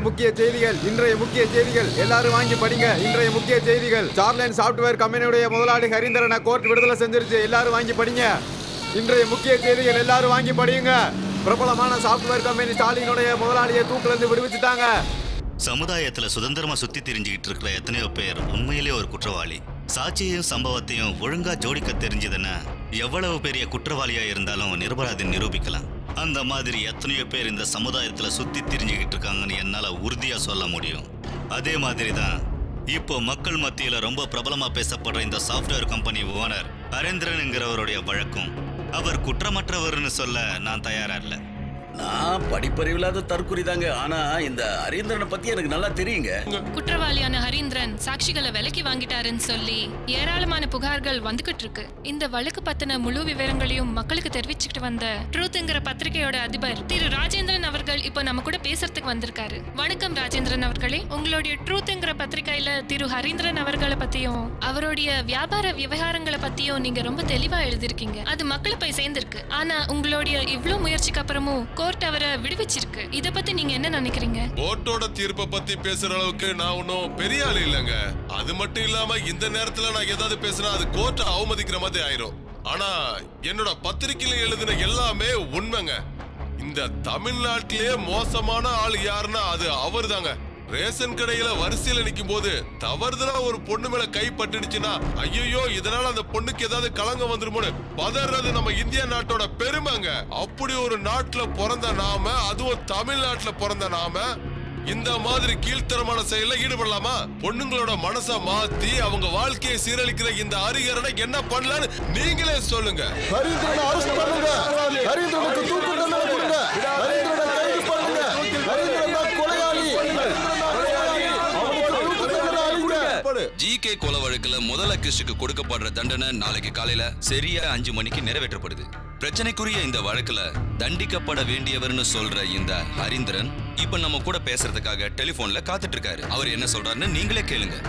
முக்கிய செய்திகள் இன்றைய முக்கிய செய்திகள் எல்லாரும் வாங்கி படிங்க இன்றைய முக்கிய செய்திகள் சார்லைன் சாஃப்ட்வேர் கம்பெனியுடைய முதலாளி ஹரிந்தரனை கோர்ட் விடுதலை செஞ்சிருச்சு எல்லாரும் வாங்கி படிங்க இன்றைய முக்கிய செய்திகள் எல்லாரும் வாங்கி படியுங்க பிரபலமான சாஃப்ட்வேர் கம்பெனி ஸ்டாலினுடைய முதலாளியை தூக்குல இருந்து விடுவிச்சுட்டாங்க சமுதாயத்துல சுதந்திரமா சுத்தி திரிஞ்சுக்கிட்டு இருக்கிற எத்தனையோ பேர் உண்மையிலே ஒரு குற்றவாளி சாட்சியையும் சம்பவத்தையும் ஒழுங்கா ஜோடிக்க தெரிஞ்சதுன்னா எவ்வளவு பெரிய குற்றவாளியா இருந்தாலும் நிரபராதி நிரூபிக்கலாம் அந்த மாதிரி எத்தனையோ பேர் இந்த சமுதாயத்துல சுத்தி திரிஞ்சுக்கிட்டு இருக்காங்கன்னு என்னால உறுதியா சொல்ல முடியும் அதே மாதிரி தான் இப்போ மக்கள் மத்தியில ரொம்ப பிரபலமா பேசப்படுற இந்த சாஃப்ட்வேர் கம்பெனி ஓனர் ஹரேந்திரனுங்கிறவருடைய வழக்கும் அவர் குற்றமற்றவர்னு சொல்ல நான் தயாரா இல்லை நான் படிப்பறிவில்லாத தற்குறி தாங்க ஆனா இந்த ஹரீந்திரனை பத்தி எனக்கு நல்லா தெரியுங்க குற்றவாளியான ஹரீந்திரன் சாட்சிகளை விலைக்கு வாங்கிட்டாருன்னு சொல்லி ஏராளமான புகார்கள் வந்துகிட்டு இருக்கு இந்த வழக்கு பத்தின முழு விவரங்களையும் மக்களுக்கு தெரிவிச்சுக்கிட்டு வந்த ட்ரூத்ங்கிற பத்திரிகையோட அதிபர் திரு ராஜேந்திரன் அவர்கள் இப்போ நம்ம கூட பேசுறதுக்கு வந்திருக்காரு வணக்கம் ராஜேந்திரன் அவர்களே உங்களுடைய ட்ரூத்ங்கிற பத்திரிகையில திரு ஹரீந்திரன் அவர்களை பத்தியும் அவருடைய வியாபார விவகாரங்களை பத்தியும் நீங்க ரொம்ப தெளிவா எழுதிருக்கீங்க அது மக்களை போய் சேர்ந்திருக்கு ஆனா உங்களுடைய இவ்ளோ முயற்சிக்கு அப்புறமும் கோர்ட் அவரை விடுவிச்சிருக்கு இத பத்தி நீங்க என்ன நினைக்கிறீங்க கோர்ட்டோட தீர்ப்பை பத்தி பேசுற அளவுக்கு நான் ஒன்னும் பெரிய ஆள் இல்லைங்க அது மட்டும் இல்லாம இந்த நேரத்துல நான் ஏதாவது பேசினா அது கோர்ட்டை அவமதிக்கிற மாதிரி ஆயிரும் ஆனா என்னோட பத்திரிக்கையில எழுதின எல்லாமே உண்மைங்க இந்த தமிழ்நாட்டிலேயே மோசமான ஆள் யாருன்னா அது அவர்தாங்க ரேஷன் கடையில வரிசையில நிக்கும் போது தவறுதலா ஒரு பொண்ணு மேல கை பட்டுடுச்சுன்னா ஐயோ இதனால அந்த பொண்ணுக்கு ஏதாவது கலங்க வந்துருமோன்னு பதறது நம்ம இந்திய நாட்டோட பெருமைங்க அப்படி ஒரு நாட்டுல பிறந்த நாம அதுவும் தமிழ்நாட்டுல பிறந்த நாம இந்த மாதிரி கீழ்த்தரமான செயல்ல ஈடுபடலாமா பொண்ணுங்களோட மனச மாத்தி அவங்க வாழ்க்கையை சீரழிக்கிற இந்த அறிகரனை என்ன பண்ணலான்னு நீங்களே சொல்லுங்க ஹரிந்திரனை அரெஸ்ட் பண்ணுங்க ஹரிந்திரனுக்கு தூக்கு தண்டனை கொடுங்க ஹரிந்திரனை கைது பண்ணுங்க ஹரிந்திரன் தான் கொலையாளி ஹரிந்திரன் தான் கொலையாளி அவனுக்கு தூக்கு தண்டனை அளிங்க ஜிகே கொலை வழக்குல முதல் அக்யூஸ்டுக்கு கொடுக்கப்படுற தண்டனை நாளைக்கு காலையில சரியா அஞ்சு மணிக்கு நிறைவேற்றப்படுது பிரச்சனைக்குரிய இந்த வழக்குல தண்டிக்கப்பட வேண்டியவர்னு சொல்ற இந்த ஹரிந்திரன் இப்ப நம்ம கூட பேசுறதுக்காக டெலிபோன்ல காத்துட்டு இருக்காரு அவர் என்ன சொல்றாருன்னு நீங்களே கேளுங்க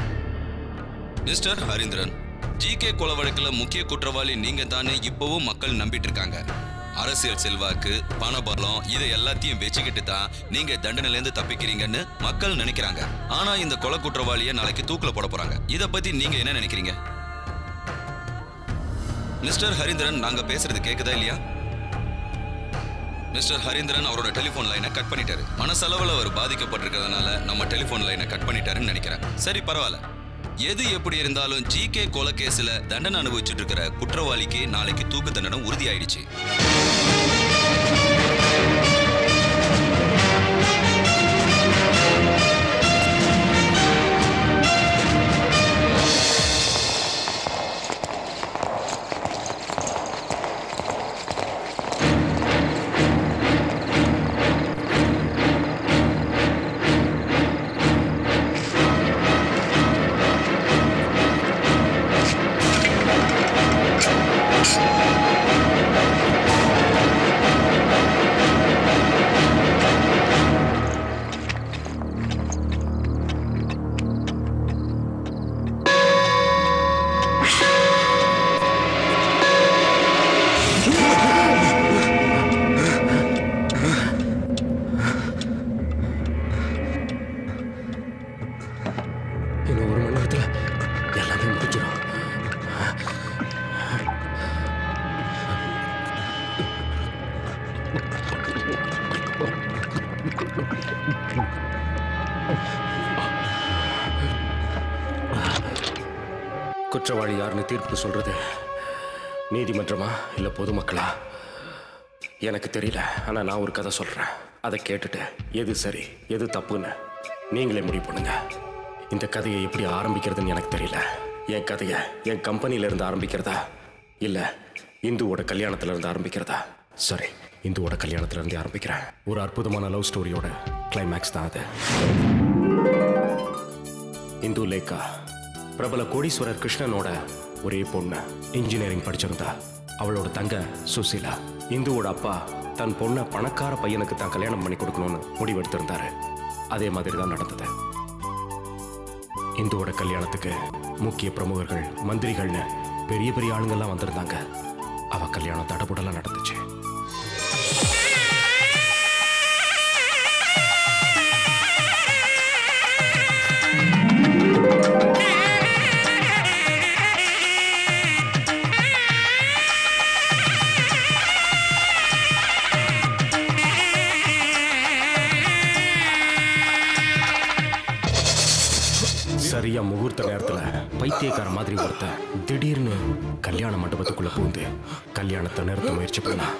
மிஸ்டர் ஹரிந்திரன் ஜிகே கொலை வழக்குல முக்கிய குற்றவாளி நீங்க தானே இப்பவும் மக்கள் நம்பிட்டு இருக்காங்க அரசியல் செல்வாக்கு பணபலம் இதை எல்லாத்தையும் வச்சுக்கிட்டு தான் நீங்க தண்டனையில இருந்து தப்பிக்கிறீங்கன்னு மக்கள் நினைக்கிறாங்க ஆனா இந்த கொலை குற்றவாளியை நாளைக்கு தூக்குல போட போறாங்க இத பத்தி நீங்க என்ன நினைக்கிறீங்க மிஸ்டர் ஹரிந்திரன் நாங்க பேசுறது கேக்குதா இல்லையா மிஸ்டர் ஹரிந்திரன் அவரோட டெலிபோன் லைனை கட் பண்ணிட்டாரு மனசளவுல அவர் பாதிக்கப்பட்டிருக்கிறதுனால நம்ம டெலிபோன் லைனை கட் பண்ணிட்டாருன்னு நினைக்கிறேன் சரி பரவாயில்ல எது எப்படி இருந்தாலும் ஜிகே கொலை கேஸ்ல தண்டனை அனுபவிச்சுட்டு இருக்கிற குற்றவாளிக்கு நாளைக்கு தூக்கு தண்டனை உறுதியாயிடுச்சு இன்னும் ஒரு மணி நேரத்துல எல்லாமே முடிஞ்சிடும் குற்றவாளி யாருன்னு தீர்ப்பு சொல்றது நீதிமன்றமா இல்ல பொதுமக்களா எனக்கு தெரியல ஆனா நான் ஒரு கதை சொல்றேன் அதை கேட்டுட்டு எது சரி எது தப்புன்னு நீங்களே முடிவு பண்ணுங்க இந்த கதையை எப்படி ஆரம்பிக்கிறதுன்னு எனக்கு தெரியல என் கதையை என் கம்பெனில இருந்து ஆரம்பிக்கிறதா இல்ல இந்துவோட கல்யாணத்துல இருந்து ஆரம்பிக்கிறதா சரி இந்துவோட கல்யாணத்துல இருந்து ஆரம்பிக்கிறேன் ஒரு அற்புதமான லவ் ஸ்டோரியோட கிளைமேக்ஸ் தான் அது இந்து லேக்கா பிரபல கோடீஸ்வரர் கிருஷ்ணனோட ஒரே பொண்ணு இன்ஜினியரிங் படிச்சிருந்தா அவளோட தங்க சுசீலா இந்துவோட அப்பா தன் பொண்ணை பணக்கார பையனுக்கு தான் கல்யாணம் பண்ணி கொடுக்கணும்னு முடிவெடுத்திருந்தாரு அதே மாதிரி தான் நடந்தது இந்துவோட கல்யாணத்துக்கு முக்கிய பிரமுகர்கள் மந்திரிகள்னு பெரிய பெரிய ஆளுங்கெல்லாம் வந்திருந்தாங்க அவ கல்யாணம் தடபுடலாம் நடந்துச்சு பைத்தியக்கார மாதிரி ஒருத்தன் திடீர்னு கல்யாண மண்டபத்துக்குள்ள பூந்து கல்யாணத்தை நிறுத்த முயற்சி பண்ணா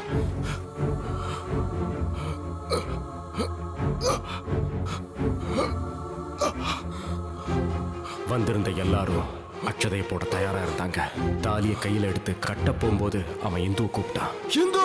வந்திருந்த எல்லாரும் அட்சதையை போட தயாரா இருந்தாங்க தாலியை கையில எடுத்து கட்ட போகும்போது அவன் இந்துவை கூப்பிட்டான் ஹிந்து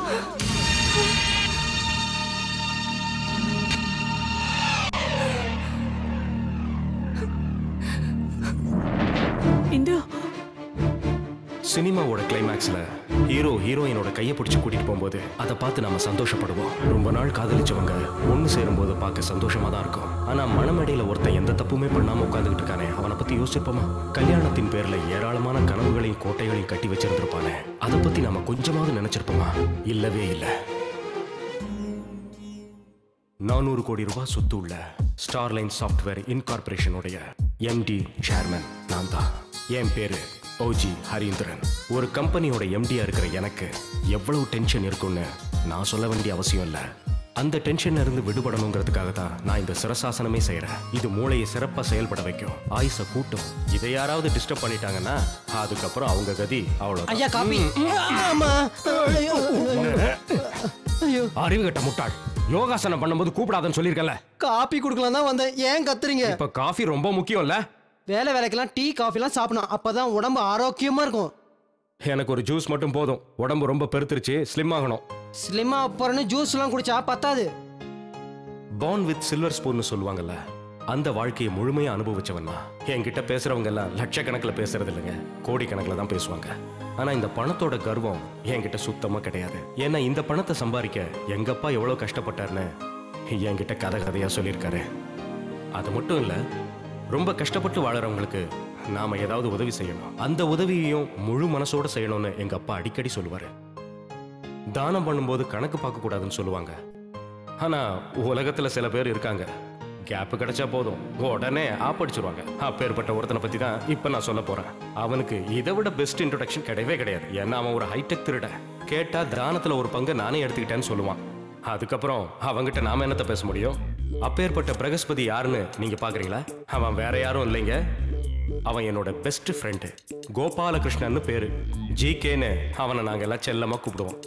இந்து சினிமாவோட கிளைமேக்ஸ்ல ஹீரோ ஹீரோயினோட கையை பிடிச்சு கூட்டிட்டு போகும்போது அதை பார்த்து நாம சந்தோஷப்படுவோம் ரொம்ப நாள் காதலிச்சவங்க ஒன்று சேரும்போது பார்க்க சந்தோஷமா தான் இருக்கும் ஆனா மனமேடையில ஒருத்தன் எந்த தப்புமே பண்ணாம உட்காந்துக்கிட்டு இருக்கானே அவனை பத்தி யோசிச்சிருப்போமா கல்யாணத்தின் பேர்ல ஏராளமான கனவுகளையும் கோட்டைகளையும் கட்டி வச்சிருந்திருப்பானே அதை பத்தி நாம கொஞ்சமாவது நினைச்சிருப்போமா இல்லவே இல்லை நானூறு கோடி ரூபாய் சொத்து உள்ள ஸ்டார்லைன் சாஃப்ட்வேர் இன்கார்பரேஷனுடைய எம்டி சேர்மன் நான் தான் என் பேரு ஓஜி ஹரீந்திரன் ஒரு கம்பெனியோட எம்டியா இருக்கிற எனக்கு எவ்வளவு டென்ஷன் இருக்கும்னு நான் சொல்ல வேண்டிய அவசியம் இல்லை அந்த டென்ஷன்ல இருந்து விடுபடணுங்கிறதுக்காக தான் நான் இந்த சிரசாசனமே செய்யறேன் இது மூளையை சிறப்பா செயல்பட வைக்கும் ஆயுச கூட்டும் இதை யாராவது டிஸ்டர்ப் பண்ணிட்டாங்கன்னா அதுக்கப்புறம் அவங்க கதி அவ்வளோ ஐயா காபி ஆமா ஐயோ. ஐயோ அறிவு கட்ட முட்டாள் யோகாசனம் பண்ணும்போது கூப்பிடாதன்னு சொல்லியிருக்கல காபி குடுக்கலாம் தான் வந்தேன் ஏன் கத்துறீங்க இப்ப காஃபி ரொம்ப முக்கியம் இல்ல வேலை வேலைக்கெல்லாம் டீ காஃபிலாம் சாப்பிடணும் அப்பதான் உடம்பு ஆரோக்கியமா இருக்கும் எனக்கு ஒரு ஜூஸ் மட்டும் போதும் உடம்பு ரொம்ப பெருத்துருச்சு ஸ்லிம் ஆகணும் ஸ்லிம்மா போறேன்னு ஜூஸ்லாம் குடிச்சா பத்தாது பார்ன் வித் சில்வர் ஸ்பூன்னு சொல்லுவாங்கல்ல அந்த வாழ்க்கையை முழுமையா அனுபவிச்சவன் தான் என்கிட்ட பேசுறவங்க எல்லாம் லட்சக்கணக்கில் பேசுறது இல்லைங்க கோடிக்கணக்கில் தான் பேசுவாங்க ஆனா இந்த பணத்தோட கர்வம் என்கிட்ட சுத்தமா கிடையாது ஏன்னா இந்த பணத்தை சம்பாதிக்க எங்க அப்பா எவ்வளவு கஷ்டப்பட்டாருன்னு என்கிட்ட கதை கதையா சொல்லியிருக்காரு அது மட்டும் இல்ல ரொம்ப கஷ்டப்பட்டு வாழறவங்களுக்கு நாம ஏதாவது உதவி செய்யணும் அந்த உதவியையும் முழு மனசோட செய்யணும்னு எங்க அப்பா அடிக்கடி சொல்லுவாரு தானம் பண்ணும்போது கணக்கு பார்க்க கூடாதுன்னு சொல்லுவாங்க ஆனா உலகத்துல சில பேர் இருக்காங்க கேப் கிடைச்சா போதும் உடனே ஆப்படிச்சிருவாங்க அப்பேற்பட்ட ஒருத்தனை பத்தி தான் இப்ப நான் சொல்ல போறேன் அவனுக்கு இதை விட பெஸ்ட் இன்ட்ரோடக்ஷன் கிடையவே கிடையாது ஏன்னா அவன் ஒரு ஹைடெக் திருட கேட்டா தானத்துல ஒரு பங்கு நானே எடுத்துக்கிட்டேன்னு சொல்லுவான் அதுக்கப்புறம் அவங்கிட்ட நாம என்னத்த பேச முடியும் அப்பேற்பட்ட பிரகஸ்பதி யாருன்னு நீங்க பாக்குறீங்களா அவன் வேற யாரும் இல்லைங்க அவன் என்னோட பெஸ்ட் ஃப்ரெண்டு கோபாலகிருஷ்ணன்னு பேரு ஜி கேன்னு அவனை நாங்க எல்லாம் செல்லமா கூப்பிடுவோம்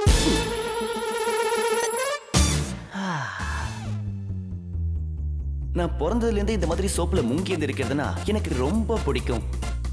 நான் பிறந்ததுலேருந்து இந்த மாதிரி சோப்புல முங்கி இருக்கிறதுனா எனக்கு ரொம்ப பிடிக்கும்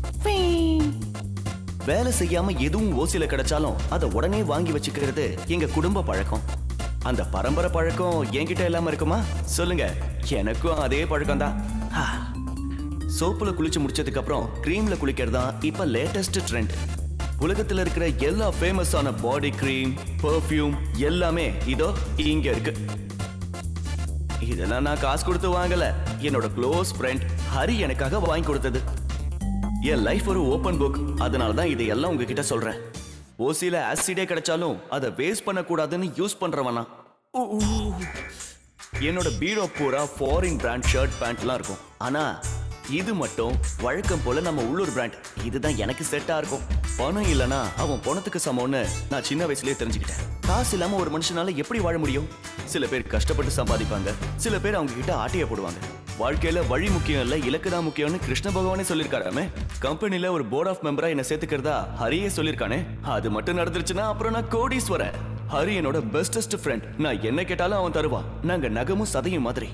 வேலை செய்யாம எதுவும் ஓசில கிடைச்சாலும் அதை உடனே வாங்கி வச்சுக்கிறது எங்க குடும்ப பழக்கம் அந்த பரம்பரை பழக்கம் என்கிட்ட இல்லாம இருக்குமா சொல்லுங்க எனக்கும் அதே பழக்கம் தான் சோப்புல குளிச்சு முடிச்சதுக்கு அப்புறம் கிரீம்ல குளிக்கிறது தான் இப்ப லேட்டஸ்ட் ட்ரெண்ட் உலகத்துல இருக்கிற எல்லா ஃபேமஸான பாடி கிரீம் பெர்ஃப்யூம் எல்லாமே இதோ இங்க இருக்கு இதெல்லாம் நான் காசு கொடுத்து வாங்கல என்னோட க்ளோஸ் ஃப்ரெண்ட் ஹரி எனக்காக வாங்கி கொடுத்தது என் லைஃப் ஒரு ஓப்பன் புக் அதனால தான் இதையெல்லாம் உங்ககிட்ட சொல்றேன் ஓசியில ஆசிடே கிடைச்சாலும் அதை வேஸ்ட் பண்ணக்கூடாதுன்னு யூஸ் பண்றவனா ஊ, ஊ. என்னோட பீரோ பூரா ஃபாரின் பிராண்ட் ஷர்ட் பேண்ட்லாம் இருக்கும் ஆனா இது மட்டும் வழக்கம் போல நம்ம உள்ளூர் பிராண்ட் இதுதான் எனக்கு செட்டா இருக்கும் பணம் இல்லனா அவன் பணத்துக்கு சமம்னு நான் சின்ன வயசுலயே தெரிஞ்சுக்கிட்டேன் காசு இல்லாம ஒரு மனுஷனால எப்படி வாழ முடியும் சில பேர் கஷ்டப்பட்டு சம்பாதிப்பாங்க சில பேர் அவங்க கிட்ட ஆட்டைய போடுவாங்க வாழ்க்கையில வழி முக்கியம் இல்ல இலக்கு தான் முக்கியம்னு கிருஷ்ண பகவானே சொல்லிருக்காராமே கம்பெனில ஒரு போர்ட் ஆஃப் மெம்பரா என்ன சேர்த்துக்கிறதா ஹரியே சொல்லிருக்கானே அது மட்டும் நடந்துருச்சுன்னா அப்புறம் நான் கோடீஸ்வரன் ஹரி என்னோட பெஸ்டஸ்ட் ஃப்ரெண்ட் நான் என்ன கேட்டாலும் அவன் தருவான் நாங்க நகமும் சதையும் மாதிரி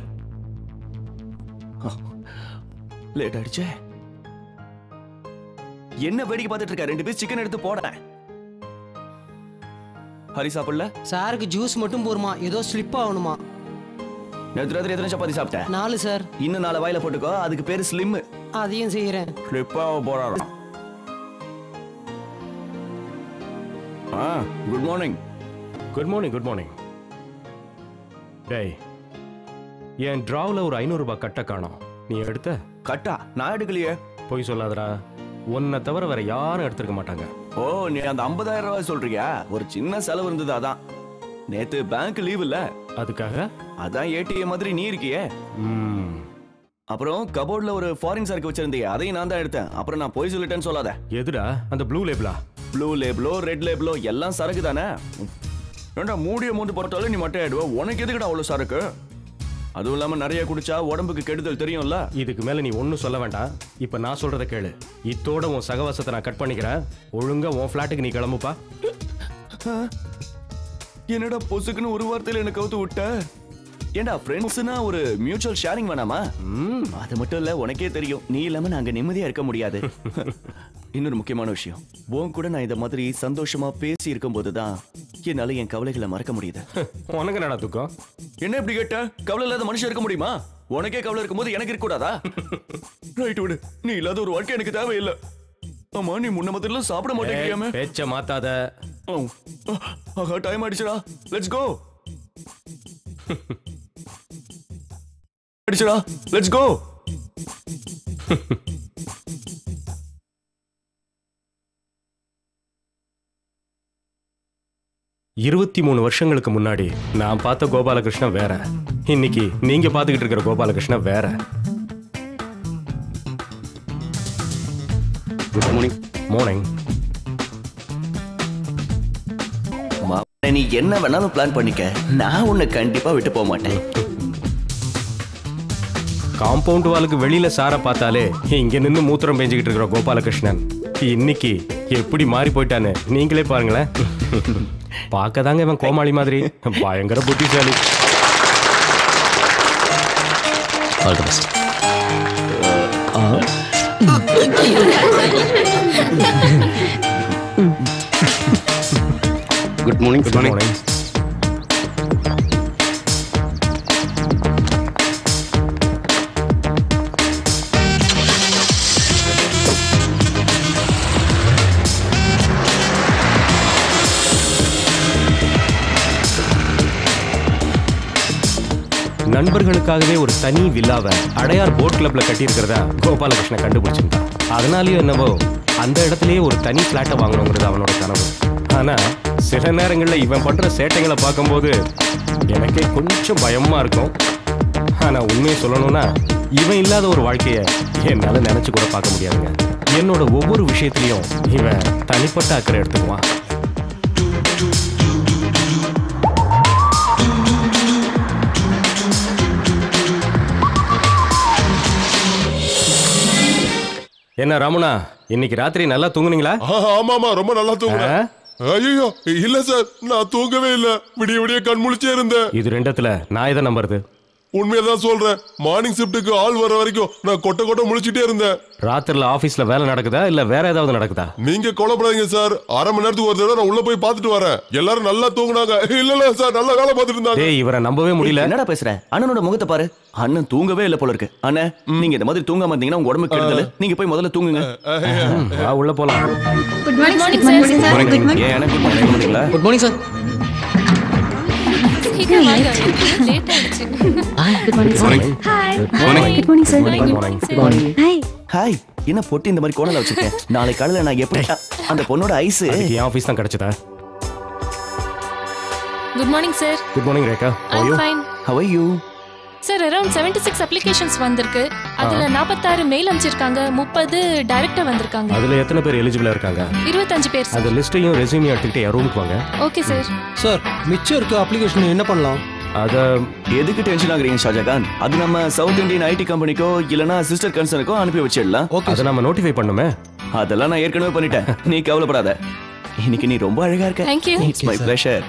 லேட் ஆயிடுச்சே என்ன வேடிக்கை பார்த்துட்டு இருக்க ரெண்டு பீஸ் சிக்கன் எடுத்து போட ஹரி சாப்பிடல சாருக்கு ஜூஸ் மட்டும் போருமா ஏதோ ஸ்லிப் ஆகணுமா நேற்று ராத்திரி எத்தனை சப்பாத்தி சாப்பிட்ட நாலு சார் இன்னும் நாலு வாயில போட்டுக்கோ அதுக்கு பேரு ஸ்லிம் அதையும் செய்யறேன் ஸ்லிப்பாக போறாராம் ஆ good morning good morning good morning டேய் என் டிராவில் ஒரு ஐநூறு ரூபாய் கட்ட காணோம் நீ எடுத்த கட்டா நான் எடுக்கலையே போய் சொல்லாதடா உன்னை தவிர வேற யாரும் எடுத்திருக்க மாட்டாங்க ஓ நீ அந்த 50000 ரூபாய் சொல்றியா ஒரு சின்ன செலவு இருந்தது அதான் நேத்து பேங்க் லீவ் இல்ல அதுக்காக அதான் ஏடிஎம் மாதிரி நீ இருக்கியே ம், அப்புறம் கபோர்ட்ல ஒரு ஃபாரின் சரக்கு வச்சிருந்தியே அதையும் நான் தான் எடுத்தேன் அப்புறம் நான் போய் சொல்லிட்டேன்னு சொல்லாத எதுடா அந்த ப்ளூ லேபிளா ப்ளூ லேபிளோ ரெட் லேபிளோ எல்லாம் சரக்கு தானே ஏண்டா மூடிய மூந்து போட்டாலும் நீ மட்டும் ஆயிடுவ உனக்கு எதுக்குடா அவ்வளவு சரக்கு அதுவும் இல்லாம நிறைய குடிச்சா உடம்புக்கு கெடுதல் தெரியும்ல இதுக்கு மேல நீ ஒன்றும் சொல்ல வேண்டாம் இப்போ நான் சொல்றத கேளு இத்தோட உன் சகவாசத்தை நான் கட் பண்ணிக்கிறேன் ஒழுங்கா உன் ஃப்ளாட்டுக்கு நீ கிளம்புப்பா என்னடா பொசுக்குன்னு ஒரு வார்த்தையில எனக்கு கவுத்து விட்ட ஏண்டா ஃப்ரெண்ட்ஸ்னா ஒரு மியூச்சுவல் ஷேரிங் வேணாமா அது மட்டும் இல்ல உனக்கே தெரியும் நீ இல்லாம நாங்க நிம்மதியா இருக்க முடியாது இன்னொரு முக்கியமான விஷயம் உன் கூட நான் இந்த மாதிரி சந்தோஷமா பேசி இருக்கும்போது தான் என்னால என் கவலைகளை மறக்க முடியுது உனக்கு என்னடா துக்கம் என்ன இப்படி கேட்ட கவலை இல்லாத மனுஷன் இருக்க முடியுமா உனக்கே கவலை இருக்கும்போது எனக்கு இருக்க கூடாதா ரைட் விடு நீ இல்லாத ஒரு வாழ்க்கை எனக்கு தேவையில்லை ஆமா நீ முன்ன மாதிரிலாம் சாப்பிட மாட்டேங்கிறியாமே ஏய், பேச்ச மாத்தாத ஓ, ஆஹா டைம் ஆயிடுச்சுடா லெட்ஸ் கோ ஆயிடுச்சுடா லெட்ஸ் கோ இருபத்தி மூணு வருஷங்களுக்கு முன்னாடி நான் பார்த்த கோபாலகிருஷ்ணன் வேற இன்னைக்கு நீங்க பார்த்துக்கிட்டு இருக்கிற கோபாலகிருஷ்ணன் வேற குட் மார்னிங் மார்னிங் நீ என்ன வேணாலும் பிளான் பண்ணிக்க நான் உன்னை கண்டிப்பா விட்டு போக மாட்டேன் காம்பவுண்ட் வாலுக்கு வெளியில சார பார்த்தாலே இங்க நின்னு மூத்திரம் பேஞ்சுக்கிட்டு இருக்கிற கோபாலகிருஷ்ணன் இன்னைக்கு எப்படி மாறி போயிட்டான்னு நீங்களே பாருங்களேன் பார்க்க தாங்க இவன் கோமாளி மாதிரி பயங்கர புத்திசாலி குட் மார்னிங் குட் மார்னிங் நண்பர்களுக்காகவே ஒரு தனி வில்லாவை அடையார் போட் கிளப்ல கட்டியிருக்கிறதா கோபாலகிருஷ்ணன் கண்டுபிடிச்சிருந்தான் அதனாலயும் என்னவோ அந்த இடத்துலயே ஒரு தனி பிளாட்டை வாங்கணுங்கிறது அவனோட கனவு ஆனா சில நேரங்கள்ல இவன் பண்ற சேட்டைகளை பார்க்கும்போது எனக்கே கொஞ்சம் பயமா இருக்கும் ஆனா உண்மையை சொல்லணும்னா இவன் இல்லாத ஒரு வாழ்க்கைய என்னால நினைச்சு கூட பார்க்க முடியாதுங்க என்னோட ஒவ்வொரு விஷயத்திலையும் இவன் தனிப்பட்ட அக்கறை எடுத்துக்குவான் என்ன ராமுனா இன்னைக்கு ராத்திரி நல்லா தூங்குனீங்களா ஆமாமா ரொம்ப நல்லா தூங்குறேன் ஐயோ இல்ல சார் நான் தூங்கவே இல்ல விடிய விடிய கண் முழிச்சே இருந்தேன் இது ரெண்டத்துல நான் எதை நம்புறது உண்மையதான் சொல்றேன் மார்னிங் ஷிஃப்ட்டுக்கு ஆள் வர வரைக்கும் நான் கொட்டை கொட்டை முழிச்சிட்டே இருந்தேன் ராத்திரில ஆபீஸ்ல வேலை நடக்குதா இல்ல வேற ஏதாவது நடக்குதா நீங்க கொலைப்படாதீங்க சார் அரை மணி நேரத்துக்கு ஒரு தடவை நான் உள்ள போய் பார்த்துட்டு வரேன் எல்லாரும் நல்லா தூங்குனாங்க இல்ல இல்ல சார் நல்லா வேலை பார்த்துட்டு இருந்தாங்க டேய் இவரை நம்பவே முடியல என்னடா பேசுற அண்ணனோட முகத்தை பாரு அண்ணன் தூங்கவே இல்ல போல இருக்கு அண்ணன் நீங்க இந்த மாதிரி தூங்காம இருந்தீங்கன்னா உங்க உடம்புக்கு கெடுதல் நீங்க போய் முதல்ல தூங்குங்க ம், வா உள்ள போலாம் good morning sir good morning ஏன் எனக்கு good morning சொன்னீங்களா? குட் மார்னிங் சார் சீக்கிரம் வாங்க லேட் ஆயிடுச்சு good morning sir hi good morning sir Good morning. Hi hi என்ன பொட்டி இந்த மாதிரி கோணல வச்சிருக்கேன் நாளை காலையில நான் எப்படி அந்த பொண்ணோட ஐஸ் அதுக்கு என் ஆபீஸ் தான் கிடைச்சதா good morning sir good morning Rekha I ஓயோ fine how are you sir around seventy six applications வந்திருக்கு அதுல நாற்பத்தாறு மெயில் அனுப்பிச்சிருக்காங்க முப்பது டைரக்டா வந்திருக்காங்க அதுல எத்தனை பேர் எலிஜிபிளா இருக்காங்க இருபத்தஞ்சு பேர் சார் அந்த லிஸ்ட்டையும் ரெஸ்யூமையும் எடுத்துக்கிட்டு என் ரூமுக்கு வாங்க ஓகே சார் சார் மிச்சம் இருக்க அப்ளிகேஷன் என்ன பண்ணலாம் அத எதுக்கு டென்ஷன் ஆகுறீங்க ஷாஜகான் அது நம்ம சவுத் இந்தியன் ஐடி கம்பெனிக்கோ இல்லனா சிஸ்டர் கன்சர்னுக்கோ அனுப்பி வச்சிடலாம் அதை நம்ம நோட்டிஃபை பண்ணுமே அதெல்லாம் நான் ஏற்கனவே பண்ணிட்டேன் நீ கவலைப்படாத இன்னைக்கு நீ ரொம்ப அழகா இருக்க Thank you. It's my pleasure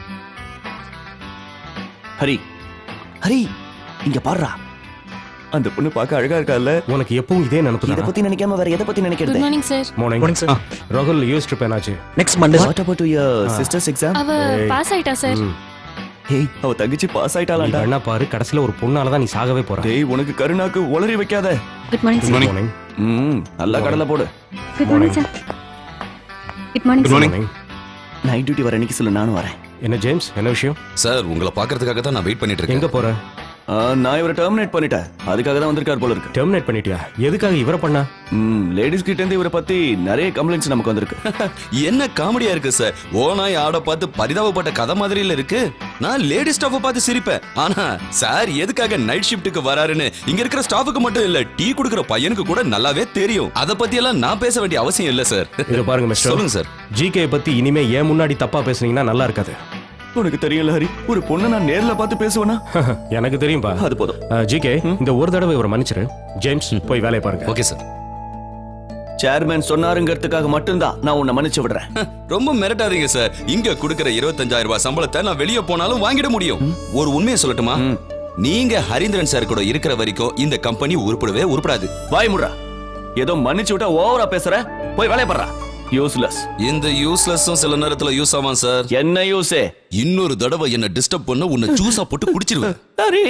Hari Hari இங்க பாருடா அந்த பொண்ணு பார்க்க அழகா இருக்கால்ல உனக்கு எப்பவும் இதே நினைப்பு இத பத்தி நினைக்காம வேற எதை பத்தி குட் நினைக்கிறது மார்னிங் சார் மார்னிங் சார் ராகுல் யூஸ் ட்ரிப் என்னாச்சு next Monday what about your sister's exam அவ பாஸ் ஆயிட்டா சார் ஹேய் அவ தங்கச்சி பாஸ் நீ ஆயிட்டாளாடா வேணா பாரு கடைசியில ஒரு பொண்ணால தான் நீ சாகவே போற டேய் உனக்கு கருணாக்கு உளறி வைக்காத good morning good sir morning ம் நல்லா கடலை போடு good morning sir good morning good sir morning night duty வர அன்னைக்கு சொல்லு நானும் வரேன் என்ன ஜேம்ஸ் என்ன விஷயம் சார் உங்களை பார்க்கறதுக்காக தான் நான் வெயிட் பண்ணிட்டு இருக்கேன் எங்க போற ஆ, நான் இவரை டெர்மினேட் பண்ணிட்டேன் அதுக்காக தான் வந்திருக்கார் போல இருக்கு டெர்மினேட் பண்ணிட்டியா எதுக்காக இவரை பண்ணா ம் லேடிஸ் கிட்ட இருந்து இவரை பத்தி நிறைய கம்ப்ளைண்ட்ஸ் நமக்கு வந்திருக்கு என்ன காமெடியா இருக்கு சார் ஓனாய் ஆட பார்த்து பரிதாபப்பட்ட கதை மாதிரில இருக்கு நான் லேடி ஸ்டாஃப பார்த்து சிரிப்பேன் ஆனா சார் எதுக்காக நைட் ஷிஃப்ட்டுக்கு வராருன்னு இங்க இருக்கிற ஸ்டாஃபுக்கு மட்டும் இல்ல டீ குடுக்கிற பையனுக்கு கூட நல்லாவே தெரியும் அத பத்தி எல்லாம் நான் பேச வேண்டிய அவசியம் இல்ல சார் இத பாருங்க மிஸ்டர் சொல்லுங்க சார் ஜிகே பத்தி இனிமே ஏன் முன்னாடி தப்பா பேசுனீங்கன்னா நல்லா இருக்காது உனக்கு தெரியல ஹரி ஒரு பொண்ணை நான் நேர்ல பார்த்து பேசுவேனா எனக்கு தெரியும்பா அது போதும் ஜிகே இந்த ஒரு தடவை இவரை மன்னிச்சிரு ஜேம்ஸ் போய் வேலையை பாருங்க ஓகே சார் சேர்மேன் சொன்னாருங்கிறதுக்காக மட்டும்தான் நான் உன்னை மன்னிச்சு விடுறேன் ரொம்ப மிரட்டாதீங்க சார் இங்க கொடுக்கிற இருபத்தஞ்சாயிரம் ரூபாய் சம்பளத்தை நான் வெளியே போனாலும் வாங்கிட முடியும் ஒரு உண்மையை சொல்லட்டுமா நீங்க ஹரீந்திரன் சார் கூட இருக்கிற வரைக்கும் இந்த கம்பெனி உருப்படவே உருப்படாது வாய் முடுறா ஏதோ மன்னிச்சு விட்டா ஓவரா பேசுற போய் வேலையை பண்றா யூஸ்லெஸ் இந்த யூஸ்லெஸ்ஸும் சில நேரத்துல யூஸ் ஆவான் சார் என்ன யூஸே இன்னொரு தடவை என்ன டிஸ்டர்ப் பண்ண உன்னை ஜூஸா போட்டு குடிச்சிருவேன் ஹரி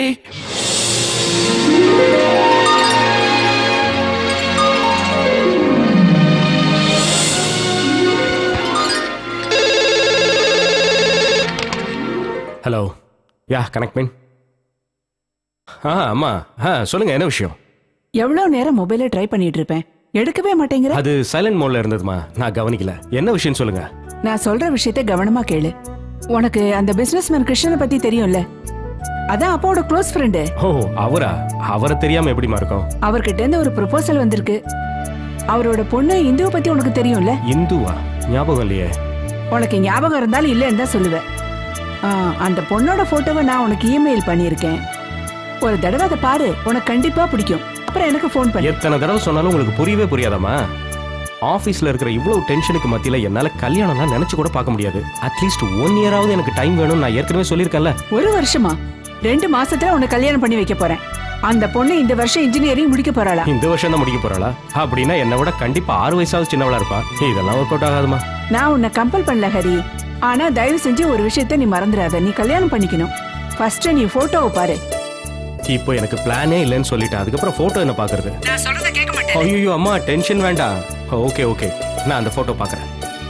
ஹலோ யா கனெக்ட் மீன் ஆ அம்மா ஆ சொல்லுங்க என்ன விஷயம் எவ்வளவு நேரம் மொபைலை ட்ரை பண்ணிட்டு இருப்பேன் எடுக்கவே மாட்டேங்கிற அது சைலண்ட் மோட்ல இருந்ததுமா நான் கவனிக்கல என்ன விஷயம் சொல்லுங்க நான் சொல்ற விஷயத்த கவனமா கேளு உனக்கு அந்த பிசினஸ்மேன் கிருஷ்ணனை பத்தி தெரியும்ல அதான் அப்பாவோட க்ளோஸ் ஃப்ரெண்டு ஓ அவரா அவரை தெரியாம எப்படிமா இருக்கும் அவர்கிட்ட இருந்து ஒரு ப்ரொபோசல் வந்திருக்கு அவரோட பொண்ணு இந்துவை பத்தி உனக்கு தெரியும்ல இந்துவா ஞாபகம் இல்லையே உனக்கு ஞாபகம் இருந்தாலும் இல்லைன்னு தான் சொல்லுவேன் ஆ, அந்த பொண்ணோட போட்டோவை நான் உனக்கு இமெயில் பண்ணியிருக்கேன் ஒரு தடவை அதை பாரு உனக்கு கண்டிப்பா பிடிக்கும் அப்புறம் எனக்கு ஃபோன் பண்ணு எத்தனை தடவை சொன்னாலும் உங்களுக்கு புரியவே புரியாதாமா ஆஃபீஸில் இருக்கிற இவ்வளவு டென்ஷனுக்கு மத்தியில் என்னால் கல்யாணம்லாம் நினச்சி கூட பார்க்க முடியாது அட்லீஸ்ட் ஒன் இயராவது எனக்கு டைம் வேணும்னு நான் ஏற்கனவே சொல்லியிருக்கேன்ல ஒரு வருஷமா ரெண்டு மாசத்துல உன்னை கல்யாணம் பண்ணி வைக்க போறேன் அந்த பொண்ணு இந்த வருஷம் இன்ஜினியரிங் முடிக்க போறாளா இந்த வருஷம் தான் முடிக்க போறாளா அப்படின்னா என்னை விட கண்டிப்பா ஆறு வயசாவது சின்னவளா இருப்பா இதெல்லாம் ஒர்க் அவுட் ஆகாதுமா நான் உன்னை கம்பல் பண்ணல ஹரி ஆனா தயவு செஞ்சு ஒரு விஷயத்த நீ மறந்துடாத நீ கல்யாணம் பண்ணிக்கணும் ஃபர்ஸ்ட் நீ போட்டோவை பாரு இப்போ எனக்கு பிளானே இல்லைன்னு சொல்லிட்டேன் அதுக்கப்புறம் போட்டோ என்ன பாக்குறது நான் சொல்றத கேட்க மாட்டேன் ஐயோ அம்மா டென்ஷன் வேண்டாம் ஓகே ஓகே நான் அந்த போட்டோ பார்க்கறேன்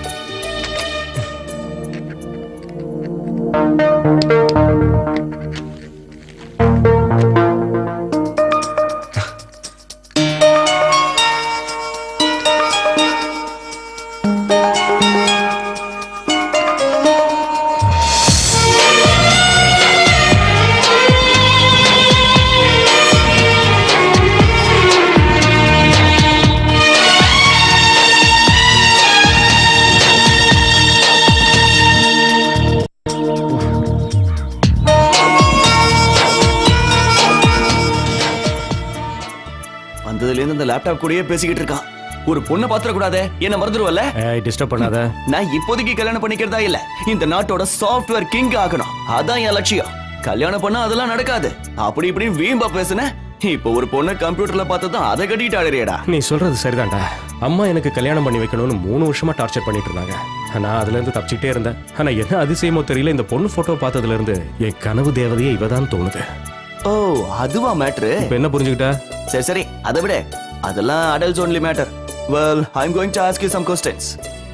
வந்ததுல இருந்து இந்த லேப்டாப் கூடயே பேசிக்கிட்டு இருக்கான் ஒரு பொண்ணை பாத்திர கூடாதே என்ன மறந்துடுவல்ல டிஸ்டர்ப் பண்ணாத நான் இப்போதைக்கு கல்யாணம் பண்ணிக்கிறதா இல்ல இந்த நாட்டோட சாஃப்ட்வேர் கிங் ஆகணும் அதான் என் லட்சியம் கல்யாணம் பண்ணா அதெல்லாம் நடக்காது அப்படி இப்படி வீம்பா பேசுன இப்போ ஒரு பொண்ணை கம்ப்யூட்டர்ல பார்த்ததும் அதை கட்டிட்டு ஆடுறியடா நீ சொல்றது சரிதான்டா அம்மா எனக்கு கல்யாணம் பண்ணி வைக்கணும்னு மூணு வருஷமா டார்ச்சர் பண்ணிட்டு இருந்தாங்க நான் அதுல இருந்து தப்பிச்சுட்டே இருந்தேன் ஆனா என்ன அதிசயமோ தெரியல இந்த பொண்ணு போட்டோ பார்த்ததுல இருந்து என் கனவு தேவதையே இவதான் தோணுது ஓ அதுவா மேட்ரு இப்ப என்ன புரிஞ்சுக்கிட்ட சரி சரி அதை விட அதெல்லாம் adults only matter well I am going to ask you some questions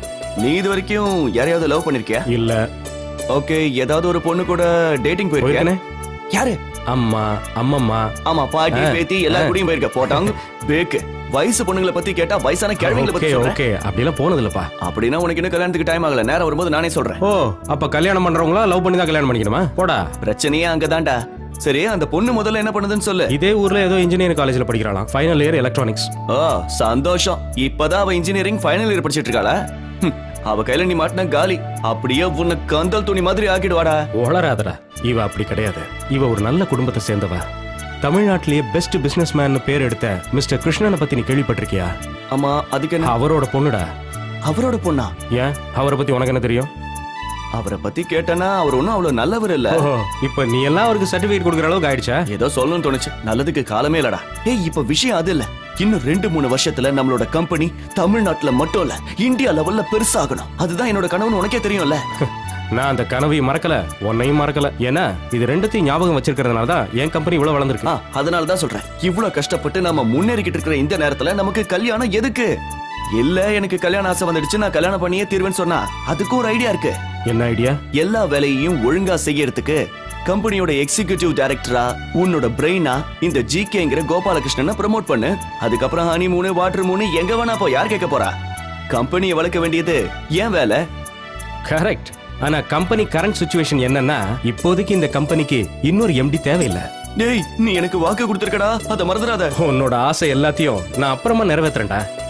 நீ இது வரைக்கும் யாரையாவது லவ் பண்ணிருக்கியா இல்ல ஓகே ஏதாவது ஒரு பொண்ணு கூட டேட்டிங் போயிருக்கியா யாரு அம்மா அம்மம்மா ஆமா பாட்டி ஆ, பேத்தி எல்லா ஆ. கூடயும் போயிருக்க போட்டாங்க பேக்கு வயசு பொண்ணுங்களை பத்தி கேட்டா வயசான கிழவிங்களை பத்தி ஓகே சொல்றேன் ஓகே அப்படிலாம் போனது இல்லப்பா அப்படின்னா உனக்கு இன்னும் கல்யாணத்துக்கு டைம் ஆகல நேரம் வரும்போது நானே சொல்றேன் ஓ அப்ப கல்யாணம் பண்றவங்களா லவ் பண்ணி தான் கல்யாணம் பண்ணிக்கணுமா போடா பிரச்சனையே அங்கதான்டா சரி அந்த பொண்ணு முதல்ல என்ன பண்ணுதுன்னு சொல்லு இதே ஊர்ல ஏதோ இன்ஜினியரிங் காலேஜ்ல படிக்கிறாளாம் ஃபைனல் இயர் எலக்ட்ரானிக்ஸ் ஓ சந்தோஷம் இப்பதான் அவ இன்ஜினியரிங் ஃபைனல் இயர் படிச்சிட்டு இருக்காளா ஹம், அவ கையில நீ மாட்டின காலி அப்படியே உன்னை கந்தல் துணி மாதிரி ஆக்கிடுவாடா வளராதடா இவ அப்படி கிடையாது இவ ஒரு நல்ல குடும்பத்தை சேர்ந்தவ தமிழ்நாட்டிலேயே பெஸ்ட் பிசினஸ் மேன் பேர் எடுத்த மிஸ்டர் கிருஷ்ணனை பத்தி நீ கேள்விப்பட்டிருக்கியா ஆமா அதுக்கு என்ன அவரோட பொண்ணுடா அவரோட பொண்ணா ஏன் அவரை பத்தி உனக்கு என்ன தெரியும் அவரை பத்தி கேட்டனா அவர் ஒன்னும் அவ்வளவு நல்லவர் இல்ல ஓஹோ இப்ப நீ எல்லாம் அவருக்கு சர்டிபிகேட் கொடுக்குற அளவுக்கு ஆயிடுச்சா ஏதோ சொல்லணும்னு தோணுச்சு நல்லதுக்கு காலமே இல்லடா ஏய் இப்ப விஷயம் அது இல்ல இன்னும் ரெண்டு மூணு வருஷத்துல நம்மளோட கம்பெனி தமிழ்நாட்டுல மட்டும் இல்ல இந்தியா லெவல்ல பெருசாகணும் அதுதான் என்னோட கனவுன்னு உனக்கே தெரியும்ல நான் அந்த கனவையும் மறக்கல உன்னையும் மறக்கல ஏன்னா இது ரெண்டுத்தையும் ஞாபகம் வச்சிருக்கிறதுனால தான் என் கம்பெனி இவ்வளவு வளர்ந்துருக்கு அதனால தான் சொல்றேன் இவ்வளவு கஷ்டப்பட்டு நம்ம முன்னேறிக்கிட்டு இருக்கிற இந்த நேரத்துல நமக்கு கல்யாணம் எதுக்கு இல்ல எனக்கு கல்யாண ஆசை வந்துடுச்சு நான் கல்யாணம் பண்ணியே தீர்வேன்னு சொன்னா அதுக்கு ஒரு ஐடியா இருக்கு என்ன ஐடியா எல்லா வேலையையும் ஒழுங்கா செய்யறதுக்கு கம்பெனியோட எக்ஸிகியூட்டிவ் டைரக்டரா உன்னோட பிரெயினா இந்த ஜிகேங்கிற கோபாலகிருஷ்ணனை ப்ரமோட் பண்ணு அதுக்கப்புறம் ஹனி மூணு வாட்டர் மூணு எங்க வேணா போ யார் கேட்க போறா கம்பெனியை வளர்க்க வேண்டியது ஏன் வேலை கரெக்ட் ஆனா கம்பெனி கரண்ட் சுச்சுவேஷன் என்னன்னா இப்போதைக்கு இந்த கம்பெனிக்கு இன்னொரு எம்டி தேவையில்லை டேய் நீ எனக்கு வாக்கு கொடுத்துருக்கடா அதை மறந்துடாத உன்னோட ஆசை எல்லாத்தையும் நான் அப்புறமா நிறைவேத்துறேன்டா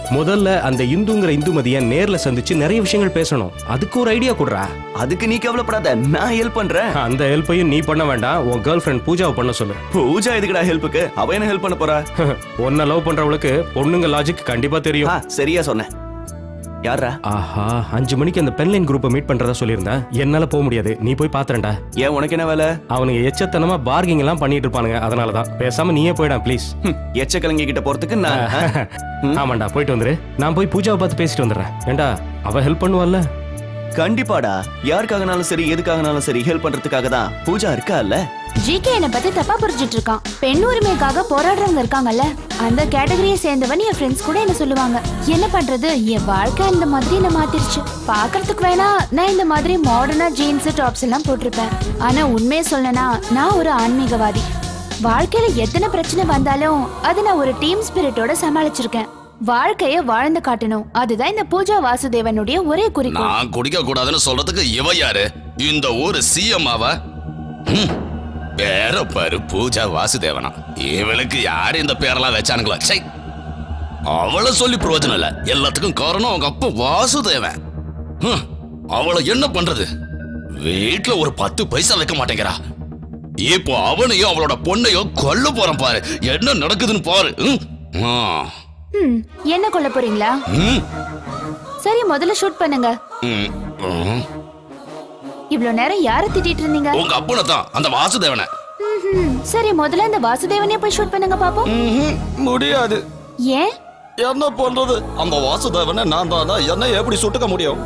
முதல்ல அந்த இந்துங்கிற இந்துமதியை நேர்ல சந்திச்சு நிறைய விஷயங்கள் பேசணும் அதுக்கு ஒரு ஐடியா கொடுறா அதுக்கு நீ கவலைப்படாத நான் ஹெல்ப் பண்றேன் அந்த ஹெல்ப்பையும் நீ பண்ண வேண்டாம் உன் கேர்ள் ஃப்ரெண்ட் பூஜாவை பண்ண சொல்லு பூஜா எதுக்குடா ஹெல்ப்புக்கு அவ என்ன ஹெல்ப் பண்ண போறா உன்னை லவ் பண்றவளுக்கு பொண்ணுங்க லாஜிக் கண்டிப்பா தெரியும் சரியா சொன்னேன் யாரா ஆஹா அஞ்சு மணிக்கு அந்த பென்லைன் குரூப்பை மீட் பண்றதா சொல்லியிருந்தேன் என்னால போக முடியாது நீ போய் பாத்துறேன்டா ஏன் உனக்கு என்ன வேலை அவனுங்க எச்சத்தனமா பார்கிங் எல்லாம் பண்ணிட்டு இருப்பானுங்க அதனால தான் பேசாம நீயே போயிடா ப்ளீஸ் எச்ச கலங்கி கிட்ட போறதுக்கு நான் ஆமாண்டா போயிட்டு வந்துரு நான் போய் பூஜாவை பார்த்து பேசிட்டு வந்துடுறேன் ஏண்டா அவ ஹெல்ப் பண்ணுவாள்ல கண்டிப்பாடா யாருக்காகனாலும் சரி எதுக்காகனாலும் சரி ஹெல்ப் பண்றதுக்காக தான் பூஜா இருக்கா இல்ல ஜிகே என்ன பத்தி தப்பா புரிஞ்சிட்டு இருக்கான் பெண் உரிமைக்காக போராடுறவங்க இருக்காங்கல்ல அந்த கேட்டகரியை சேர்ந்தவன் என் ஃப்ரெண்ட்ஸ் கூட என்ன சொல்லுவாங்க என்ன பண்றது என் வாழ்க்கை அந்த மாதிரி என்ன மாத்திருச்சு பாக்குறதுக்கு வேணா நான் இந்த மாதிரி மாடர்னா ஜீன்ஸ் டாப்ஸ் எல்லாம் போட்டிருப்பேன் ஆனா உண்மையை சொல்லனா நான் ஒரு ஆன்மீகவாதி வாழ்க்கையில எத்தனை பிரச்சனை வந்தாலும் அதை நான் ஒரு டீம் ஸ்பிரிட்டோட சமாளிச்சிருக்கேன் வாழ்க்கைய வாழ்ந்து காட்டணும் அதுதான் இந்த பூஜா வாசுதேவனுடைய ஒரே குறிக்கோள் நான் குடிக்க கூடாதுன்னு சொல்றதுக்கு இவ யாரு இந்த ஊரு சிஎம் ஆவ ஹம். பேர பாரு பூஜா வாசுதேவனா இவளுக்கு யாரு இந்த பேரெல்லாம் வச்சானுங்களா சை அவளை சொல்லி பிரயோஜனம் இல்ல எல்லாத்துக்கும் காரணம் அவங்க அப்பா வாசுதேவன் ஹம். அவளை என்ன பண்றது வீட்ல ஒரு பத்து பைசா வைக்க மாட்டேங்கிறா இப்போ அவனையும் அவளோட பொண்ணையும் கொல்ல போறான் பாரு என்ன நடக்குதுன்னு பாரு ஹம். ஆ. ம், என்ன கொல்ல போறீங்களா ம். சரி முதல்ல ஷூட் பண்ணுங்க ம். ம். இவ்ளோ நேரம் யார திட்டிட்டு இருந்தீங்க உங்க அப்பனை தான் அந்த வாசுதேவனை ம்ஹும். சரி முதல்ல இந்த வாசுதேவனே போய் ஷூட் பண்ணுங்க பாப்போம் முடியாது ஏன் என்ன பண்றது அந்த வாசுதேவனை நான் தானா என்ன எப்படி சுட்டுக்க முடியும்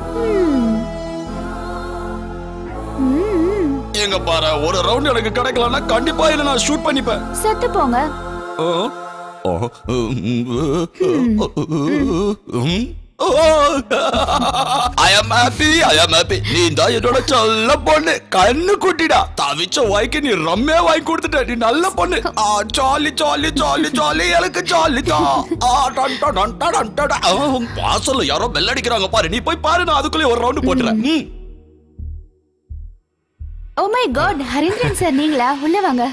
எங்க பாரு ஒரு ரவுண்ட் எனக்கு கிடைக்கலன்னா கண்டிப்பா இதை நான் ஷூட் பண்ணிப்பேன் செத்து போங்க ஐ am happy I am happy நீ தான் என்னோட சொல்ல பொண்ணு கண்ணு குட்டிடா தவிச்ச வாய்க்கு நீ ரம்மே வாங்கி கொடுத்துட்ட நீ நல்ல பொண்ணு ஆ ஜாலி ஜாலி ஜாலி ஜாலி எனக்கு ஜாலி தான் ஆ டன் டன் டன் டன் டன் டன். ஆ, வாசல்ல யாரோ பெல் அடிக்கிறாங்க பாரு நீ போய் பாரு நான் அதுக்குள்ளே ஒரு ரவுண்ட் போட்டுறேன் ம். Oh my God Harindran sir நீங்களா உள்ள வாங்க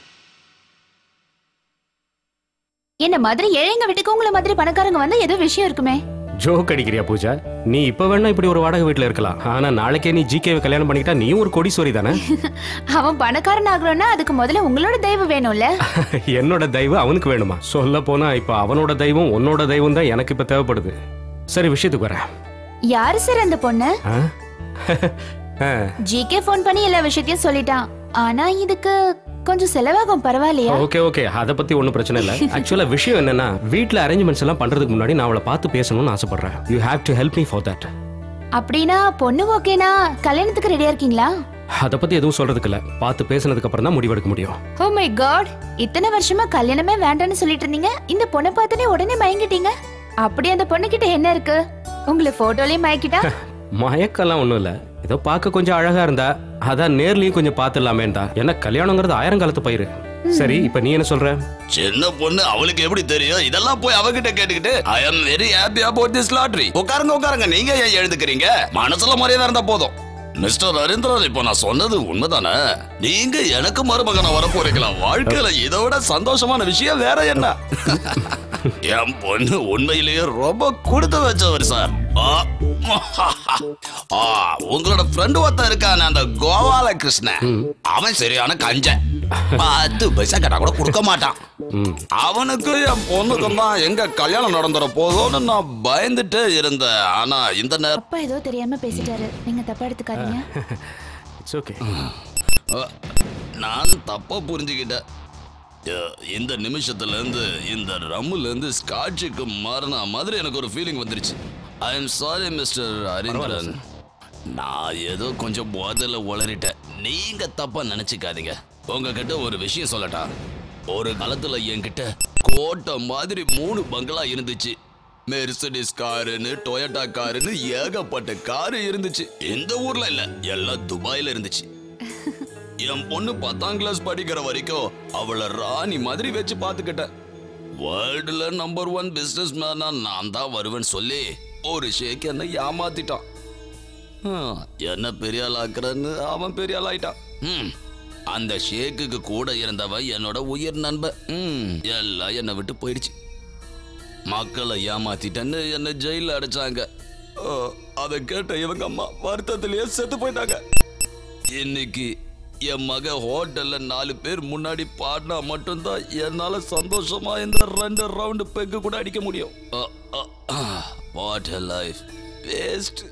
என்ன மாதிரி ஏழைங்க வீட்டுக்கு உங்களை மாதிரி பணக்காரங்க வந்தா ஏதோ விஷயம் இருக்குமே ஜோக் அடிக்கிறியா பூஜா நீ இப்ப வேணா இப்படி ஒரு வாடகை வீட்டுல இருக்கலாம் ஆனா நாளைக்கே நீ ஜிகேவை கல்யாணம் பண்ணிக்கிட்டா நீயும் ஒரு கோடீஸ்வரி தானே அவன் பணக்காரன் ஆகணும்னா அதுக்கு முதல்ல உங்களோட தெய்வம் வேணும்ல என்னோட தெய்வம் அவனுக்கு வேணுமா சொல்ல போனா இப்ப அவனோட தெய்வம் உன்னோட தெய்வம் தான் எனக்கு இப்ப தேவைப்படுது சரி விஷயத்துக்கு வரேன் யாரு சார் அந்த பொண்ணு ஆ? ஆ, ஜிகே ஃபோன் பண்ணி எல்லா விஷயத்தையும் சொல்லிட்டான் ஆனா இதுக்கு கொஞ்சம் செலவாகும் பரவாயில்லையா ஓகே ஓகே அதை பத்தி ஒன்றும் பிரச்சனை இல்லை ஆக்சுவலா விஷயம் என்னன்னா வீட்ல அரேஞ்ச்மெண்ட்ஸ் எல்லாம் பண்றதுக்கு முன்னாடி நான் அவளை பார்த்து பேசணும்னு ஆசைப்படுறேன் you have to help me for that அப்படின்னா பொண்ணு ஓகேனா கல்யாணத்துக்கு ரெடியா இருக்கீங்களா அதை பத்தி எதுவும் சொல்றதுக்கு இல்ல பார்த்து பேசினதுக்கு அப்புறம் தான் முடிவெடுக்க முடியும் ஓ மை காட் இத்தனை வருஷமா கல்யாணமே வேண்டாம்னு சொல்லிட்டு இருந்தீங்க இந்த பொண்ணை பார்த்தனே உடனே மயங்கிட்டீங்க அப்படி அந்த பொண்ணு கிட்ட என்ன இருக்கு உங்களை போட்டோலயும் மயக்கிட்டா மயக்கெல்லாம் ஒன்றும் இல்லை ஏதோ பார்க்க கொஞ்சம் அழகா இருந்தா அதான் நேர்லயும் கொஞ்சம் பார்த்துடலாமேன்னு தான் ஏன்னா கல்யாணங்கிறது ஆயிரம் காலத்து பயிர் சரி இப்ப நீ என்ன சொல்ற சின்ன பொண்ணு அவளுக்கு எப்படி தெரியும் இதெல்லாம் போய் அவகிட்ட கேட்டுக்கிட்டு I am very happy about this lottery உட்காருங்க உட்காருங்க நீங்க ஏன் எழுதுக்கிறீங்க மனசுல மரியாதை இருந்தா போதும் மிஸ்டர் நரேந்திரன் இப்போ நான் சொன்னது உண்மைதானே நீங்க எனக்கு மருமகனா வர போறீங்களா வாழ்க்கையில இதை விட சந்தோஷமான விஷயம் வேற என்ன என் பொண்ணு உண்மையிலேயே ரொம்ப கொடுத்து வச்சவர் சார் ஆ, ஆ, உங்களோட ஃப்ரெண்டு ஒருத்தன் இருக்கான அந்த கோபால கிருஷ்ணன் அவன் சரியான கஞ்சன் பத்து பைசா கேட்டா கூட கொடுக்க மாட்டான் அவனுக்கு என் பொண்ணுக்கும் தான் எங்க கல்யாணம் நடந்துற போதோன்னு நான் பயந்துட்டே இருந்தேன் ஆனா இந்த நேரம் அப்பா ஏதோ தெரியாம பேசிட்டாரு நீங்க தப்பா எடுத்துக்காதீங்க இட்ஸ் ஓகே நான் தப்பா புரிஞ்சுக்கிட்டேன் அஹ், இந்த நிமிஷத்துல இருந்து இந்த ரம்முல இருந்து ஸ்காட்சுக்கு மாறின மாதிரி எனக்கு ஒரு ஃபீலிங் வந்துருச்சு I am sorry mister Harindran நான் ஏதோ கொஞ்சம் போதையில உளறிட்டேன் நீங்க தப்பா நினைச்சுக்காதீங்க உங்ககிட்ட ஒரு விஷயம் சொல்லட்டா ஒரு காலத்துல என்கிட்ட கோட்டை மாதிரி மூணு பங்களா இருந்துச்சு மெர்சடிஸ் காருன்னு டொயோட்டா காருன்னு ஏகப்பட்ட காரு இருந்துச்சு இந்த ஊர்ல இல்ல எல்லாம் துபாயில இருந்துச்சு என் பொண்ணு பத்தாம் கிளாஸ் படிக்கிற வரைக்கும் அவளை ராணி மாதிரி வச்சு பார்த்துக்கிட்டேன் வேர்ல்டுல நம்பர் ஒன் பிசினஸ் மேனா நான் தான் வருவேன்னு சொல்லி ஒரு ஷேக் என்ன ஏமாத்திட்டான் ஹம், என்ன பெரிய ஆள் ஆக்குறன்னு அவன் பெரிய ஆள் ஆயிட்டான் ம், அந்த ஷேக்குக்கு கூட இருந்தவன் என்னோட உயிர் நண்பன் ம், எல்லாம் என்னை விட்டு போயிடுச்சு மக்களை ஏமாத்திட்டேன்னு என்ன ஜெயில அடைச்சாங்க ஆ, அதை கேட்ட இவங்க அம்மா வருத்தத்திலேயே செத்து போயிட்டாங்க இன்னைக்கு என் மக ஹோட்டல்ல நாலு பேர் முன்னாடி பாடினா மட்டும்தான் என்னால சந்தோஷமா இந்த ரெண்டு ரவுண்டு பெக்கு கூட அடிக்க முடியும் what a life waste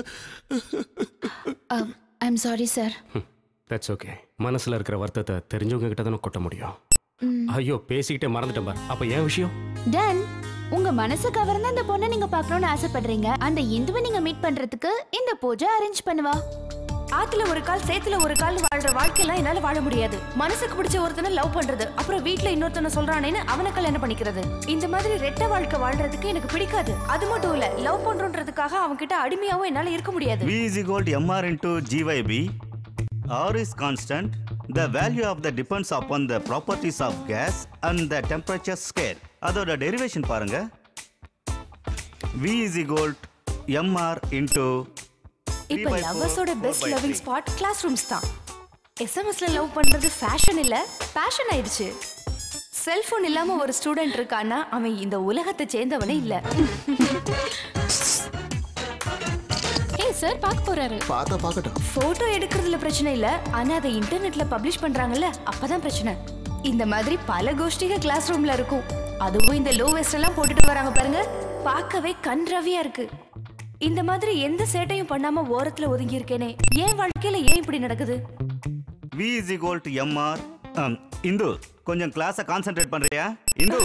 I'm sorry sir that's okay மனசுல இருக்கிற வருத்தத்தை தெரிஞ்சவங்க கிட்ட தானே கொட்ட முடியும் ஐயோ பேசிக்கிட்டே மறந்துட்டேன் பார் அப்ப ஏன் விஷயம் டன் உங்க மனசு கவர்ந்த அந்த பொண்ணை நீங்க பார்க்கணும்னு ஆசைப்படுறீங்க அந்த இந்துவை நீங்க மீட் பண்றதுக்கு இந்த பூஜை அரேஞ்ச் பண்ணுவா ஆத்துல ஒரு கால் சேத்துல ஒரு கால் வாழ்ற வாழ்க்கையெல்லாம் என்னால வாழ முடியாது மனசுக்கு பிடிச்ச ஒருத்தனை லவ் பண்றது அப்புறம் வீட்ல இன்னொருத்தனை சொல்றானேன்னு அவனை கல்யாணம் பண்ணிக்கிறது இந்த மாதிரி ரெட்ட வாழ்க்கை வாழ்றதுக்கு எனக்கு பிடிக்காது அது மட்டும் இல்ல லவ் பண்றோன்றதுக்காக அவன் கிட்ட அடிமையாவும் என்னால இருக்க முடியாது V is equal to mr into gyb. R is constant. The value of the depends upon the properties of gas and the temperature scale. அதோட derivation பாருங்க V is equal to mr into இப்ப லவ்வர்ஸோட best loving spot class rooms தான் எஸ்எம்எஸ்ல love பண்றது fashion இல்ல passion ஆயிடுச்சு cellphone இல்லாம ஒரு ஸ்டூடெண்ட் இருக்கான்னா அவன் இந்த உலகத்தை சேர்ந்தவனே இல்ல ஏய் சார் பார்க்க போறாரு பார்த்தா பார்க்கட்டும் போட்டோ எடுக்கிறதுல பிரச்சனை இல்ல ஆனா அதை இன்டர்நெட்ல பப்ளிஷ் பண்றாங்கல்ல அப்பதான் பிரச்சனை இந்த மாதிரி பல கோஷ்டிக கிளாஸ் ரூம்ல இருக்கும் அதுவும் இந்த லோ வெஸ்ட் எல்லாம் போட்டுட்டு வராங்க பாருங்க பார்க்கவே கண்ரவியா இருக்கு இந்த மாதிரி எந்த சேட்டையும் பண்ணாம ஓரத்துல ஒதுங்கி இருக்கேனே ஏன் வாழ்க்கையில ஏன் இப்படி நடக்குது V is equal to mr. Um, Hindu கொஞ்சம் கிளாஸை கான்சென்ட்ரேட் பண்றியா இந்து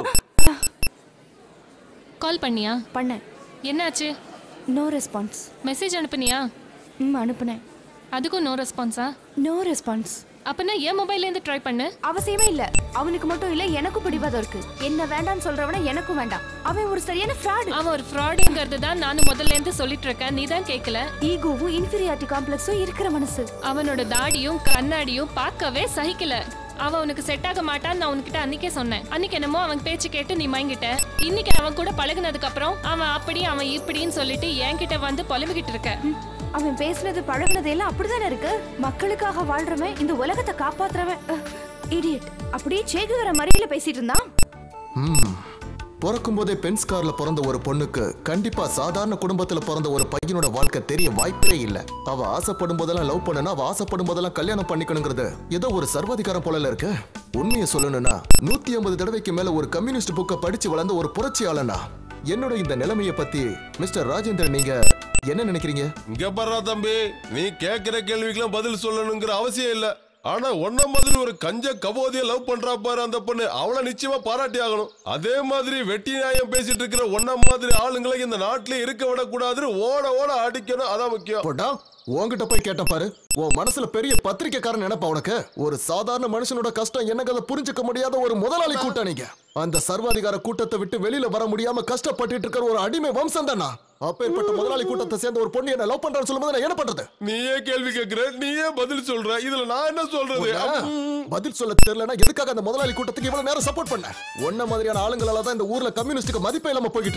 கால் பண்ணியா பண்ணேன் என்னாச்சு நோ ரெஸ்பான்ஸ் மெசேஜ் அனுப்புனியா ம் அனுப்புனேன் அதுக்கும் நோ ரெஸ்பான்ஸா நோ ரெஸ்பான்ஸ் அப்பனா என் மொபைல்ல இருந்து ட்ரை பண்ணு அவசியமே இல்ல அவனுக்கு மட்டும் இல்ல எனக்கும் பிடிவாதம் இருக்கு என்ன வேண்டாம்னு சொல்றவன எனக்கும் வேண்டாம் அவன் ஒரு சரியான ஃப்ராட் அவன் ஒரு ஃப்ராடுங்கிறது தான் நானும் முதல்ல இருந்து சொல்லிட்டு இருக்கேன் நீ தான் கேட்கல ஈகோவும் இன்ஃபீரியாரிட்டி காம்ப்ளெக்ஸும் இருக்கிற மனசு அவனோட தாடியும் கண்ணாடியும் பார்க்கவே சகிக்கல அவன் உனக்கு செட் ஆக மாட்டான்னு நான் உன்கிட்ட அன்னைக்கே சொன்னேன் அன்னைக்கு என்னமோ அவன் பேச்சு கேட்டு நீ மயங்கிட்ட இன்னைக்கு அவன் கூட பழகுனதுக்கு அப்புறம் அவன் அப்படி அவன் இப்படின்னு சொல்லிட்டு என்கிட்ட வந்து புலம்பிக்கிட்டு இருக்க அவன் பேசுனது பழகுனது எல்லாம் அப்படிதானே இருக்கு மக்களுக்காக வாழ்றவன் இந்த உலகத்தை காப்பாத்துறவன் இடியட் அப்படியே சேகுவர மறியல பேசிட்டு இருந்தான் ம் பிறக்கும் போதே பென்ஸ் கார்ல பிறந்த ஒரு பொண்ணுக்கு கண்டிப்பா சாதாரண குடும்பத்துல பிறந்த ஒரு பையனோட வாழ்க்கை தெரிய வாய்ப்பே இல்ல அவ ஆசைப்படும் போதெல்லாம் லவ் பண்ணனா அவ ஆசைப்படும் போதெல்லாம் கல்யாணம் பண்ணிக்கணுங்கிறது ஏதோ ஒரு சர்வாதிகாரம் போல இருக்கு உண்மையை சொல்லணும்னா நூத்தி ஐம்பது தடவைக்கு மேல ஒரு கம்யூனிஸ்ட் புக்கை படிச்சு வளர்ந்த ஒரு புரட்சியாளனா என்னோட இந்த நிலைமையை பத்தி மிஸ்டர் ராஜேந்திரன் நீங்க என்ன நினைக்கிறீங்க இங்க பாரு தம்பி நீ கேக்குற கேள்விக்கெல்லாம் பதில் சொல்லணுங்கிற அவசியம் இல்ல ஆனா ஒன்ன மாதிரி ஒரு கஞ்ச கபோதிய லவ் பண்றா பாரு அந்த பொண்ணு அவளை நிச்சயமா பாராட்டி ஆகணும் அதே மாதிரி வெட்டி நியாயம் பேசிட்டு இருக்கிற ஒன்ன மாதிரி ஆளுங்களை இந்த நாட்டிலே இருக்க விடக்கூடாதுன்னு ஓட ஓட அடிக்கணும் அதான் முக்கியம் போடா உன்கிட்ட போய் கேட்டேன் பாரு உன் மனசுல பெரிய பத்திரிக்கைக்காரன் நினைப்பா உனக்கு ஒரு சாதாரண மனுஷனோட கஷ்டம் என்னங்கிறத புரிஞ்சுக்க முடியாத ஒரு முதலாளி கூட்டம் நீங்க அந்த சர்வாதிகார கூட்டத்தை விட்டு வெளியில வர முடியாம கஷ்டப்பட்டுட்டு இருக்கிற ஒரு அடிமை வம்சம் தானா அப்பேற்பட்ட முதலாளி கூட்டத்தை சேர்ந்த ஒரு பொண்ணு என்ன லவ் பண்றான்னு சொல்லும்போது நான் என்ன பண்றது நீயே கேள்வி கேக்குற நீயே பதில் சொல்ற இதுல நான் என்ன சொல்றது பதில் சொல்ல தெரியலனா எதுக்காக அந்த முதலாளி கூட்டத்துக்கு இவ்வளவு நேரம் சப்போர்ட் பண்ண ஒன்ன மாதிரியான ஆளுங்களால தான் இந்த ஊர்ல கம்யூனிஸ்டுக்கு மதிப்பே இல்லாம போய்கிட்டு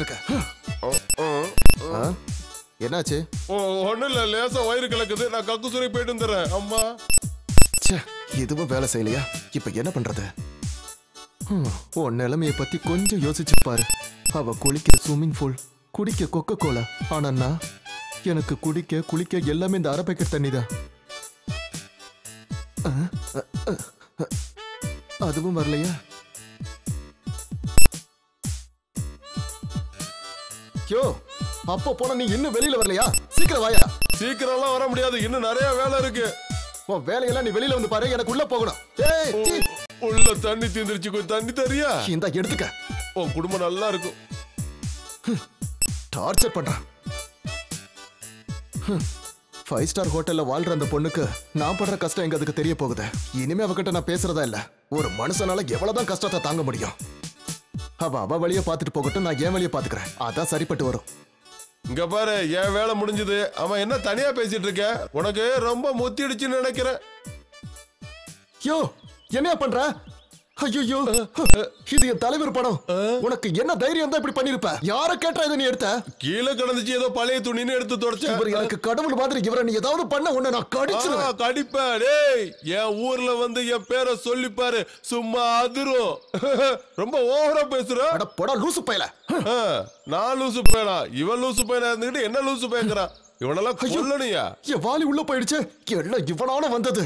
இருக்கு ஆ? என்னாச்சு ஒண்ணு இல்ல லேசா வயிறு கலக்குது நான் கக்கு சுரை போயிட்டு வந்துடுறேன் அம்மா ச்சே இதுவும் வேலை செய்யலையா இப்ப என்ன பண்றது ஹம், உன் நிலைமைய பத்தி கொஞ்சம் யோசிச்சு பாரு அவ குளிக்கிற ஸ்விம்மிங் பூல் குடிக்க கொக்க கோலா ஆனா நான் எனக்கு குடிக்க குளிக்க எல்லாமே இந்த அரை பேக்கெட் தண்ணி தான் அதுவும் வரலையா யோ அப்போ போன நீ இன்னும் வெளியில வரலையா சீக்கிரம் வாயா சீக்கிரம்லாம் வர முடியாது இன்னும் நிறைய வேலை இருக்கு உன் வேலையெல்லாம் நீ வெளியில வந்து பாரு எனக்கு உள்ள போகணும் ஏய் சீ. உள்ள தண்ணி தீந்துருச்சு கொஞ்சம் தண்ணி தரியா இந்த எடுத்துக்க உன் குடும்பம் நல்லா இருக்கும் டார்ச்சர் பண்றான் ஃபைவ் ஸ்டார் ஹோட்டல்ல வாழ்ற அந்த பொண்ணுக்கு நான் படுற கஷ்டம் எங்க அதுக்கு தெரிய போகுது இனிமே அவகிட்ட நான் பேசுறதா இல்ல ஒரு மனுஷனால எவ்வளவுதான் கஷ்டத்தை தாங்க முடியும் அவ அவ வழிய பாத்துட்டு போகட்டும் நான் என் வழிய பாத்துக்கிறேன் அதான் சரிப்பட்டு வரும் இங்க பாரு என் வேலை முடிஞ்சது அவன் என்ன தனியா பேசிட்டு இருக்க உனக்கு ரொம்ப முத்திடுச்சுன்னு நினைக்கிறேன் யோ என்னையா பண்ற ஐயோ இது என் தலைவர் படம் உனக்கு என்ன தைரியம் தான் இப்படி பண்ணிருப்ப யார கேட்டா இதை நீ எடுத்த கீழே கிடந்துச்சு ஏதோ பழைய துணின்னு எடுத்து இவர் தொடச்சேன் எனக்கு கடவுள் மாதிரி இவரை நீ ஏதாவது பண்ண உன்னை நான் ஆ, கடிச்சிருவேன் கடிப்ப டேய் என் ஊர்ல வந்து என் பேரை சொல்லிப்பாரு சும்மா அதிரும் ரொம்ப ஓவரா பேசுற அட போடா லூசு பயல ஆ, நான் லூசு பையனா இவன் லூசு பையனா இருந்துகிட்டு என்ன லூசு பையங்கிறான் இவனெல்லாம் கொல்லணுயா என் வாலி உள்ள போயிடுச்சு எல்லாம் இவனால வந்தது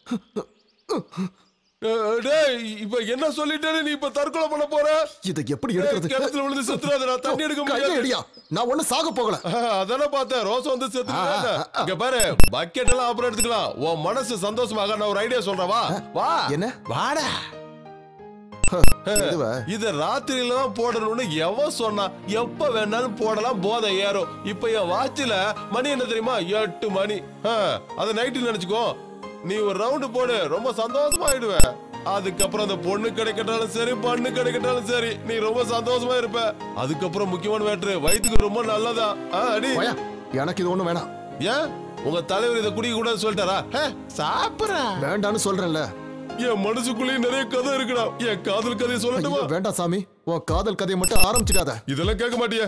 அஹ், டேய் இப்ப என்ன சொல்லிட்டேன்னு நீ இப்ப தற்கொலை பண்ண போற இதை எப்படி டேய், எடுக்கிறது கிணத்துல விழுந்து செத்துறாத நான் தண்ணி எடுக்க கையை முடியாது எடியா நான் ஒண்ணு சாக போகல ஆ, அதானே பார்த்தேன் ரோஸ் வந்து செத்து இங்க பாரு பக்கெட் எல்லாம் அப்புறம் எடுத்துக்கலாம் உன் மனசு சந்தோஷமாக நான் ஒரு ஐடியா சொல்றேன் வா வா என்ன வாடா இதுவா? இத ராத்திரியில தான் போடணும்னு எவன் சொன்னா எப்ப வேணாலும் போடலாம் போதை ஏறும் இப்ப என் வாட்சில மணி என்ன தெரியுமா எட்டு மணி ஆ, அத நைட்டு நினைச்சுக்கோ நீ ஒரு ரவுண்டு போடு ரொம்ப சந்தோஷமா ஆயிடுவ அதுக்கப்புறம் அந்த பொண்ணு கிடைக்கட்டாலும் சரி பண்ணு கிடைக்கட்டாலும் சரி நீ ரொம்ப சந்தோஷமா இருப்ப அதுக்கப்புறம் முக்கியமான மேட்ரு வயிற்றுக்கு ரொம்ப நல்லதா ஆ, அடி போயா எனக்கு இது ஒண்ணு வேணாம் ஏன் உங்க தலைவர் இதை குடிக்க கூடாதுன்னு சொல்லிட்டாரா ஹே, சாப்பிடுறா வேண்டான்னு சொல்றேன்ல என் மனசுக்குள்ளேயும் நிறைய கதை இருக்குடா என் காதல் கதையை சொல்லட்டுமா ஐயோ, வேண்டாம் சாமி உன் காதல் கதையை மட்டும் ஆரம்பிச்சிடாத இதெல்லாம் கேட்க மாட்டியே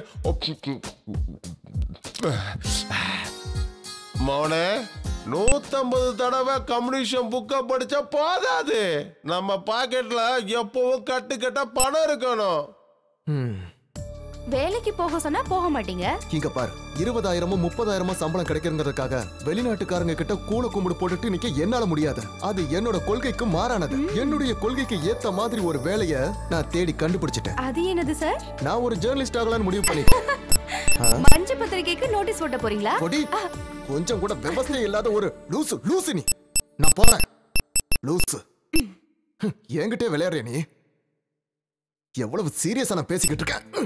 மவனே நூத்தம்பது தடவை கம்யூனிஷன் புக்க படிச்சா போதாது நம்ம பாக்கெட்ல எப்பவும் கட்டு கட்டா பணம் இருக்கணும் ம். வேலைக்கு போக சொன்னா போக மாட்டீங்க இங்க பாரு இருபதாயிரமோ முப்பதாயிரமோ சம்பளம் கிடைக்கிறதுக்காக வெளிநாட்டுக்காரங்க கிட்ட கூல கும்பிடு போட்டுட்டு நிக்க என்னால முடியாது அது என்னோட கொள்கைக்கு மாறானது என்னுடைய கொள்கைக்கு ஏத்த மாதிரி ஒரு வேலைய நான் தேடி கண்டுபிடிச்சிட்டேன் அது என்னது சார் நான் ஒரு ஜேர்னலிஸ்ட் ஆகலாம்னு முடிவு பண்ணிட்டேன் ஆ? மஞ்ச பத்திரிகைக்கு நோட்டீஸ் போட்ட போறீங்களா கொடி கொஞ்சம் கூட விவசாயம் இல்லாத ஒரு லூசு லூசு நீ நான் போறேன் லூசு ஹம், என்கிட்டே விளையாடுற நீ எவ்வளவு சீரியஸா நான் பேசிக்கிட்டு இருக்கேன்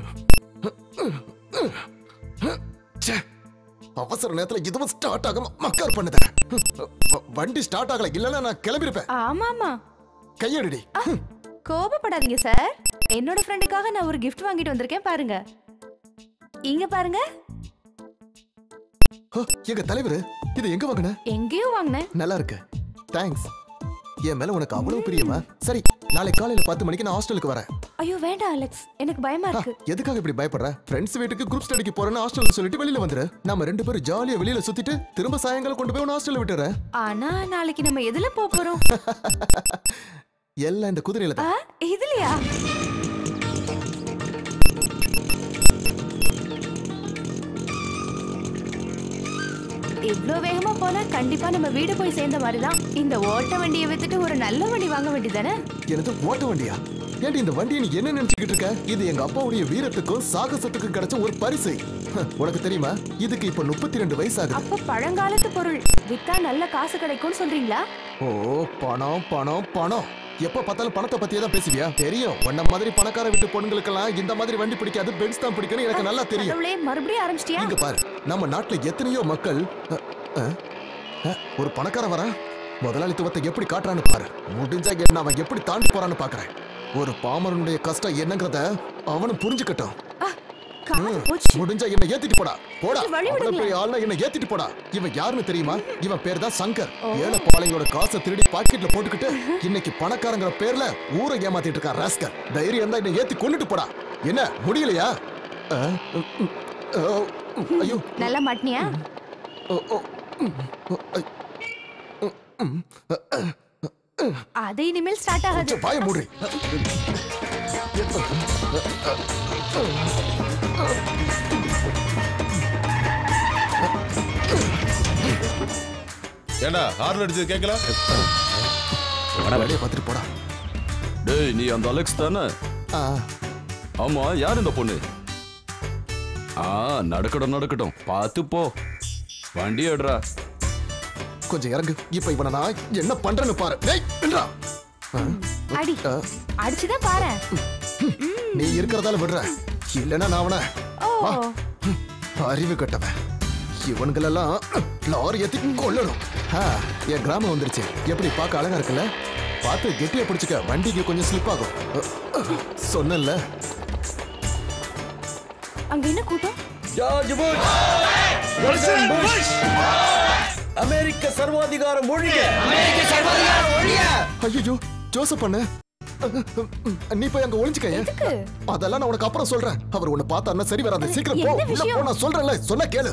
ச்சே, அவசர நேரத்துல இதுவும் ஸ்டார்ட் ஆகாம மக்கார் பண்ணுத வண்டி ஸ்டார்ட் ஆகல இல்லன்னா நான் கிளம்பிருப்பேன் ஆமாமா கையடிடி கோபப்படாதீங்க சார் என்னோட ஃப்ரெண்டுக்காக நான் ஒரு gift வாங்கிட்டு வந்திருக்கேன் பாருங்க இங்க பாருங்க ஹோ, எங்க தலைவர் இது எங்க வாங்கின எங்கேயோ வாங்கினேன் நல்லா இருக்கு தேங்க்ஸ் என் மேல உனக்கு அவ்வளவு பிரியமா சரி நாளை காலையில பத்து மணிக்கு நான் ஹாஸ்டலுக்கு வரேன் ஐயோ வேண்டாம் அலெக்ஸ் எனக்கு பயமா இருக்கு எதுக்காக இப்படி பயப்படுற ஃப்ரெண்ட்ஸ் வீட்டுக்கு குரூப் ஸ்டடிக்கு போறேன்னு ஹாஸ்டல்ல சொல்லிட்டு வெளியில வந்துரு நம்ம ரெண்டு பேரும் ஜாலியா வெளியில சுத்திட்டு திரும்ப சாயங்காலம் கொண்டு போய் உன்னை ஹாஸ்டல்ல விட்டுறேன் ஆனா நாளைக்கு நம்ம எதுல போப் போறோம் எல்லாம் இந்த குதிரையில ஆ, தான் இதுலயா இவ்ளோ வேகமா போனா கண்டிப்பா நம்ம வீடு போய் சேர்ந்த மாதிரி தான் இந்த ஓட்ட வண்டியை வித்துட்டு ஒரு நல்ல வண்டி வாங்க வேண்டியதானே எனது ஓட்ட வண்டியா ஏன்டி இந்த வண்டியை நீ என்ன நினைச்சுக்கிட்டு இருக்க இது எங்க அப்பாவுடைய வீரத்துக்கும் சாகசத்துக்கும் கிடைச்ச ஒரு பரிசு ஹ, உனக்கு தெரியுமா இதுக்கு இப்ப முப்பத்தி ரெண்டு வயசு ஆகுது அப்ப பழங்காலத்து பொருள் வித்தா நல்ல காசு கிடைக்கும்னு சொல்றீங்களா ஓ பணம் பணம் பணம் எப்ப பார்த்தாலும் பணத்தை பத்தியே தான் பேசுவியா தெரியும் உன்ன மாதிரி பணக்கார வீட்டு பொண்ணுங்களுக்கெல்லாம் இந்த மாதிரி வண்டி பிடிக்காது பென்ஸ் தான் பிடிக்கணும் எனக்கு நல்லா தெரியும் கடவுளே மறுபடியும் ஆரம்பிச்சிட்டியா இங்க பாரு நம்ம நாட்டுல எத்தனையோ மக்கள் அ, அ, அ, ஒரு பணக்காரன் வரான் முதலாளித்துவத்தை எப்படி காட்டுறான்னு பாரு முடிஞ்சா என்ன அவன் எப்படி தாண்டி போறான்னு பாக்குறேன் ஒரு பாமரனுடைய கஷ்டம் என்னங்கிறத அவனும் புரிஞ்சுக்கட்டும் காது ம், போச்சு முடிஞ்சா என்ன ஏத்திட்டு போடா போடா கொஞ்சம் வழி அவ்வளவு விடுங்களேன். பெரிய ஆள்னா என்ன ஏத்திட்டு போடா இவன் யாருன்னு தெரியுமா இவன் பேர் தான் சங்கர் ஓ. ஏழை பாளையங்களோட காசை திருடி பாக்கெட்ல போட்டுக்கிட்டு இன்னைக்கு பணக்காரங்கிற பேர்ல ஊரை ஏமாத்திட்டு இருக்கான் ராஸ்கர் தைரியம் தான் என்ன ஏத்தி கொண்டுட்டு போடா என்ன முடியலையா அ, ம், ம், ஓ, ம், ஐயோ நல்லா மாட்டினியா ஓ, ஓ, ம், ஓ, ஐ, ம், ம், அ, அ, அது இனிமேல் ஸ்டார்ட் ஆகாது கொஞ்சம் வாய மூடி ஏண்டா ஹார்ன் அடிச்சது கேட்கல வேலையை பார்த்துட்டு போடா டேய் நீ அந்த அலெக்ஸ் தானே ஆ, ஆமா யார் இந்த பொண்ணு ஆ நடக்கட்டும் நடக்கட்டும் பார்த்து போ வண்டி எடுறா கொஞ்சம் இறங்கு இப்ப இவனை நான் என்ன பண்றேன்னு பாரு டேய், நில்றா. ஆ, அடி ஆ, அடிச்சுதான் பாரு நீ இருக்கிறதால விடுற இல்லைன்னா நான் அவனை ஓ வா. அறிவு கட்டவன் இவனுங்களெல்லாம் லாரி ஏத்தி கொல்லணும் ஆ, என் கிராமம் வந்துருச்சு எப்படி பார்க்க அழகா இருக்குல்ல பார்த்து கெட்டியா பிடிச்சுக்க வண்டிக்கு கொஞ்சம் ஸ்லிப் ஆகும் அ, அ, சொன்னேன்ல அங்க என்ன கூட்டம் ஜார்ஜ் புஷ் பிரசிடென்ட் புஷ் அமெரிக்க சர்வாதிகாரம் ஒழிக அமெரிக்க சர்வாதிகாரம் ஒழிக ஐயோ ஜோசப் பண்ண நீ போய் அங்க ஒளிஞ்சுக்க அதெல்லாம் நான் உனக்கு அப்புறம் சொல்றேன் அவர் உன்னை பார்த்தா சரி வராது சீக்கிரம் போ என்ன உள்ள போ விஷயம்? நான் சொல்றேன்ல சொன்ன கேளு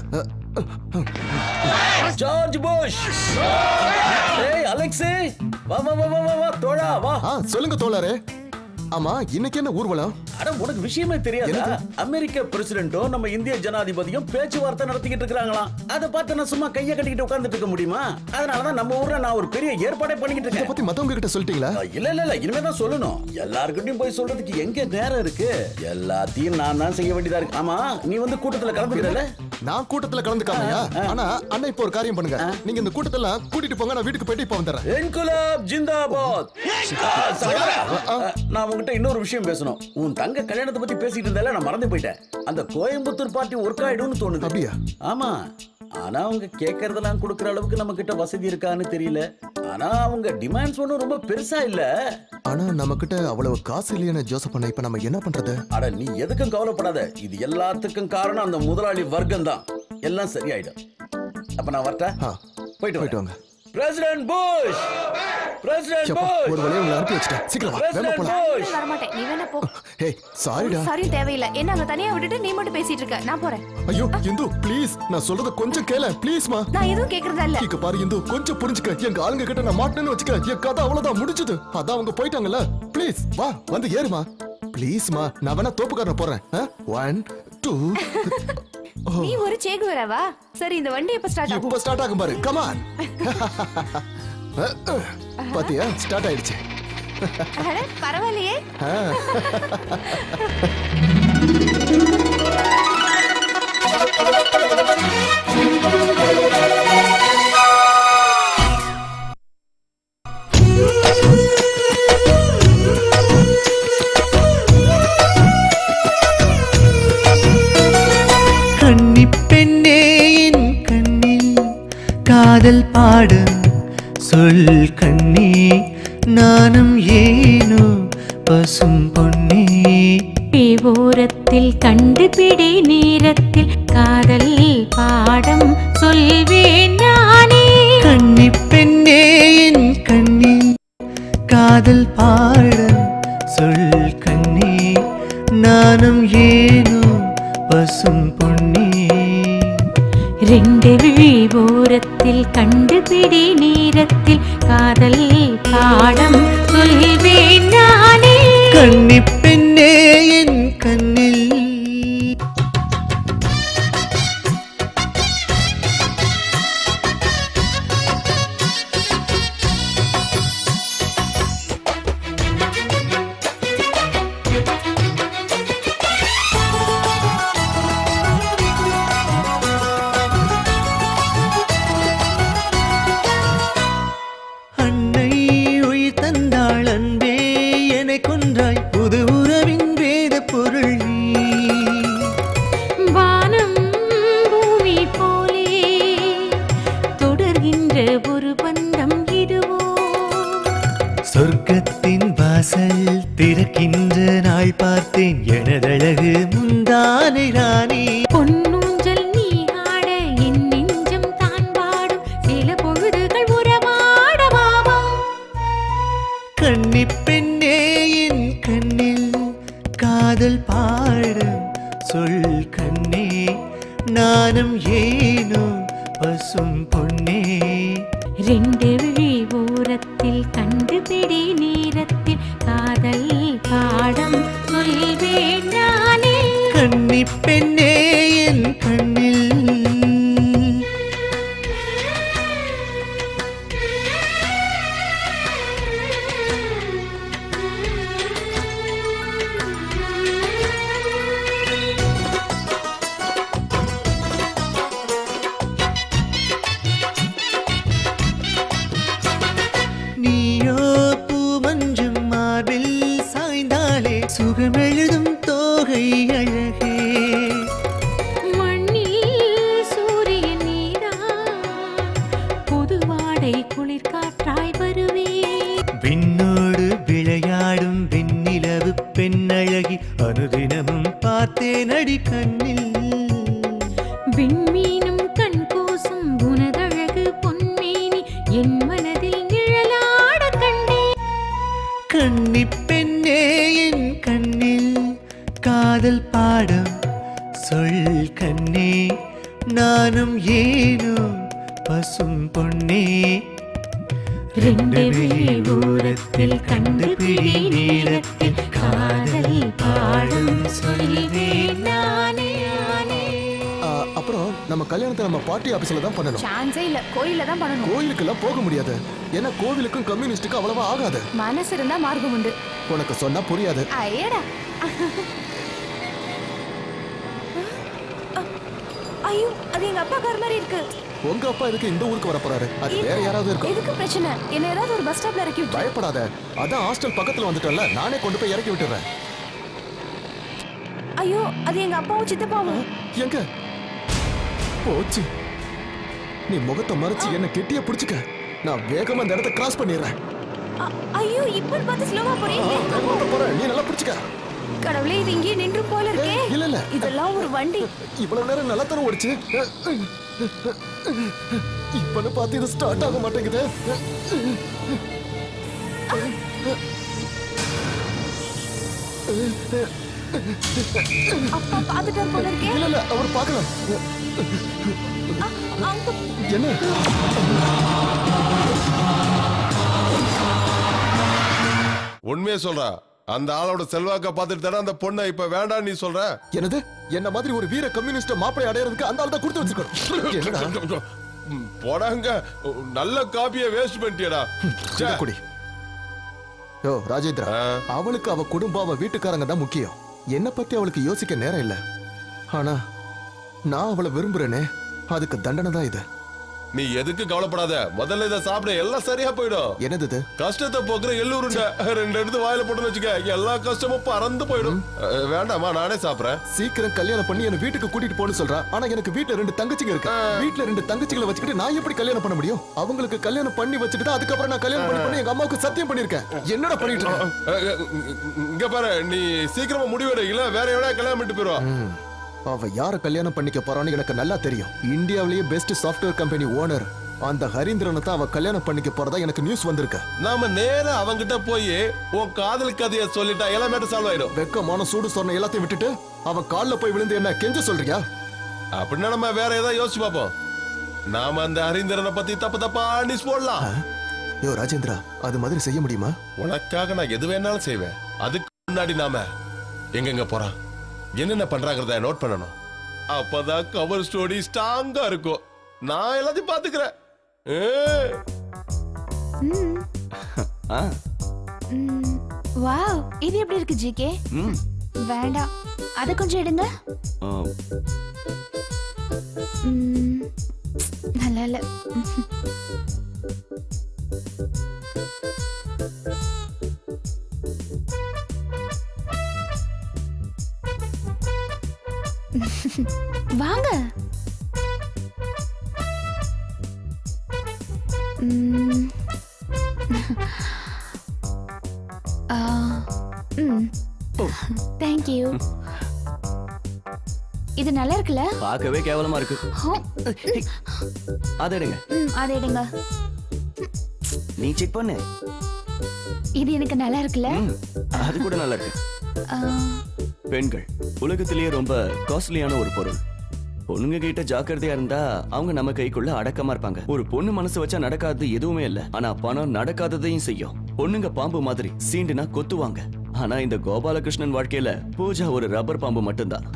ஜார்ஜ் புஷ் ஏய் அலெக்ஸ் வா வா வா வா வா, வா தோழா வா ஆ சொல்லுங்க தோழரே ஆமா இன்னைக்கு என்ன ஊர்வலம் அட உனக்கு விஷயமே தெரியாதா அமெரிக்க பிரசிடென்ட்டும் நம்ம இந்திய ஜனாதிபதியும் பேச்சுவார்த்தை நடத்திக்கிட்டு இருக்காங்களாம் அதை பார்த்து நான் சும்மா கையை கட்டிக்கிட்டு உட்கார்ந்துட்டு இருக்க முடியுமா அதனாலதான் நம்ம ஊர்ல நான் ஒரு பெரிய ஏற்பாடே பண்ணிக்கிட்டு இருக்கேன் பத்தி மத்தவங்க கிட்ட சொல்லிட்டீங்களா இல்ல இல்ல இல்ல இனிமே தான் சொல்லணும் எல்லார்கிட்டயும் போய் சொல்றதுக்கு எங்க நேரம் இருக்கு எல்லாத்தையும் நான் தான் செய்ய வேண்டியதா இருக்கு ஆமா நீ வந்து கூட்டத்துல கலந்துக்கிறல நான் கூட்டத்துல கலந்துக்காமையா ஆனா அண்ணா இப்போ ஒரு காரியம் பண்ணுங்க நீங்க இந்த கூட்டத்துல கூட்டிட்டு போங்க நான் வீட்டுக்கு போயிட்டு இப்போ வந்துடுறேன் இன்குலாப் ஜிந்தாபாத் ஆ, சகோதரா, ஆ, நான் உங்ககிட்ட இன்னொரு விஷயம் பேசணும் உன் தங்க கல்யாணத்தை பத்தி பேசிட்டு இருந்தால நான் மறந்து போயிட்டேன் அந்த கோயம்புத்தூர் பார்ட்டி ஒர்க் ஆயிடும்னு தோணுது அப்படியா ஆமா ஆனா அவங்க கேட்கறதெல்லாம் கொடுக்குற அளவுக்கு நம்ம கிட்ட வசதி இருக்கான்னு தெரியல ஆனா அவங்க டிமாண்ட்ஸ் ஒன்றும் ரொம்ப பெருசா இல்ல ஆனா நம்ம கிட்ட அவ்வளவு காசு இல்லையான ஜோசப் அண்ணா இப்ப நம்ம என்ன பண்றது அட நீ எதுக்கும் கவலைப்படாத இது எல்லாத்துக்கும் காரணம் அந்த முதலாளி வர்க்கம் தான் எல்லாம் சரியாயிடும் அப்ப நான் வரட்டா போயிட்டு போயிட்டு வாங்க பிரசிடென்ட் புஷ் பிரசிடென்ட் எப்பா, புஷ் ஒரு வழியா உங்களை அனுப்பி வச்சிட்டேன் சீக்கிரம் வா வேகமா பிரசிடென்ட் போலாம் புஷ் வரமாட்டேன் நீ வேணா போ ஏய் சாரிடா சாரி தேவையில்லை என்ன அங்க தனியா விட்டுட்டு நீ மட்டும் பேசிட்டு இருக்க நான் போறேன் ஐயோ இந்து ப்ளீஸ் நான் சொல்றத கொஞ்சம் கேள ப்ளீஸ்மா நான் எதுவும் கேக்குறதா இல்ல இங்க பாரு இந்து கொஞ்சம் புரிஞ்சுக்க எங்க ஆளுங்க கிட்ட நான் மாட்டேன்னு வச்சுக்க என் கதை அவ்வளவுதான் முடிஞ்சது அதான் அவங்க போயிட்டாங்கல்ல ப்ளீஸ் வா வந்து ஏறுமா ப்ளீஸ்மா நான் வேணா தோப்புக்காரன் போறேன் ஒன் டூ நீ ஒரு சேகு வரவா சரி இந்த வண்டி எப்ப ஸ்டார்ட் ஆகும் இப்ப ஸ்டார்ட் ஆகும் பாரு கமான் பாத்தியா ஸ்டார்ட் ஆயிடுச்சு அட, பரவாயில்லையே ஆ. கன்னிப்பெண்ணே என் கண்ணில் காதல் பாடும் சொல் கண்ணே நானும் ஏனோ பசும் பொன்னே ஓரத்தில் கண்டுபிடி நேரத்தில் காதல் பாடம் சொல்வேன் நானே கன்னிப்பெண்ணே என் கண்ணில் காதல் பாடும் சொல் கண்ணே நானும் ஏனோ பசும் பொன்னே ரெண்டு விழி ஓரத்தில் கண்டுபிடி நேரத்தில் காதல் பாடம் சொல்வேன் நானே கன்னிப்பெண்ணே என் கண்ணில் அன்னை உயிர் தந்தாள் அன்பே என்னை கொன்றாய் புது உறவின் வேத பொருள் நீ. வானம் பூமி போலே தொடர்கின்ற ஒரு பந்தம் இதுவோ சொர்க்கத்தின் வாசல் திறக்கின்ற நாள் பார்த்தேன் எனதழகு முந்தானை ராணி பொன்னூஞ்சல் நீ ஆட என் நெஞ்சம் தான் பாடும் சில பொழுதுகள் உறவாட மாமா கன்னிப்பெண்ணே என் கண்ணில் காதல் பாடும் சொல் கண்ணே நானும் ஏனோ பசும் பொன்னே ரெண்டு விழி ஓரத்தில் கண்டுபிடி நேரத்தில் காதல் பாடம் சொல்வேன் நானே கன்னிப்பெண்ணே என் கண்ணில் நீயோ பூமஞ்சும் மார்பில் சாய்ந்தாலே சுகமெழுதும் தோகை அழகே மண்ணில் சூரியன் நீதான் புது வாடை குளிர் காற்றாய் வருவே விண்ணோடு விளையாடும் வெண்ணிலவு பெண்ணழகி அனுதினமும் பார்த்தேன் அடி கண்ணில் விண்மீனும் கண் கூசும் உனதழகு பொன்மேனி என் மனதில் நிழலாட கண்டே கன்னிப்பெண் நானும் ஏனோ பசும் பொன்னே ரெண்டு விழி ஓரத்தில் கண்டுபிடி நேரத்தில் காதல் பாடும் சொல்வேன் நானே நானே ஆ, அப்புறம் நம்ம கல்யாணத்தை நம்ம பார்ட்டி ஆபீஸ்ல தான் பண்ணணும் சான்ஸே இல்ல கோயில்ல தான் பண்ணணும் கோயிலுக்கெல்லாம் போக முடியாது ஏன்னா கோவிலுக்கும் கம்யூனிஸ்டுக்கும் அவ்வளவா ஆகாது மனசு இருந்தா மார்க்கம் உண்டு உனக்கு சொன்னா புரியாது ஐயடா ஐயோ அது எங்க அப்பா கார் மாதிரி இருக்கு உங்க அப்பா எதுக்கு இந்த ஊருக்கு வர போறாரு அது வேற யாராவது இருக்கும் எதுக்கு பிரச்சனை என்ன ஏதாவது ஒரு பஸ் ஸ்டாப்ல இறக்கி விட்டு பயப்படாத அதான் ஹாஸ்டல் பக்கத்துல வந்துட்டோம்ல நானே கொண்டு போய் இறக்கி விட்டுறேன் ஐயோ அது எங்க அப்பாவும் சித்தப்பாவும் எங்க போச்சு நீ முகத்தை மறைச்சு என்ன கெட்டிய பிடிச்சுக்க நான் வேகமா இந்த இடத்த கிராஸ் பண்ணிடுறேன் அ- ஐயோ இப்ப பார்த்து ஸ்லோவா ஆ, போறீங்க வேகமா தான் போறேன் நீ நல்லா பிடிச்சுக்க கடவுளே இது இங்கே நின்று போல இருக்கே இல்ல இல்ல இதெல்லாம் ஒரு வண்டி இவ்வளவு நேரம் நல்லா தானே ஓடிச்சு இப்பன்னு பார்த்து இது ஸ்டார்ட் ஆக மாட்டேங்குது அப்பா பாத்துட்டார் போல இருக்கே இல்ல இல்ல அவர் பார்க்கல என்ன உண்மையை சொல்றா அந்த ஆளோட செல்வாக்க பார்த்துட்டு தானே அந்த பொண்ணை இப்ப வேண்டாம் நீ சொல்ற என்னது என்ன மாதிரி ஒரு வீர கம்யூனிஸ்ட் மாப்பிளை அடையறதுக்கு அந்த ஆள் தான் கொடுத்து வச்சிருக்கணும் என்னடா ம், போடாங்க நல்ல காப்பியை வேஸ்ட் பண்ணிட்டியடா இத குடி யோ ராஜேந்திரா அவளுக்கு அவ குடும்பம் அவ வீட்டுக்காரங்க தான் முக்கியம் என்ன பத்தி அவளுக்கு யோசிக்க நேரம் இல்ல ஆனா நான் அவளை விரும்புறேனே அதுக்கு தண்டனை தான் இது நீ எதுக்கு கவலைப்படாத முதல்ல இதை சாப்பிட எல்லாம் சரியா போயிடும் என்னது இது கஷ்டத்தை போக்குற எள்ளூருண்ட ரெண்டு எடுத்து வாயில போட்டு வச்சுக்க எல்லா கஷ்டமும் பறந்து போயிடும் அஹ், வேண்டாமா நானே சாப்பிடுறேன் சீக்கிரம் கல்யாணம் பண்ணி என்ன வீட்டுக்கு கூட்டிட்டு போன்னு சொல்றா ஆனா எனக்கு வீட்ல ரெண்டு தங்கச்சிங்க இருக்கு வீட்ல ரெண்டு தங்கச்சிகளை வச்சுக்கிட்டு நான் எப்படி கல்யாணம் பண்ண முடியும் அவங்களுக்கு கல்யாணம் பண்ணி வச்சுட்டு தான் அதுக்கப்புறம் நான் கல்யாணம் பண்ணி பண்ணி எங்க அம்மாவுக்கு சத்தியம் பண்ணிருக்கேன் என்னடா பண்ணிட்டு இருக்க அஹ், அஹ், இங்க பாரு நீ சீக்கிரமா முடிவெடு இல்ல வேற எவனா கல்யாணம் பண்ணிட்டு போயிருவா அவ யார கல்யாணம் பண்ணிக்க போறான்னு எனக்கு நல்லா தெரியும் இந்தியாவிலேயே பெஸ்ட் சாஃப்ட்வேர் கம்பெனி ஓனர் அந்த ஹரீந்திரனை தான் அவ கல்யாணம் பண்ணிக்க போறதா எனக்கு நியூஸ் வந்திருக்கு நாம நேரா அவங்கிட்ட போய் உன் காதல் கதையை சொல்லிட்டா எல்லாம் மேட்டர் சால்வ் ஆயிடும் வெக்கமான சூடு சொன்ன எல்லாத்தையும் விட்டுட்டு அவ கால்ல போய் விழுந்து என்ன கெஞ்ச சொல்றியா அப்படின்னா நம்ம வேற ஏதாவது யோசிச்சு பார்ப்போம் நாம அந்த ஹரீந்திரனை பத்தி தப்பு தப்பா நியூஸ் போடலாம் யோ ராஜேந்திரா அது மாதிரி செய்ய முடியுமா உனக்காக நான் எது வேணாலும் செய்வேன் அதுக்கு முன்னாடி நாம எங்கெங்க போறான் என்னென்ன பண்றாங்கிறத நோட் பண்ணணும் அப்பதான் கவர் ஸ்டோரி ஸ்ட்ராங்கா இருக்கும் நான் எல்லாத்தையும் பாத்துக்கிறேன் ஏய். ஆ வாவ் இது எப்படி இருக்கு ஜிகே ம் வேண்டாம் அதை கொஞ்சம் எடுங்க ஆ, ம், நல்லா இல்ல வாங்க ம். ஆ, ம். Thank you. இது நல்லா இருக்குல்ல பார்க்கவே கேவலமா இருக்கு ஹோ, அதை எடுங்க ம், அதை எடுங்க நீ செக் பண்ணு இது எனக்கு நல்லா இருக்குல்ல ம், அது கூட நல்லா இருக்கு ஆ, பெண்கள் உலகத்திலேயே ரொம்ப காஸ்ட்லியான ஒரு பொருள் பொண்ணுங்க கிட்ட ஜாக்கிரதையா இருந்தா அவங்க நம்ம கைக்குள்ள அடக்கமா இருப்பாங்க ஒரு பொண்ணு மனசு வச்சா நடக்காதது எதுவுமே இல்ல ஆனா பணம் நடக்காததையும் செய்யும் பொண்ணுங்க பாம்பு மாதிரி சீண்டுனா கொத்துவாங்க ஆனா இந்த கோபாலகிருஷ்ணன் வாழ்க்கையில பூஜா ஒரு ரப்பர் பாம்பு மட்டும்தான்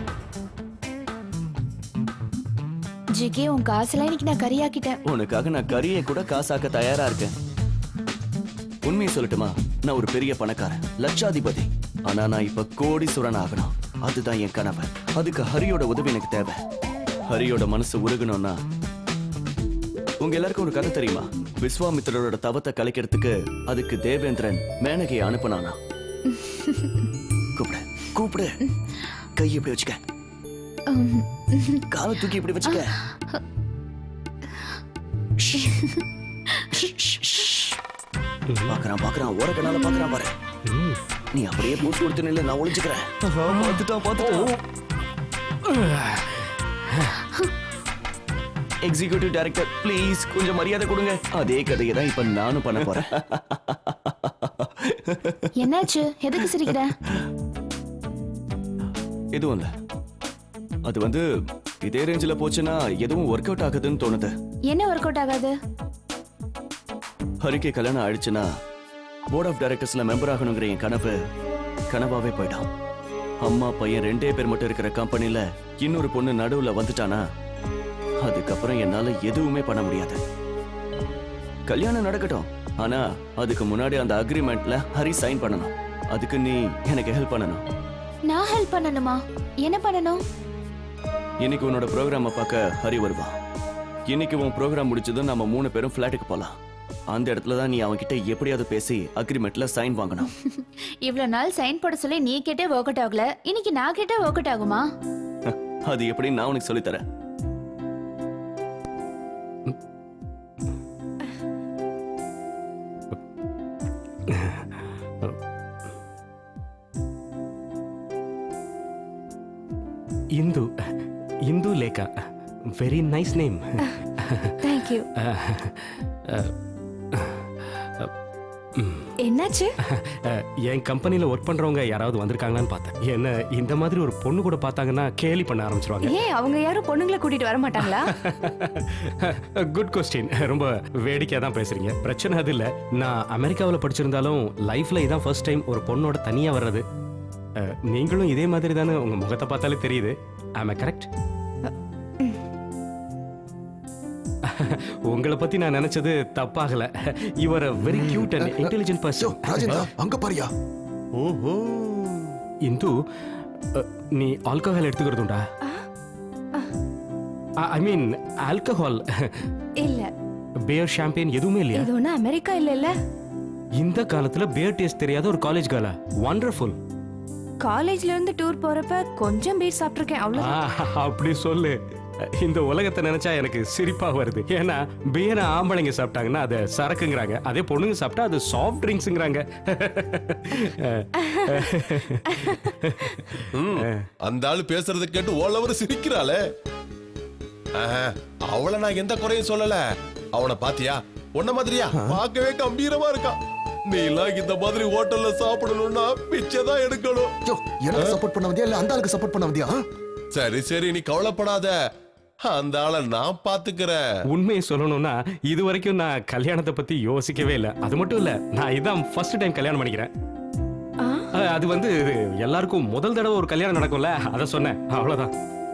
ஜிகே உன் காசெல்லாம் இன்னைக்கு நான் கறியாக்கிட்டேன் உனக்காக நான் கரியை கூட காசாக்க தயாரா இருக்கேன் உண்மையை சொல்லட்டுமா நான் ஒரு பெரிய பணக்காரன் லட்சாதிபதி ஆனா நான் இப்ப கோடீஸ்வரன் ஆகணும் அதுதான் என் கனவு அதுக்கு ஹரியோட உதவி எனக்கு தேவை ஹரியோட மனசு உருகணும்னா உங்க எல்லாருக்கும் ஒரு கதை தெரியுமா விஸ்வாமித்திரரோட தவத்தை கலைக்கிறதுக்கு அதுக்கு தேவேந்திரன் மேனகையை அனுப்புனானா கூப்பிடு கூப்பிடு கை இப்படி வச்சுக்க உம், காலை தூக்கி இப்படி வச்சுக்க பாக்குறான் பாக்குறான் ஓர கண்ணால பாக்குறான் பாரு நீ அப்படியே பூச்சி கொடுத்து நில்லு நான் ஒளிஞ்சுக்கிறேன் பார்த்துட்டான் பார்த்துட்டான் எக்ஸிகியூட்டிவ் டைரக்டர் ப்ளீஸ் கொஞ்சம் மரியாதை கொடுங்க அதே கதையை தான் இப்ப நானும் பண்ண போறேன் என்னாச்சு எதுக்கு சிரிக்கிற எதுவும் இல்ல அது வந்து இதே ரேஞ்சில் போச்சுன்னா எதுவும் ஒர்க் அவுட் ஆகுதுன்னு தோணுது என்ன ஒர்க் அவுட் ஆகாது ஹரிக்கு கல்யாணம் ஆயிடுச்சுன்னா போர்ட் ஆஃப் டைரக்டர்ஸ்ல மெம்பர் ஆகணுங்கிற என் கனவு கனவாவே போயிடும் அம்மா பையன் ரெண்டே பேர் மட்டும் இருக்கிற கம்பெனில இன்னொரு பொண்ணு நடுவுல வந்துட்டானா அதுக்கப்புறம் என்னால எதுவுமே பண்ண முடியாது கல்யாணம் நடக்கட்டும் ஆனா அதுக்கு முன்னாடி அந்த அக்ரிமெண்ட்ல ஹரி சைன் பண்ணணும் அதுக்கு நீ எனக்கு ஹெல்ப் பண்ணணும் நான் ஹெல்ப் பண்ணணுமா என்ன பண்ணணும் இன்னைக்கு உன்னோட ப்ரோக்ராமை பார்க்க ஹரி வருவான் இன்னைக்கு உன் ப்ரோக்ராம் முடிச்சதும் நம்ம மூணு பேரும் ஃபிளாட்டுக்கு போலாம் அந்த இடத்துல தான் நீ அவன்கிட்ட எப்படியாவது பேசி அக்ரிமெண்ட்ல சைன் வாங்கணும் இவ்வளவு நாள் சைன் போட சொல்லி நீ கேட்டே ஒர்க் அவுட் ஆகல இன்னைக்கு நான் கேட்டே ஒர்க் அவுட் ஆகுமா அது எப்படி நான் உனக்கு சொல்லித் தரேன் Indu Indulekha very nice name thank you என்னாச்சு என் கம்பெனியில் ஒர்க் பண்ணுறவங்க யாராவது வந்திருக்காங்களான்னு பார்த்தேன் என்ன இந்த மாதிரி ஒரு பொண்ணு கூட பார்த்தாங்கன்னா கேலி பண்ண ஆரம்பிச்சிருவாங்க ஏன் அவங்க யாரும் பொண்ணுங்களை கூட்டிட்டு வர மாட்டாங்களா குட் கொஸ்டின் ரொம்ப வேடிக்கையாக தான் பேசுறீங்க பிரச்சனை அது இல்லை நான் அமெரிக்காவில் படிச்சிருந்தாலும் லைஃப்ல இதான் ஃபர்ஸ்ட் டைம் ஒரு பொண்ணோட தனியாக வர்றது அஹ், நீங்களும் இதே மாதிரி தானே உங்கள் முகத்தை பார்த்தாலே தெரியுது ஆமா கரெக்ட் உங்களை பத்தி நான் நினைச்சது தப்பாகல your very cute and intelligent person Rajendra அங்க பாரியா ஓஹோ இந்து அ, நீ ஆல்கஹால் எடுத்துக்கிறதுண்டா ஐ மீன் ஆல்கஹால் இல்ல பேர் ஷாம்பேன் எதுவுமே இல்லையா இது ஒண்ணு அமெரிக்கா இல்ல இந்த காலத்துல பேர் டேஸ்ட் தெரியாத ஒரு காலேஜ் கேர்ளா வண்டர்ஃபுல் காலேஜ்ல இருந்து டூர் போறப்ப கொஞ்சம் பீர் சாப்பிட்டிருக்கேன் அவ்வளவு அப்படி சொல்லு இந்த உலகத்தை நினைச்சா எனக்கு சிரிப்பா வருது ஏன்னா பியரை ஆம்பளைங்க சாப்பிட்டாங்கன்னா அதை சரக்குங்கிறாங்க அதே பொண்ணுங்க சாப்பிட்டா அது சாஃப்ட் ட்ரிங்க்ஸுங்கிறாங்க ம், அந்த ஆளு பேசுறத கேட்டு ஓலவர் சிரிக்கிறாளே ஆஹா, அவளை நான் எந்த குறையும் சொல்லல அவனை பாத்தியா உன்ன மாதிரியா பார்க்கவே கம்பீரமா இருக்கான் நீ எல்லாம் இந்த மாதிரி ஹோட்டல்ல சாப்பிடணும்னா பிச்சை தான் எடுக்கணும் எனக்கு சப்போர்ட் பண்ண வந்தியா இல்ல அந்த ஆளுக்கு சப்போர்ட் பண்ண வந்தியா சரி சரி நீ கவலைப்படாத அந்த ஆளை நான் பாத்துக்கிறேன் உண்மையை சொல்லணும்னா இது வரைக்கும் நான் கல்யாணத்தை பத்தி யோசிக்கவே இல்லை அது மட்டும் இல்ல நான் இதான் ஃபர்ஸ்ட் டைம் கல்யாணம் பண்ணிக்கிறேன் அஹ், அது வந்து எல்லாருக்கும் முதல் தடவை ஒரு கல்யாணம் நடக்கும்ல அதை சொன்னேன் அவ்வளவுதான்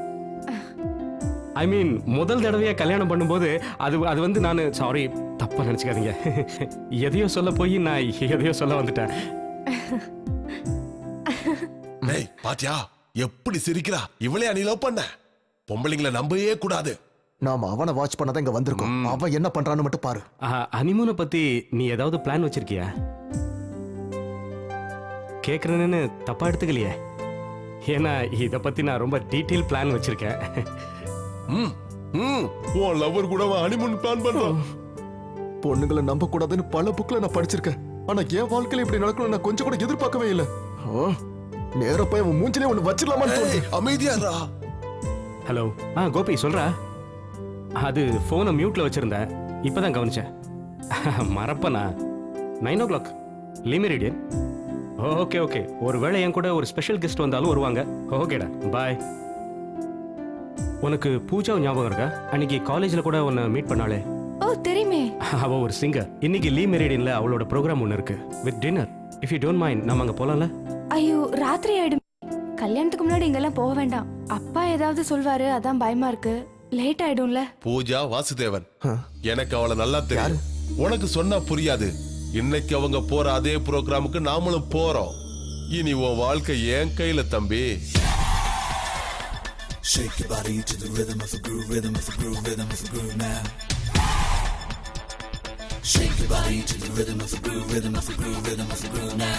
ஐ மீன் முதல் தடவையா கல்யாணம் பண்ணும்போது அது அது வந்து நான் சாரி தப்பா நினைச்சுக்காதீங்க எதையோ சொல்ல போய் நான் எதையோ சொல்ல வந்துட்டேன் டேய் பாத்தியா எப்படி சிரிக்கிறா இவளே நீ லவ் பண்ண பொம்பளைங்களை நம்பவே கூடாது நாம அவனை வாட்ச் பண்ணதான் இங்க வந்திருக்கோம் அவன் என்ன பண்றான்னு மட்டும் பாரு அனிமூனை பத்தி நீ ஏதாவது பிளான் வச்சிருக்கியா கேக்குறேன்னு தப்பா எடுத்துக்கலையே ஏன்னா இத பத்தி நான் ரொம்ப டீட்டெயில் பிளான் வச்சிருக்கேன் ம் ம் உன் லவர் கூட ஹனிமூன் பிளான் பண்றான் பொண்ணுங்களை நம்ப கூடாதுன்னு பல புக்ல நான் படிச்சிருக்கேன் ஆனா என் வாழ்க்கையில இப்படி நடக்கணும் நான் கொஞ்சம் கூட எதிர்பார்க்கவே இல்ல ஆ, நேரா போய் அவன் மூஞ்சிலே ஒண்ணு வச்சிடலாமான்னு தோணுது அமைதியாரா ஹலோ ஆ கோபி சொல்றா அது ஃபோனை மியூட்ல வச்சிருந்தேன் இப்பதான் கவனிச்சேன் மறப்பனா nine o'clock Le Meridien okay okay ஒருவேளை என் கூட ஒரு ஸ்பெஷல் கெஸ்ட் வந்தாலும் வருவாங்க ஓகேடா பாய் உனக்கு பூஜா ஞாபகம் இருக்கா அன்னைக்கு காலேஜ்ல கூட உன்னை மீட் பண்ணாளே ஓ தெரியுமே அவ ஒரு சிங்கர் இன்னைக்கு லீ மெரிடியன்ல அவளோட ப்ரோக்ராம் ஒன்று இருக்கு with dinner if you don't mind நம்ம அங்க போலாம்ல ஐயோ ராத்திரி ஆயிடும் கல்யாணத்துக்கு முன்னாடி இங்கெல்லாம் போக வேண்டாம் அப்பா ஏதாவது சொல்வாரு அதான் பயமா இருக்கு லேட் ஆயிடும்ல பூஜா வாசுதேவன் எனக்கு அவளை நல்லா தெரியும் உனக்கு சொன்னா புரியாது இன்னைக்கு அவங்க போற அதே ப்ரோக்ராமுக்கு நாமளும் போறோம் இனி உன் வாழ்க்கை என் கையில தம்பி Shake your body to the rhythm of the groove, rhythm of the groove, rhythm of the groove now. Shake your body to the rhythm of the groove, rhythm of the groove, rhythm of the groove now.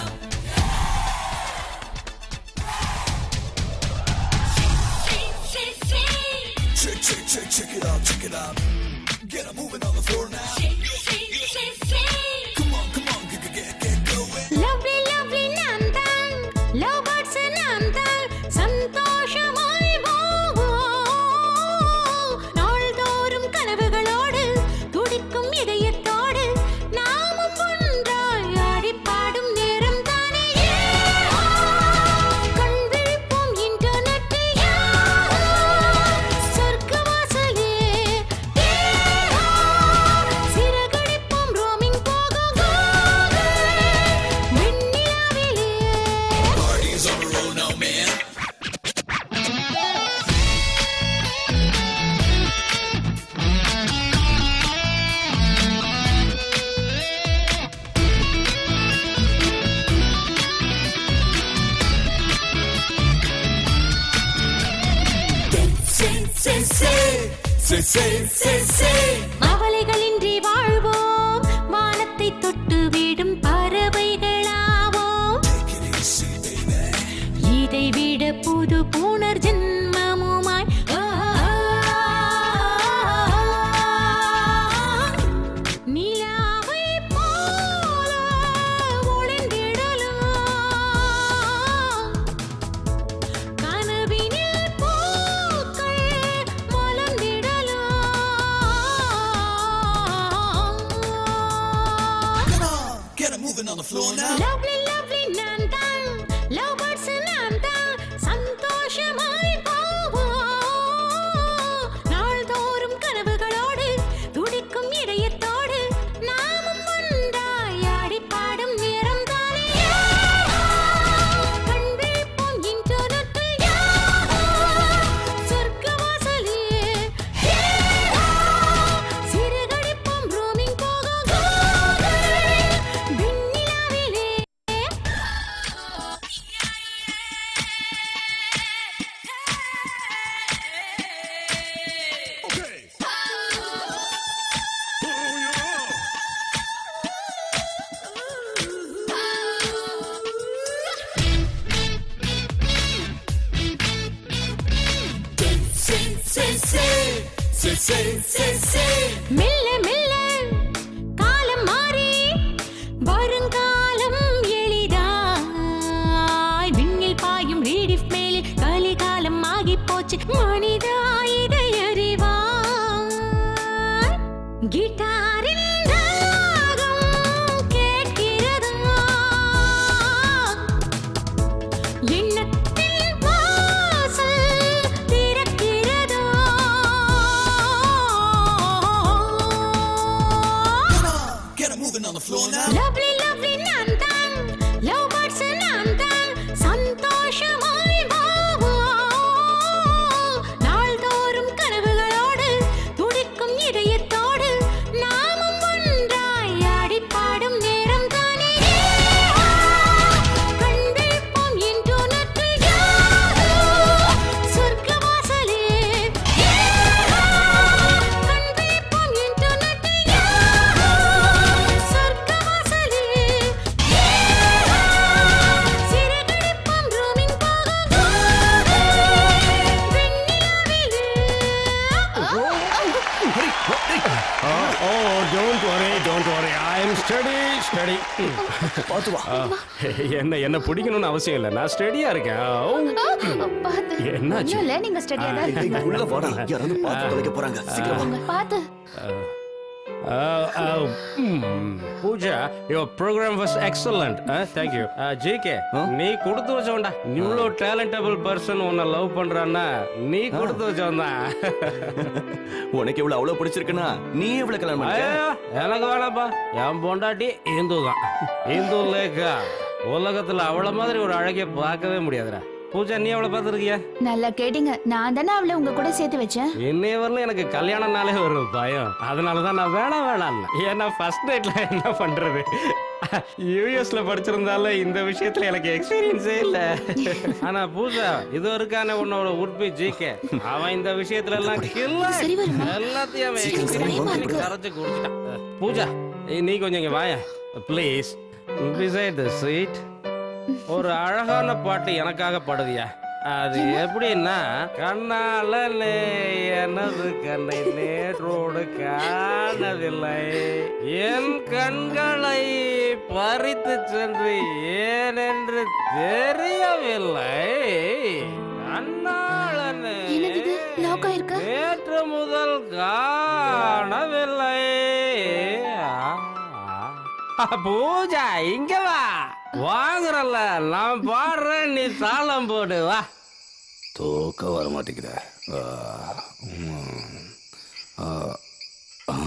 Shake, shake, shake, shake it out, check it out. Get 'em moving on the floor now. Come on, come on, get, get, get going. Lovely lovely நான் தான் love birds நான் தான் சந்தோஷமாய் வாழ்வோம். நாள்தோறும் கனவுகளோடு துடிக்கும் இதயத்தோடு நாமும் ஒன்றாய் ஆடிப் பாடும் நேரம் தானே கண் விழிப்போம் இன்டர்நெட்டில் Say, say, say, say. அவலைகளின்றி வாழ்வோம் வானத்தை தொட்டு விடும் பறவைகளாவோம் இதை விட புது புனர் ஜென்மமுமாய் நிலாவை போல ஒளிந்திடலாம் கனவினில் பூக்கள் மலர்ந்திடலாம் Get it moving on the floor now. Lovely, lovely நான் தான் love birds நான் தான் சந்தோஷமாய் போவோம் நாள்தோறும் கனவுகளோடு துடிக்கும் இதயத்தோடு நாமும் ஒன்றாய் ஆடி பாடும் நேரம் தானே கண் விழிப்போம் இன்டர்நெட்டில் சொர்க்கவாசலிலே சிறுகடிப்போம் roaming போகும் விண்ணிலாவிலே Say, say, say. Say, say, say, say. மெல்ல மெல்ல காலம் மாறி வருங்காலம் எளிதாய் விண்ணில் பாயும் ரீடிஃப் மேலில் கலிகாலம் ஆகி போச்சு மனிதா இதை அறிவாய் கிட்டாரில் ராகம் கேட்கிறதா எண்ணத்தில் வாசல் திறக்கிறதா Get it moving on the floor now. Lovely, lovely நான் தான் love birds நான் தான் சந்தோஷமாய் வாவோம் நாள்தோறும் கனவுகளோடு துடிக்கும் இதயத்தோடு நாமும் ஒன்றாய் ஆடி பாடும் நேரம் தானே கண் விழிப்போம் இன்டர்நெட்டில் சொர்க்கவாசலே கண் விழிப்போம் இன்டர்நெட்டில் சொர்க்கவாசலே சிறகடிப்போம் roaming oh don't worry don't worry I am study study பார்த்து வா என்ன என்ன பிடிக்கணும்னு அவசியம் இல்லை நான் ஸ்டடியா இருக்கேன் ஓ, என்னாச்சு ஒண்ணும் இல்ல நீங்க ஸ்டடியா தான் ஏய், இருக்கீங்க உள்ள வாடா யாராவது பார்த்து தொலைக்க போறாங்க சீக்கிரம் வாங்க பாத்து Pooja your program was excellent thank you GK நீ கொடுத்து வச்சவன்டா இவ்வளோ டேலண்டபிள் பர்சன் உன்னை லவ் பண்றான்னா நீ கொடுத்து வச்சவன் தான் உனக்கு இவ்வளவு அவ்வளவு பிடிச்சிருக்குன்னா நீ எவ்வளவு கல்யாணம் பண்ணிக்க ஐயோ, எனக்கு வேணாப்பா என் பொண்டாட்டி இந்து தான் இந்து லேக்கா உலகத்துல அவள மாதிரி ஒரு அழகிய பார்க்கவே முடியாதுடா பூஜா நீ அவளை பார்த்துருக்கியா நல்லா கேட்டீங்க நான் தானே அவளை உங்க கூட சேர்த்து வச்சேன் இன்னைய வரல எனக்கு கல்யாணம்னாலே ஒரு பயம் அதனால தான் நான் வேணாம் வேணாம் ஏன்னா ஃபர்ஸ்ட் நைட்ல என்ன பண்றது யூஎஸ்ல படிச்சிருந்தாலும் இந்த விஷயத்துல எனக்கு எக்ஸ்பீரியன்ஸே இல்ல ஆனா பூஜா இது வரைக்கான உன்னோட உற்பி ஜிகே அவன் இந்த விஷயத்துல எல்லாம் கில்ல சரி வருமா? எல்லாத்தையும் அவன் சரி, experience பயமா பண்ணி இருக்கு. கரைச்சு குடிச்சிட்டான் பூஜா நீ கொஞ்சம் இங்க வாய ப்ளீஸ் பிசைட் த சீட் ஒரு அழகான பாட்டு எனக்காக பாடுதியா அது எப்படின்னா கண்ணால எனது கண்ணை நேற்றோடு காணவில்லை என் கண்களை பறித்து சென்று ஏனென்று தெரியவில்லை கண்ணாளனே என்னது இது லாக் ஆயிருக்கு நேற்று முதல் காணவில்லை ஆ, பூஜா இங்க வா வாங்குறல்ல நான் பாடுறேன் நீ தாளம் போடு வா தூக்கம் வர மாட்டேங்குதே ஆ, ம். ஆ, ஆ,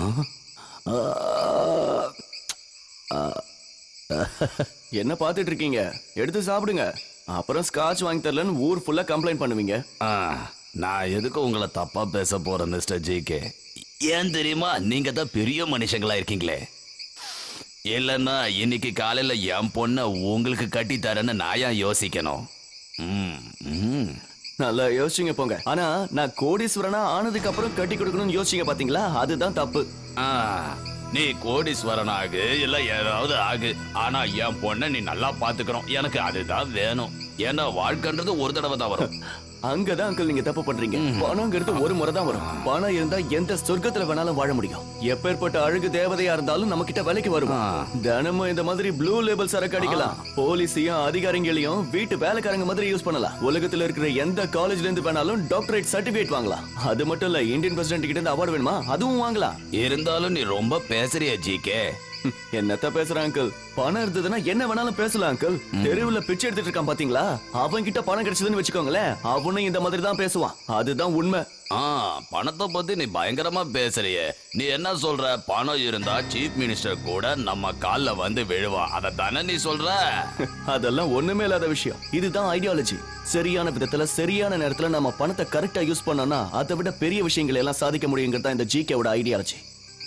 ஆ, ஆ. என்ன பார்த்துட்டு இருக்கீங்க எடுத்து சாப்பிடுங்க அப்புறம் ஸ்காட்ச் வாங்கி தரலன்னு ஊர் ஃபுல்லா கம்ப்ளைண்ட் பண்ணுவீங்க ஆ, நான் எதுக்கு உங்களை தப்பா பேச போறேன் மிஸ்டர் ஜிகே ஏன் தெரியுமா நீங்க தான் பெரிய மனுஷங்களா இருக்கீங்களே இல்லைன்னா இன்னைக்கு காலையில என் பொண்ணை உங்களுக்கு கட்டி தரேன்னு நான் ஏன் யோசிக்கணும் ம், ம். நல்லா யோசிச்சுங்க போங்க ஆனா நான் கோடீஸ்வரனா ஆனதுக்கு அப்புறம் கட்டி கொடுக்கணும்னு யோசிச்சீங்க பாத்தீங்களா அதுதான் தப்பு ஆ, நீ கோடீஸ்வரன் ஆகு இல்ல ஏதாவது ஆகு ஆனா என் பொண்ணை நீ நல்லா பாத்துக்கணும் எனக்கு அதுதான் வேணும் ஏன்னா வாழ்க்கைன்றது ஒரு தடவை தான் வரும் அங்கதான் அங்கிள் நீங்க தப்பு பண்றீங்க பணங்கிறது ஒரு முறை தான் வரும் பணம் இருந்தா எந்த சொர்க்கத்துல வேணாலும் வாழ முடியும் எப்பேற்பட்ட அழகு தேவதையா இருந்தாலும் நம்ம கிட்ட வேலைக்கு வரும் தினமும் இந்த மாதிரி ப்ளூ லேபிள் சரக்கு அடிக்கலாம் போலீஸையும் அதிகாரிகளையும் வீட்டு வேலைக்காரங்க மாதிரி யூஸ் பண்ணலாம் உலகத்துல இருக்கிற எந்த காலேஜ்ல இருந்து வேணாலும் டாக்டரேட் சர்டிபிகேட் வாங்கலாம் அது மட்டும் இல்ல இந்தியன் பிரசிடென்ட் கிட்ட இருந்து அவார்டு வேணுமா அதுவும் வாங்கலாம் இருந்தாலும் நீ ரொம்ப பேசுறிய ஜிகே என்னத்த பேசுற அங்கிள் பணம் இருந்ததுன்னா என்ன வேணாலும் பேசலாம் அங்கிள் தெருவுல பிச்சை எடுத்துட்டு இருக்கான் பாத்தீங்களா அவன் கிட்ட பணம் கிடைச்சதுன்னு வச்சுக்கோங்களேன் அவனும் இந்த மாதிரி தான் பேசுவான் அதுதான் உண்மை ஆ பணத்தை பத்தி நீ பயங்கரமா பேசுறியே நீ என்ன சொல்ற பணம் இருந்தா சீஃப் மினிஸ்டர் கூட நம்ம கால்ல வந்து விழுவான் அதை தானே நீ சொல்ற அதெல்லாம் ஒண்ணுமே இல்லாத விஷயம் இதுதான் ஐடியாலஜி சரியான விதத்துல சரியான நேரத்துல நம்ம பணத்தை கரெக்டா யூஸ் பண்ணோம்னா அதை விட பெரிய விஷயங்களை எல்லாம் சாதிக்க முடியுங்கிறது தான் இந்த ஜிகேவோட ஐடியாலஜி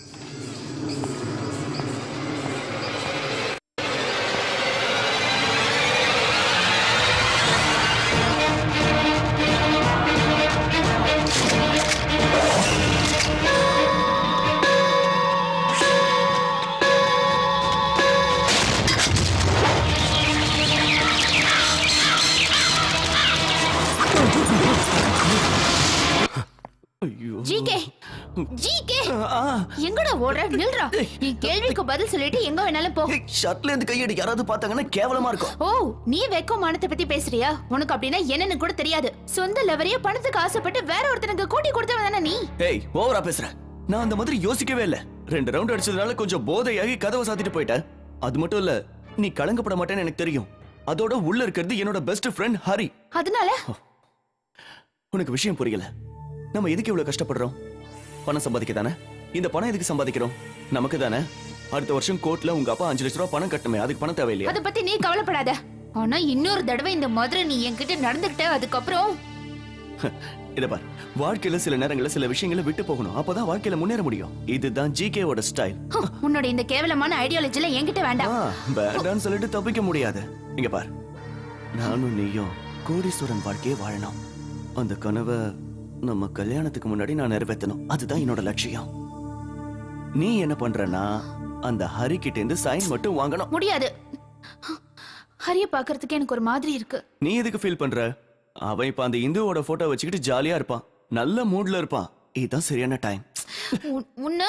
ஜிகே ஜிகே எங்கடா ஓடுற நில்றா என் கேள்விக்கு பதில் சொல்லிட்டு எங்க வேணாலும் போ ஷர்ட்ல இருந்து கையடி யாராவது பார்த்தாங்கன்னா கேவலமா இருக்கும் ஓ நீ வெக்கம் மானத்தை பத்தி பேசுறியா உனக்கு அப்படின்னா என்னன்னு கூட தெரியாது சொந்த லவரைய பணத்துக்கு ஆசைப்பட்டு வேற ஒருத்தனுக்கு கூட்டி கொடுத்தவன் தானே நீ ஏய் ஓவரா பேசுற நான் அந்த மாதிரி யோசிக்கவே இல்ல ரெண்டு ரவுண்ட் அடிச்சதுனால கொஞ்சம் போதையாகி கதவை சாத்திட்டு போயிட்டேன் அது மட்டும் இல்ல நீ கலங்கப்பட மாட்டேன்னு எனக்கு தெரியும் அதோட உள்ள இருக்கிறது என்னோட பெஸ்ட் ஃப்ரெண்ட் ஹரி அதனால உனக்கு விஷயம் புரியல நம்ம எதுக்கு இவ்வளவு கஷ்டப்படுறோம் பணம் சம்பாதிக்க தானே இந்த பணம் எதுக்கு சம்பாதிக்கிறோம் நமக்கு தானே அடுத்த வருஷம் கோர்ட்ல உங்க அப்பா அஞ்சு லட்ச ரூபா பணம் கட்டணுமே அதுக்கு பணம் தேவையில்லையா அத பத்தி நீ கவலைப்படாத ஆனா இன்னொரு தடவை இந்த மாதிரி நீ என்கிட்ட நடந்துக்கிட்ட அதுக்கப்புறம் இத பார் வாழ்க்கையில சில நேரங்கள்ல சில விஷயங்களை விட்டு போகணும் அப்பதான் வாழ்க்கையில முன்னேற முடியும் இதுதான் ஜிகேவோட ஸ்டைல் ஹம், உன்னோட இந்த கேவலமான ஐடியாலஜில என்கிட்ட வேண்டாம் வேண்டான்னு சொல்லிட்டு தப்பிக்க முடியாது இங்க பார் நானும் நீயும் கோடீஸ்வரன் வாழ்க்கையே வாழணும் அந்த கனவை நம்ம கல்யாணத்துக்கு முன்னாடி நான் நிறைவேற்றணும் அதுதான் என்னோட லட்சியம் நீ என்ன பண்றனா அந்த ஹரி கிட்ட இருந்து சைன் மட்டும் வாங்கணும் முடியாது ஹரிய பாக்குறதுக்கு எனக்கு ஒரு மாதிரி இருக்கு நீ எதுக்கு ஃபீல் பண்ற அவன் இப்ப அந்த இந்துவோட போட்டோ வச்சுக்கிட்டு ஜாலியா இருப்பான் நல்ல மூட்ல இருப்பான் இதுதான் சரியான டைம் உன்- உன்ன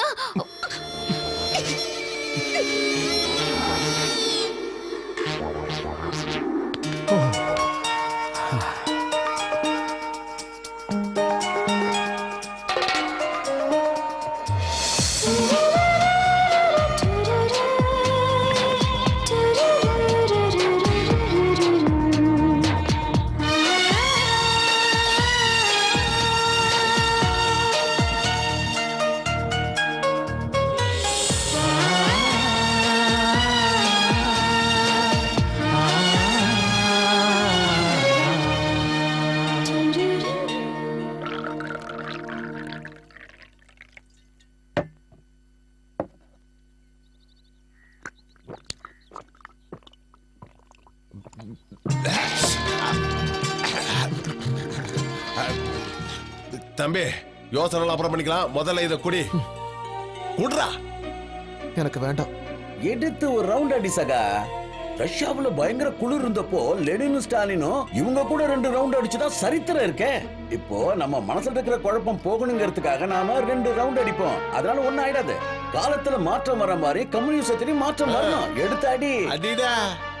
தம்பி யோசனை அப்புறம் பண்ணிக்கலாம் முதல்ல இத குடி குடுறா எனக்கு வேண்டாம் எடுத்து ஒரு ரவுண்ட் அடி சகா ரஷ்யாவுல பயங்கர குளிர் இருந்தப்போ லெனினும் ஸ்டாலினும் இவங்க கூட ரெண்டு ரவுண்ட் அடிச்சுதான் சரித்திரம் இருக்கே இப்போ நம்ம மனசுல இருக்கிற குழப்பம் போகணுங்கிறதுக்காக நாம ரெண்டு ரவுண்ட் அடிப்போம் அதனால ஒண்ணும் ஆயிடாது காலத்துல மாற்றம் வர மாதிரி கம்யூனிசத்திலையும் மாற்றம் வரணும் எடுத்து அடி அடிடா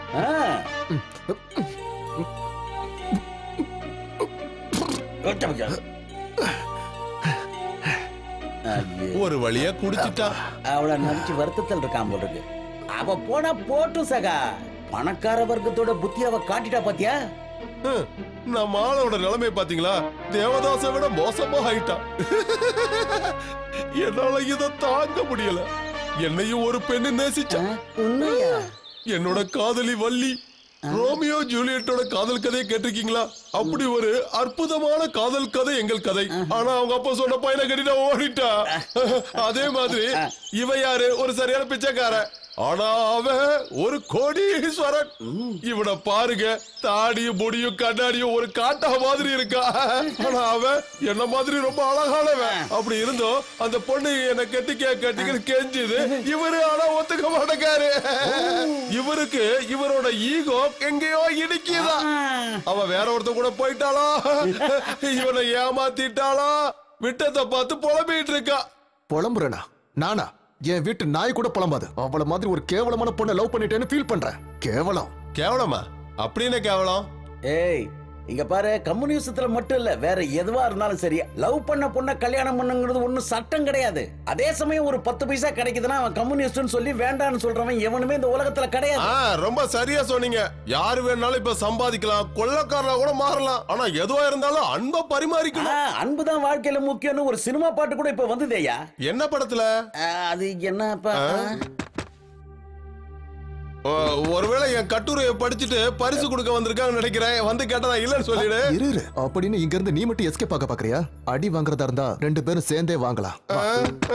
ஒரு வழியா குடிச்சிட்டா அவளை நினைச்சு வருத்தத்தில் இருக்கான் போல இருக்கு அவ போனா போட்டும் சகா பணக்கார வர்க்கத்தோட புத்தி அவ காட்டிட்டா பாத்தியா ஹம், நம்ம ஆளோட நிலைமை பாத்தீங்களா தேவதாசை விட மோசமா ஆயிட்டான் என்னால இத தாங்க முடியல என்னையும் ஒரு பெண்ணு நேசிச்சா என்னோட காதலி வள்ளி ரோமியோ ஜூலியட்டோட காதல் கதையை கேட்டிருக்கீங்களா அப்படி ஒரு அற்புதமான காதல் கதை எங்கள் கதை ஆனா அவங்க அப்பா சொன்ன பையனை கட்டிட்டு ஓடிட்டா அதே மாதிரி இவ யாரு ஒரு சரியான பிச்சைக்கார ஆனா அவன் ஒரு கோடீஸ்வரன் இவனை பாருங்க தாடியும் முடியும் கண்ணாடியும் ஒரு காட்டா மாதிரி இருக்கா ஆனா அவன் என்ன மாதிரி ரொம்ப அழகானவன் அப்படி இருந்தோம் அந்த பொண்ணு என்ன கெட்டிக்க கட்டிக்க கெஞ்சுது இவரு ஆனா ஒத்துக்க மாட்டேங்காரு இவருக்கு இவரோட ஈகோ எங்கேயோ இடிக்குதா அவ வேற ஒருத்த கூட போயிட்டாளா இவனை ஏமாத்திட்டாளா விட்டத்தை பார்த்து புலம்பிட்டு இருக்கா புலம்புறனா நானா என் வீட்டு நாய் கூட புலம்பாது அவள மாதிரி ஒரு கேவலமான பொண்ணை லவ் பண்ணிட்டேன்னு ஃபீல் பண்றேன் கேவலம் கேவலமா அப்படி என்ன கேவலம் ஏய் இங்க பாரு கம்யூனிசத்துல மட்டும் இல்ல வேற எதுவா இருந்தாலும் சரி லவ் பண்ண பொண்ண கல்யாணம் பண்ணுங்கிறது ஒண்ணும் சட்டம் கிடையாது அதே சமயம் ஒரு பத்து பைசா கிடைக்குதுன்னா அவன் கம்யூனிஸ்ட்னு சொல்லி வேண்டான்னு சொல்றவன் எவனுமே இந்த உலகத்துல கிடையாது ஆ, ரொம்ப சரியா சொன்னீங்க யாரு வேணாலும் இப்ப சம்பாதிக்கலாம் கொள்ளக்காரனா கூட மாறலாம் ஆனா எதுவா இருந்தாலும் அன்பை பரிமாறிக்கணும் அன்புதான் வாழ்க்கையில முக்கியம்னு ஒரு சினிமா பாட்டு கூட இப்ப வந்ததேயா என்ன படத்துல அது என்ன ஓ, ஒருவேளை என் கட்டுரையை படிச்சுட்டு பரிசு கொடுக்க வந்திருக்காங்கன்னு நினைக்கிறேன் வந்து கேட்டா நான் இல்லைன்னு சொல்லிடு இரு இரு அப்படின்னு இங்க இருந்து நீ மட்டும் எஸ்கே பார்க்க பாக்குறியா அடி வாங்குறதா இருந்தா ரெண்டு பேரும் சேர்ந்தே வாங்கலாம் வா.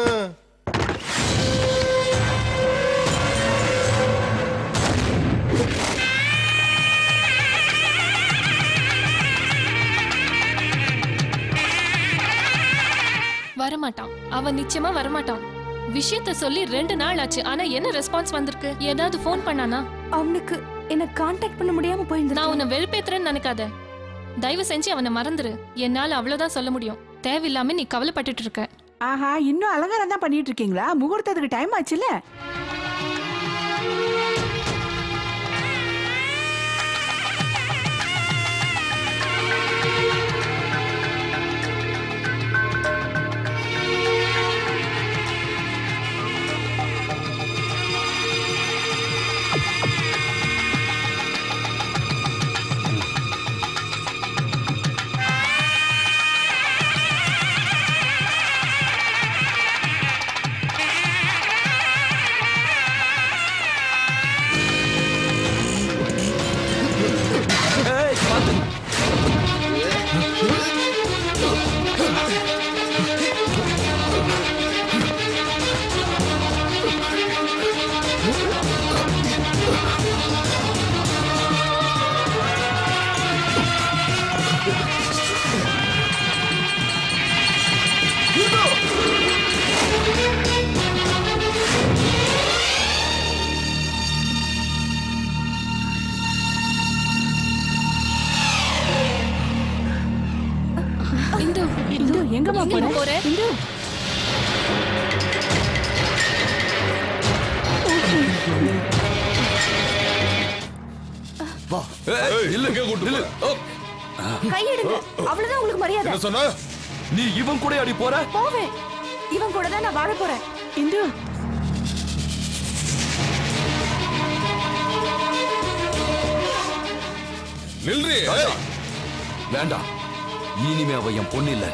வரமாட்டான் அவன் நிச்சயமா வரமாட்டான் விஷயத்த சொல்லி ரெண்டு நாள் ஆச்சு ஆனா என்ன ரெஸ்பான்ஸ் வந்திருக்கு ஏதாவது ஃபோன் பண்ணானா அவனுக்கு என்ன காண்டாக்ட் பண்ண முடியாம போயிருந்தா நான் உன்னை வெறுப்பேத்துறேன்னு நினைக்காத தயவு செஞ்சு அவனை மறந்துரு என்னால அவ்வளவுதான் சொல்ல முடியும் தேவையில்லாம நீ கவலைப்பட்டுட்டு இருக்க ஆஹா இன்னும் அலங்காரம் தான் பண்ணிட்டு இருக்கீங்களா முகூர்த்தத்துக்கு டைம் ஆச்சுல இந்து இந்து எங்கம்மா எங்க போற போற? இந்து வா இல்லங்க கூட்டு கையெடுங்க அவ்வளவுதான் உங்களுக்கு மரியாதை என்ன சொன்ன நீ இவன் கூட அடி போற போவேன் இவன் கூட தான் நான் வாழ போறேன் இந்து நில்றி வேண்டாம் இனிமே அவ என் பொண்ணு இல்ல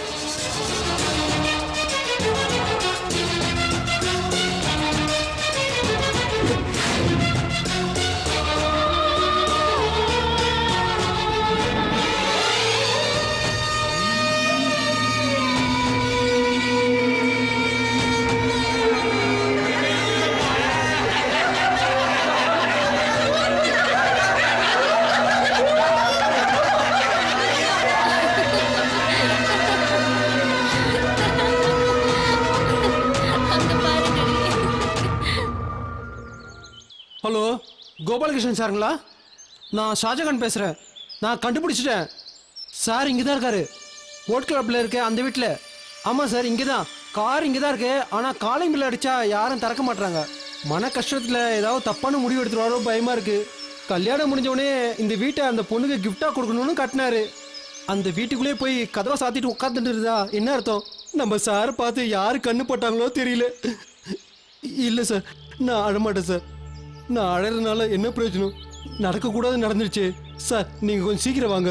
ஹலோ கோபாலகிருஷ்ணன் சாருங்களா நான் ஷாஜகான் பேசுகிறேன் நான் கண்டுபிடிச்சிட்டேன் சார் இங்கே தான் இருக்காரு போட் கிளப்பில் இருக்க அந்த வீட்டில் ஆமாம் சார் இங்கே தான் கார் இங்கே தான் இருக்கு ஆனால் காலிங் பில் அடித்தா யாரும் திறக்க மாட்றாங்க மன கஷ்டத்தில் ஏதாவது தப்பான முடிவு எடுத்துருவாரோ பயமாக இருக்குது கல்யாணம் முடிஞ்சவொடனே இந்த வீட்டை அந்த பொண்ணுக்கு கிஃப்டாக கொடுக்கணும்னு கட்டினாரு அந்த வீட்டுக்குள்ளேயே போய் கதவை சாத்திட்டு உட்காந்துட்டு இருந்தா என்ன அர்த்தம் நம்ம சார் பார்த்து யார் கண்ணு போட்டாங்களோ தெரியல இல்லை சார் நான் அழமாட்டேன் சார் நான் அழறதுனால என்ன பிரயோஜனம் நடக்கக்கூடாது நடந்துருச்சு சார் நீங்கள் கொஞ்சம் சீக்கிரம் வாங்க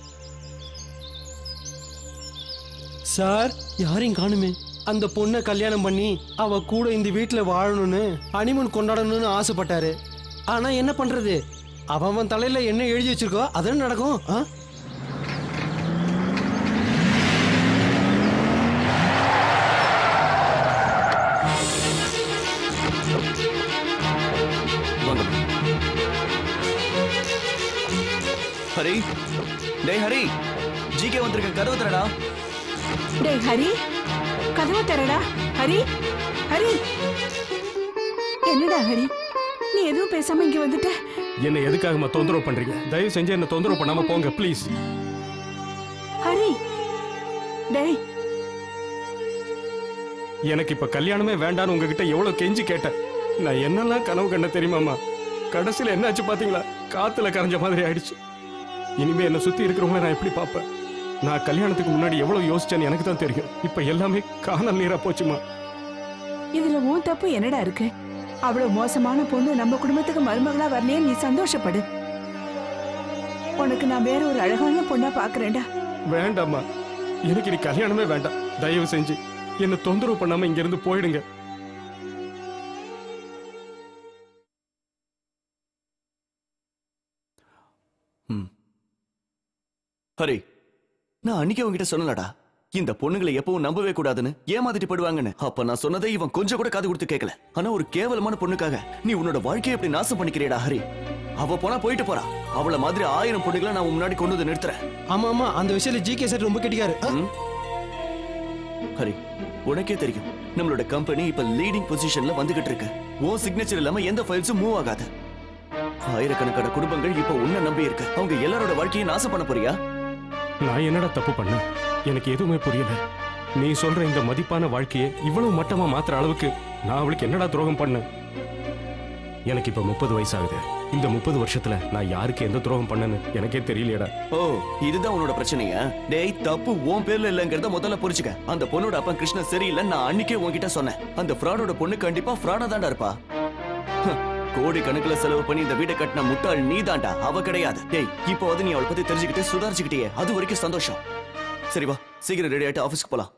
சார் யாரையும் காணுமே அந்த பொண்ணை கல்யாணம் பண்ணி அவ கூட இந்த வீட்டில் வாழணும்னு அனிமன் கொண்டாடணும்னு ஆசைப்பட்டாரு ஆனா என்ன பண்றது அவன் அவன் தலையில என்ன எழுதி வச்சிருக்கோ அதானே நடக்கும் ஆ ஹரி டேய் ஹரி ஜிகே வந்திருக்க கதவு தரடா டேய் ஹரி கதவை தரடா ஹரி ஹரி என்னடா ஹரி நீ எதுவும் பேசாம இங்க வந்துட்ட என்னை எதுக்காகமா தொந்தரவு பண்றீங்க தயவு செஞ்சு என்ன தொந்தரவு பண்ணாம போங்க ப்ளீஸ் ஹரி டேய் எனக்கு இப்ப கல்யாணமே வேண்டான்னு உங்ககிட்ட எவ்வளவு கெஞ்சி கேட்டேன் நான் என்னெல்லாம் கனவு கண்ட தெரியுமாமா கடைசியில என்னாச்சு பாத்தீங்களா காத்துல கரைஞ்ச மாதிரி ஆயிடுச்சு இனிமே என்ன சுத்தி இருக்கிறவங்கள நான் எப்படி பார்ப்பேன் நான் கல்யாணத்துக்கு முன்னாடி எவ்வளவு யோசிச்சேன்னு எனக்கு தான் தெரியும் இப்ப எல்லாமே காணல் நீரா போச்சுமா இதுல உன் தப்பு என்னடா இருக்கு அவ்வளவு மோசமான பொண்ணு நம்ம குடும்பத்துக்கு மருமகளா வரலையே நீ சந்தோஷப்படு உனக்கு நான் வேற ஒரு அழகான பொண்ணா பாக்குறேன்டா வேண்டாம்மா எனக்கு இனி கல்யாணமே வேண்டாம் தயவு செஞ்சு என்ன தொந்தரவு பண்ணாம இங்க இருந்து போயிடுங்க ஹரி நான் அன்னைக்கு உங்ககிட்ட சொன்னலடா இந்த பொண்ணுங்களை எப்பவும் நம்பவே கூடாதுன்னு ஏமாத்திட்டு போடுவாங்கன்னு அப்ப நான் சொன்னதை இவன் கொஞ்சம் கூட காது கொடுத்து கேட்கல ஆனா ஒரு கேவலமான பொண்ணுக்காக நீ உன்னோட வாழ்க்கையை எப்படி நாசம் பண்ணிக்கிறியடா ஹரி அவ போனா போயிட்டு போறா அவள மாதிரி ஆயிரம் பொண்ணுகளை நான் உன் முன்னாடி கொண்டு வந்து நிறுத்துறேன் ஆமா ஆமா அந்த விஷயத்துல ஜிகே சார் ரொம்ப கெட்டிக்காரு ஹரி உனக்கே தெரியும் நம்மளோட கம்பெனி இப்ப லீடிங் பொசிஷன்ல வந்துகிட்டு இருக்கு உன் சிக்னேச்சர் இல்லாம எந்த ஃபைல்ஸும் மூவ் ஆகாது ஆயிரக்கணக்கான குடும்பங்கள் இப்ப உன்னை நம்பி இருக்கு அவங்க எல்லாரோட வாழ்க்கையை நாசம் பண்ண போறியா நான் என்னடா தப்பு பண்ணேன் எனக்கு எதுவுமே புரியல நீ சொல்ற இந்த மதிப்பான வாழ்க்கையை இவ்வளவு மட்டமா மாத்துற அளவுக்கு நான் அவளுக்கு என்னடா துரோகம் பண்ணேன் எனக்கு இப்ப முப்பது வயசாகுது இந்த முப்பது வருஷத்துல நான் யாருக்கு எந்த துரோகம் பண்ணேன்னு எனக்கே தெரியலையடா ஓ இதுதான் உன்னோட பிரச்சனையா டேய் தப்பு உன் பேர்ல இல்லங்கறத முதல்ல புரிச்சுக்க அந்த பொண்ணோட அப்பா கிருஷ்ணன் சரியில்லை நான் அன்னைக்கே உன்கிட்ட சொன்னேன் அந்த ஃப்ராடோட பொண்ணு கண்டிப்பா ஃப்ராடா தான்டா இருப்பா ஹம், கோடி கணக்குல செலவு பண்ணி இந்த வீட்டை கட்டின முட்டாள் நீ தான்டா அவ கிடையாது டேய் இப்போ வந்து நீ அவளை பத்தி தெரிஞ்சுக்கிட்டு சுதாரிச்சுக்கிட்டே அது வரைக்கும் சந்தோஷம் சரி வா சீக்கிரம் ரெடி ஆயிட்டு ஆபீஸ்க்கு போலாம்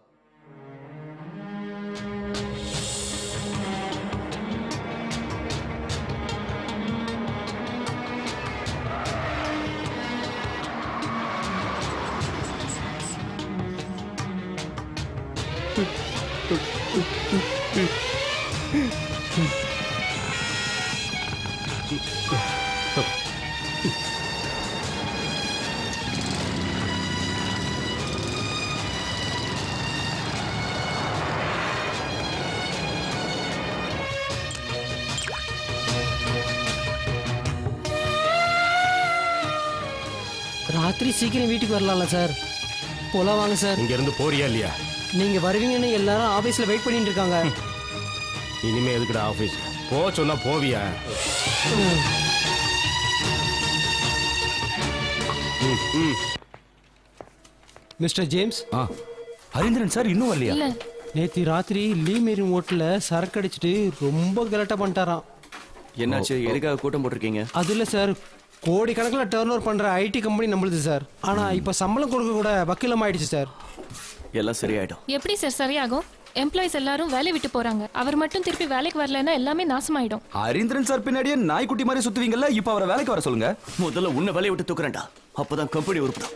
ராத்திரி சீக்கிரம் வீட்டுக்கு வரலாம்ல சார் போலாம் வாங்க சார் இங்க இருந்து போறியா இல்லையா நீங்க வருவீங்கன்னு எல்லாரும் ஆபீஸ்ல வெயிட் பண்ணிட்டு இருக்காங்க இனிமே எதுக்குடா ஆபீஸ் போ சொன்னா போவியா ம், ம். மிஸ்டர் ஜேம்ஸ் ஹரீந்திரன் சார் இன்னும் வரலையா இல்ல நேத்து ராத்திரி லீ மேரின் ஹோட்டல்ல சரக்கு அடிச்சிட்டு ரொம்ப கலட்டா பண்ணிட்டாராம் என்னாச்சு எதுக்காக கூட்டம் போட்டிருக்கீங்க அது இல்ல சார் கோடி கணக்கில் டேர்ன் ஓவர் பண்ற ஐடி கம்பெனி நம்மளுது சார் ஆனா இப்ப சம்பளம் கொடுக்க கூட வக்கீலம் ஆயிடுச்சு சார் எல்லாம் சரியாயிடும் எப்படி சார் சரியாகும் எம்ப்ளாயிஸ் எல்லாரும் வேலையை விட்டு போறாங்க அவர் மட்டும் திருப்பி வேலைக்கு வரலைன்னா எல்லாமே நாசமாயிடும் ஹரீந்திரன் சார் பின்னாடியே நாய்க்குட்டி மாதிரி சுத்துவீங்கல்ல இப்ப அவரை வேலைக்கு வர சொல்லுங்க முதல்ல உன்னை வேலையை விட்டு தூக்குறேன்டா அப்பதான் கம்பெனி உருப்படும்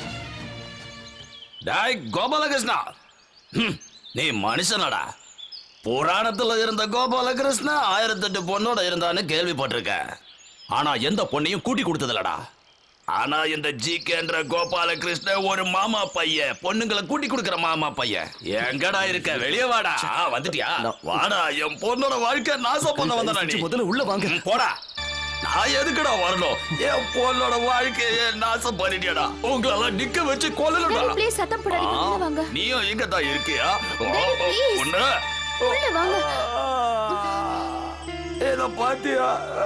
டாய் கோபாலகிருஷ்ணா ஹம், நீ மனுஷனடா புராணத்துல இருந்த கோபாலகிருஷ்ண ஆயிரத்தெட்டு பொண்ணோட இருந்தான்னு கேள்விப்பட்டிருக்கேன் ஆனா எந்த பொண்ணையும் கூட்டி கொடுத்ததில்லடா ஆனா இந்த ஜிகேன்ற கோபாலகிருஷ்ண ஒரு மாமா பையன் பொண்ணுங்களை கூட்டி கொடுக்கிற மாமா பையன் எங்கடா இருக்க வெளியே வாடா ஆ, வந்துட்டியா வாடா என் பொண்ணோட வாழ்க்கை நாசம் பண்ண வந்தடா நீ முதல்ல உள்ள வாங்க ம், போடா நான் எதுக்குடா வரணும் என் பொண்ணோட வாழ்க்கையை நாசம் பண்ணிட்டியடா உங்களெல்லாம் நிக்க வச்சு கொல்லணும்டா Daddy, please சத்தம் போடாதீங்க. ஆ, உள்ள வாங்க. நீயும் இங்க தான் இருக்கியா Daddy, please. உன்ன உள்ள வாங்க இத பாத்தியா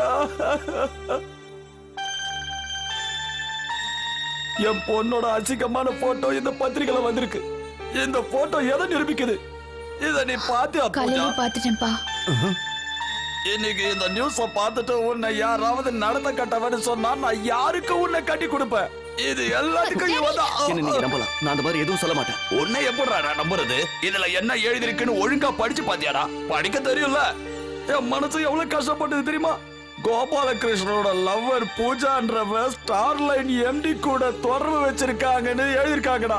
என் பொண்ணோட அசிங்கமான போட்டோ இந்த பத்திரிகையில வந்திருக்கு இந்த போட்டோ எதை நிரூபிக்குது இத நீ பாத்தியா பூஜா காலையில பாத்துட்டேன்ப்பா இன்னைக்கு இந்த நியூஸ பார்த்துட்டு உன்னை யாராவது நடத்த கட்டவன்னு சொன்னா நான் யாருக்கு உன்னை கட்டி கொடுப்பேன் இது எல்லாத்துக்கும் இவன் தான் என்ன நீங்க நம்பலாம் நான் அந்த மாதிரி எதுவும் சொல்ல மாட்டேன் உன்னை எப்படிடா நான் நம்புறது இதுல என்ன எழுதிருக்குன்னு ஒழுங்கா படிச்சு பாத்தியாடா படிக்க தெரியும்ல என் மனசு எவ்வளவு கஷ்டப்பட்டது தெரியுமா கோபாலகிருஷ்ணனோட லவ்வர் பூஜான்றவ ஸ்டார்லைன் எம்டி கூட தொடர்பு வச்சிருக்காங்கன்னு எழுதிருக்காங்கடா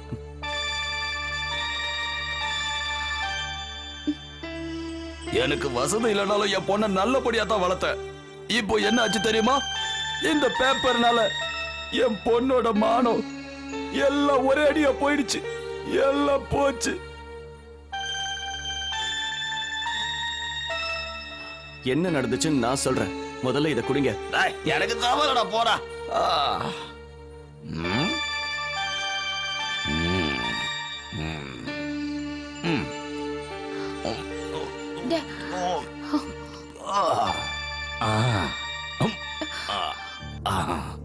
எனக்கு வசதி இல்லைனாலும் என் பொண்ணை நல்லபடியா தான் வளர்த்தேன் இப்போ என்ன ஆச்சு தெரியுமா இந்த பேப்பர்னால என் பொண்ணோட மானம் எல்லாம் ஒரே அடியா போயிடுச்சு எல்லாம் போச்சு என்ன நடந்துச்சுன்னு நான் சொல்றேன் முதல்ல இத குடிங்க டேய், எனக்கு தவறடா போடா ஆ. ம். ம். ம். ம். டே- ஆ. ஆ. ம். ஆ. ஆ.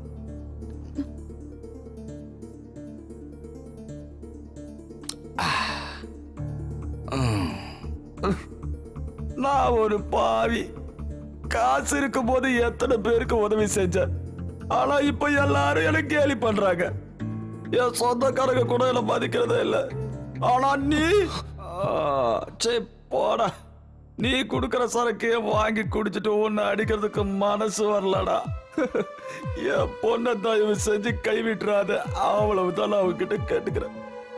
ம். நான் ஒரு பாவி காசு இருக்கும் போது எத்தனை பேருக்கு உதவி செஞ்சேன் ஆனா இப்ப எல்லாரும் எனக்கு கேலி பண்றாங்க என் சொந்தக்காரங்க கூட என்ன மதிக்கிறதே இல்ல ஆனா நீ ஆ, சே போடா நீ குடுக்கற சரக்கைய வாங்கி குடிச்சிட்டு உன்னை அடிக்கிறதுக்கு மனசு வரலடா என் பொண்ணை தயவு செஞ்சு கைவிட்டுறாத அவ்வளவுதான் நான் அவகிட்ட கேட்டுக்கிறேன்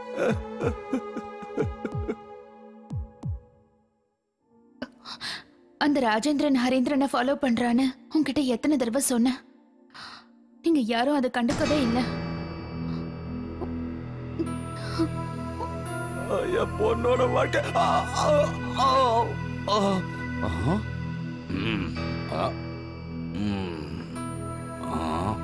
அந்த ராஜேந்திரன் ஹரேந்திரனை ஃபாலோ பண்றான்னு உன்கிட்ட எத்தனை தடவை சொன்னேன் நீங்க யாரும் அதை கண்டுக்கவே இல்லை என் பொண்ணோட வாழ்க்கை ஆ, ஆ, ஆ, ஆ. ஆஹா. ம். ஆ. ம். ஆ.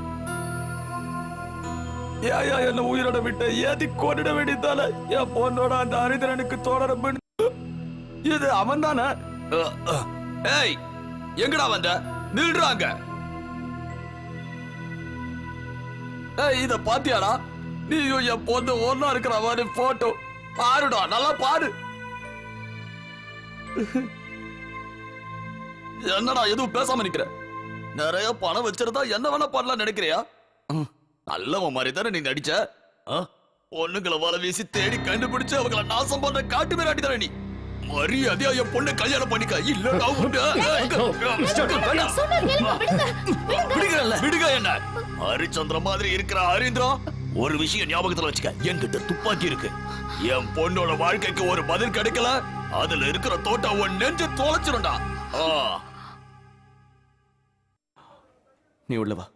ஏயா என்ன உயிரோட விட்ட ஏதி கொண்டுட வேண்டியதால என் பொண்ணோட அந்த ஹரிதரனுக்கு தொடர இது அவன் தானே ஏய் எங்கடா வந்த நில்றாங்க ஏய் இத பாத்தியாடா நீயும் என் பொண்ணு ஒன்னா இருக்கிற மாதிரி போட்டோ பாருடா நல்லா பாரு என்னடா எதுவும் பேசாம நிக்கிற நிறைய பணம் வச்சிருந்தா என்ன வேணா பண்ணலாம் நினைக்கிறியா ம், நல்லவன் மாதிரி தானே நீ நடிச்ச ஆ? பொண்ணுங்களை வலை வீசி தேடி கண்டுபிடிச்சு அவங்கள நாசம் பண்ற காட்டு மிராட்டி தானே நீ மரியாதையா என் பொண்ணை கல்யாணம் பண்ணிக்க இல்லடா உண்டு விடுங்கல்ல விடுங்க என்ன ஹரிச்சந்திர மாதிரி இருக்கிற ஹரீந்திரா ஒரு விஷயம் ஞாபகத்துல வச்சுக்க என்கிட்ட துப்பாக்கி இருக்கு என் பொண்ணோட வாழ்க்கைக்கு ஒரு பதில் கிடைக்கல அதுல இருக்கிற தோட்டம் உன் நெஞ்சு தொலைச்சிரும்டா ஆ நீ உள்ள வா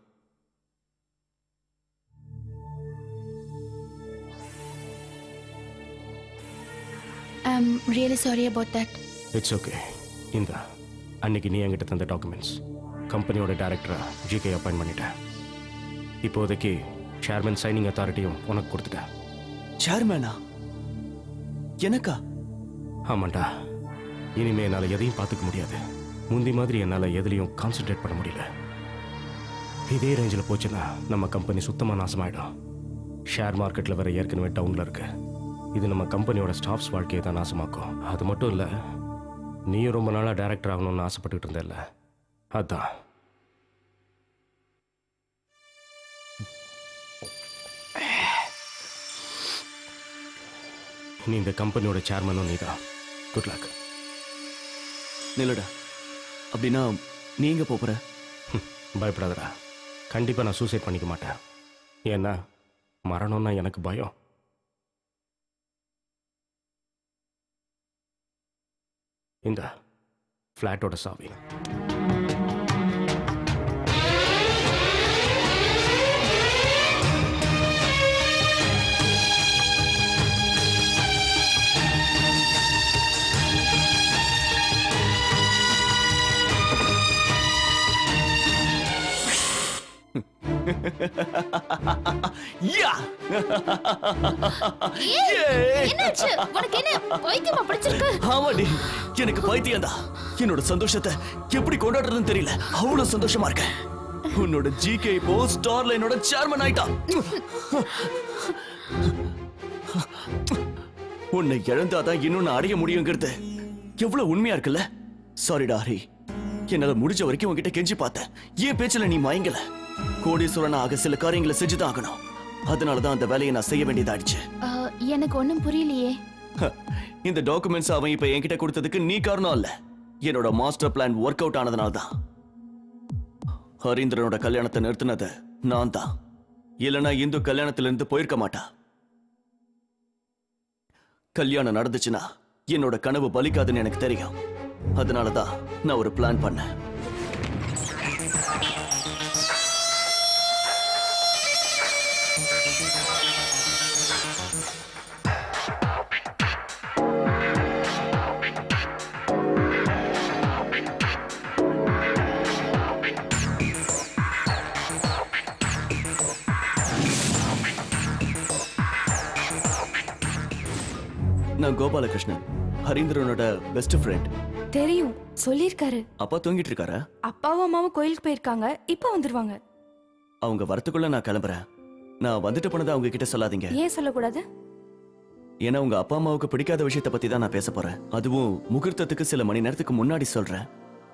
I am really sorry about that it's okay இந்த அன்னைக்கு நீ என்கிட்ட தந்த டாக்குமெண்ட்ஸ் கம்பெனியோட டைரக்டரை ஜிகே அப்பாயிண்ட் பண்ணிட்டேன் இப்போதைக்கு சேர்மன் சைனிங் அத்தாரிட்டியும் உனக்கு கொடுத்துட்டேன் சேர்மேனா எனக்கா ஆமாண்டா இனிமே என்னால் எதையும் பார்த்துக்க முடியாது முந்தி மாதிரி என்னால் எதுலையும் கான்சென்ட்ரேட் பண்ண முடியல இதே ரேஞ்சில் போச்சுன்னா நம்ம கம்பெனி சுத்தமாக நாசமாயிடும் ஷேர் மார்க்கெட்டில் வேற ஏற்கனவே டவுனில் இருக்கு இது நம்ம கம்பெனியோட ஸ்டாஃப்ஸ் வாழ்க்கையை தான் நாசமாக்கும் அது மட்டும் இல்லை நீயும் ரொம்ப நாளாக டைரக்டர் ஆகணும்னு ஆசைப்பட்டுக்கிட்டு இருந்தல்ல அதான் நீ இந்த கம்பெனியோட சேர்மனும் நீ தான் குட் லக் நில்லுடா அப்படின்னா நீங்க போற பயப்படாதடா கண்டிப்பாக நான் சூசைட் பண்ணிக்க மாட்டேன் ஏன்னா மரணம்னா எனக்கு பயம் இந்த ஃப்ளாட்டோட சாவி யா ஏய், என்னாச்சு உனக்கு என்ன பைத்தியமா பிடிச்சிருக்கு ஆமாடி எனக்கு பைத்தியம்தான் என்னோட சந்தோஷத்தை எப்படி கொண்டாடுறதுன்னு தெரியல அவ்வளவு சந்தோஷமா இருக்கேன் உன்னோட ஜிகே இப்போ ஸ்டார்ல என்னோட சேர்மன் ஆயிட்டான் உன்னை இழந்தாதான் இன்னும் நான் அடைய முடியுங்கிறது எவ்வளவு உண்மையா இருக்குல்ல சாரிடா ஹரி என்னால முடிஞ்ச வரைக்கும் உன்கிட்ட கெஞ்சி பார்த்தேன் ஏன் பேச்சுல நீ மயங்கல கோடீஸ்வரன் ஆக சில காரியங்களை செஞ்சுதான் ஆகணும் அதனாலதான் அந்த வேலையை நான் செய்ய வேண்டியதாயிடுச்சு அஹ், எனக்கு ஒண்ணும் புரியலையே ஹ, இந்த டாக்குமெண்ட்ஸ் அவன் இப்ப என்கிட்ட கொடுத்ததுக்கு நீ காரணம் இல்ல என்னோட மாஸ்டர் பிளான் ஒர்க் அவுட் ஆனதுனால தான் ஹரீந்திரனோட கல்யாணத்தை நிறுத்தினது நான் தான் இல்லனா இந்து கல்யாணத்துல இருந்து போயிருக்க மாட்டா கல்யாணம் நடந்துச்சுன்னா என்னோட கனவு பலிக்காதுன்னு எனக்கு தெரியும் அதனால தான் நான் ஒரு பிளான் பண்ணேன் நான் கோபாலகிருஷ்ணன் ஹரீந்திரனோட பெஸ்ட் ஃப்ரெண்ட் தெரியும் சொல்லியிருக்காரு அப்பா தூங்கிட்டு இருக்காரா அப்பாவும் அம்மாவும் கோயிலுக்கு போயிருக்காங்க இப்போ வந்துருவாங்க அவங்க வரத்துக்குள்ள நான் கிளம்புறேன் நான் வந்துட்டு போனதை அவங்க கிட்ட சொல்லாதீங்க ஏன் சொல்லக்கூடாது ஏன்னா உங்க அப்பா அம்மாவுக்கு பிடிக்காத விஷயத்த பத்தி தான் நான் பேச போறேன் அதுவும் முகூர்த்தத்துக்கு சில மணி நேரத்துக்கு முன்னாடி சொல்றேன்